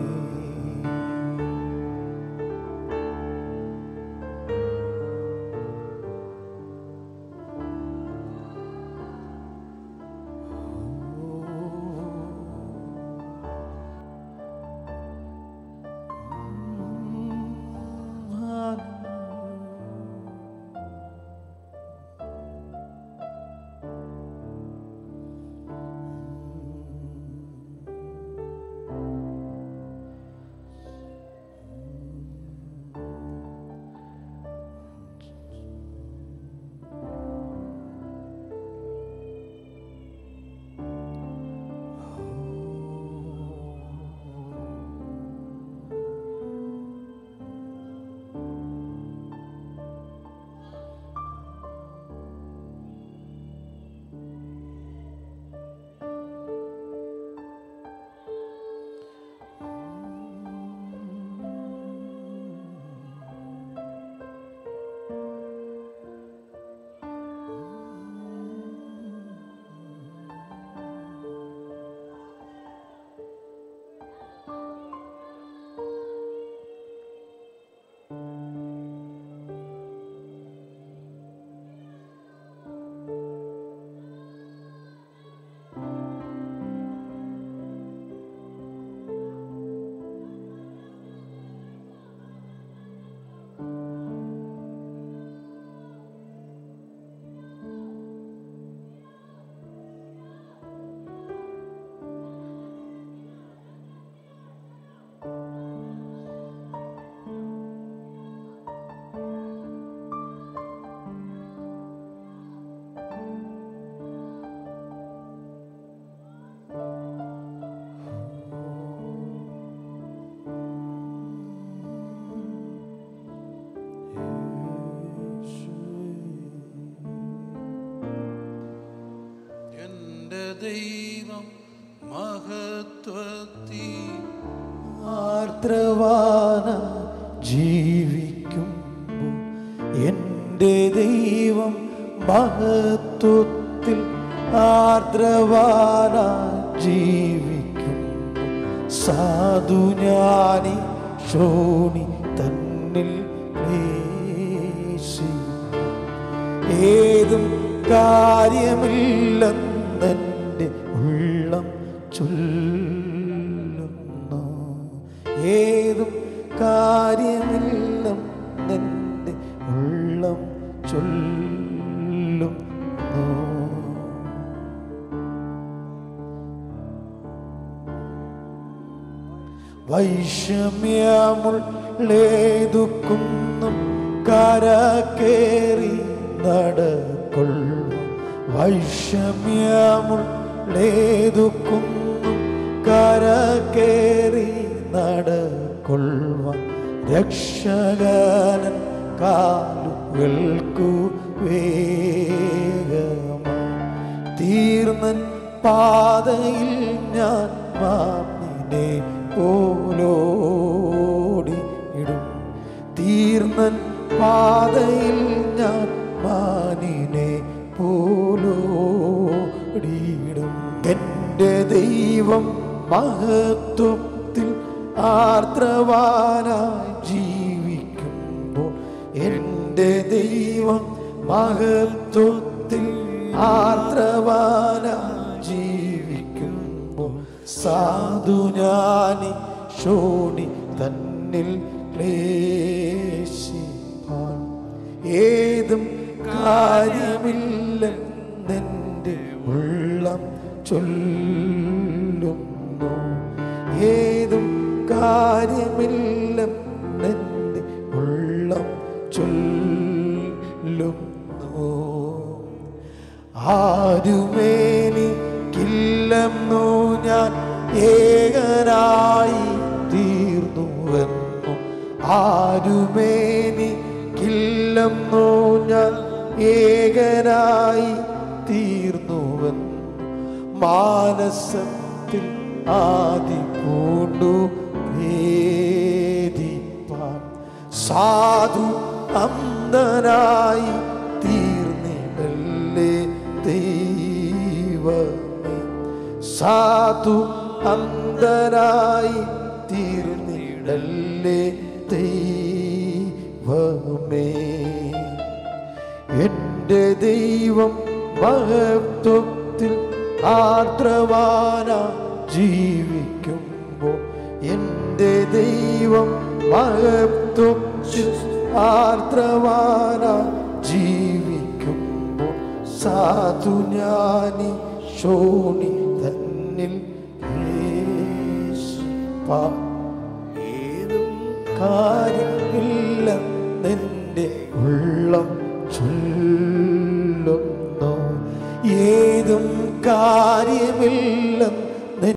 Speaker 1: എൻ്റെ ദൈവം മഹത്വത്തി
Speaker 2: ആർദ്രവാന ജീവിക്കുമ്പോൾ എൻ്റെ ദൈവം മഹത്വത്തിൽ ആർദ്രവാന ജീവിക്കുമ്പോൾ സാധു ജ്ഞാനി ശോണി തന്നിൽ ക്ലേശിക്കും ഏതും കാര്യമില്ലെന്നെൻ്റെ ഉള്ളം ചൊല്ലുന്നു ഏതും കാര്യമില്ലെന്നെൻ്റെ ഉള്ളം ചൊല്ലുന്നു വൈഷമ്യമുള്ളേതുക്കുന്നും കരക്കേറി നടക്കൊള്ളു വൈഷമ്യമുള്ളേതുക്കുന്നും കരക്കേറി നടക്കൊള്ളുവ രക്ഷകനൻ കാലുകൾക്കു വേഗമാ തീർന്നൻ പാതയിൽ ഞാൻ മാമിനെ പോലോടി ഇടും തീർന്നൻ പാതയിൽ ഞാൻ മാനിനെ പോലോടിയിടും എൻ്റെ ദൈവം മഹത്വത്തിൽ ആർദ്രവാനായി ജീവിക്കുമ്പോൾ എൻ്റെ ദൈവം മഹത്വത്തിൽ ആർദ്രവാനായി ജീവിക്കുമ്പോൾ സാധു ജ്ഞാനി ശോണി തന്നിൽ ക്ലേശിപ്പാൻ ഏതും കാര്യമില്ലെന്നെൻ്റെ ഉള്ളം ചൊല്ലുന്നു ഏതും കാര്യമില്ലെന്നെൻ്റെ ഉള്ളം ചൊല്ലുന്നു ആരുമേനിക്കില്ലെന്നു ഞാൻ ഏകനായി തീർന്നുവെന്നു ആരുമേനിക്കില്ലെന്നു ഞാൻ ഏകനായി തീർന്നുവെന്നു മാനസത്തിൽ ആദി പൂണ്ടു ഭേദിപ്പാൻ സാധു അന്ധനായി തീർന്നിടല്ലേ ദൈവമേ സാധു അന്ധനായി തീർന്നിടല്ലേ ദൈവമേ എന്റെ ദൈവം മഹത്വത്തിൽ ആർദ്രവാന ജീവിക്കുമ്പോൾ എൻ്റെ ദൈവം മഹത്വത്തിൽ ആർദ്രവാന ജീവിക്കുമ്പോൾ സാധു ജ്ഞാനി ശോണി തന്നിൽ യേശുപ്പാ. ഏതും കാര്യമില്ലെന്നെൻ്റെ ഉള്ളം ചൊല്ലുന്നു ഏതും കാര്യമില്ലെന്ന്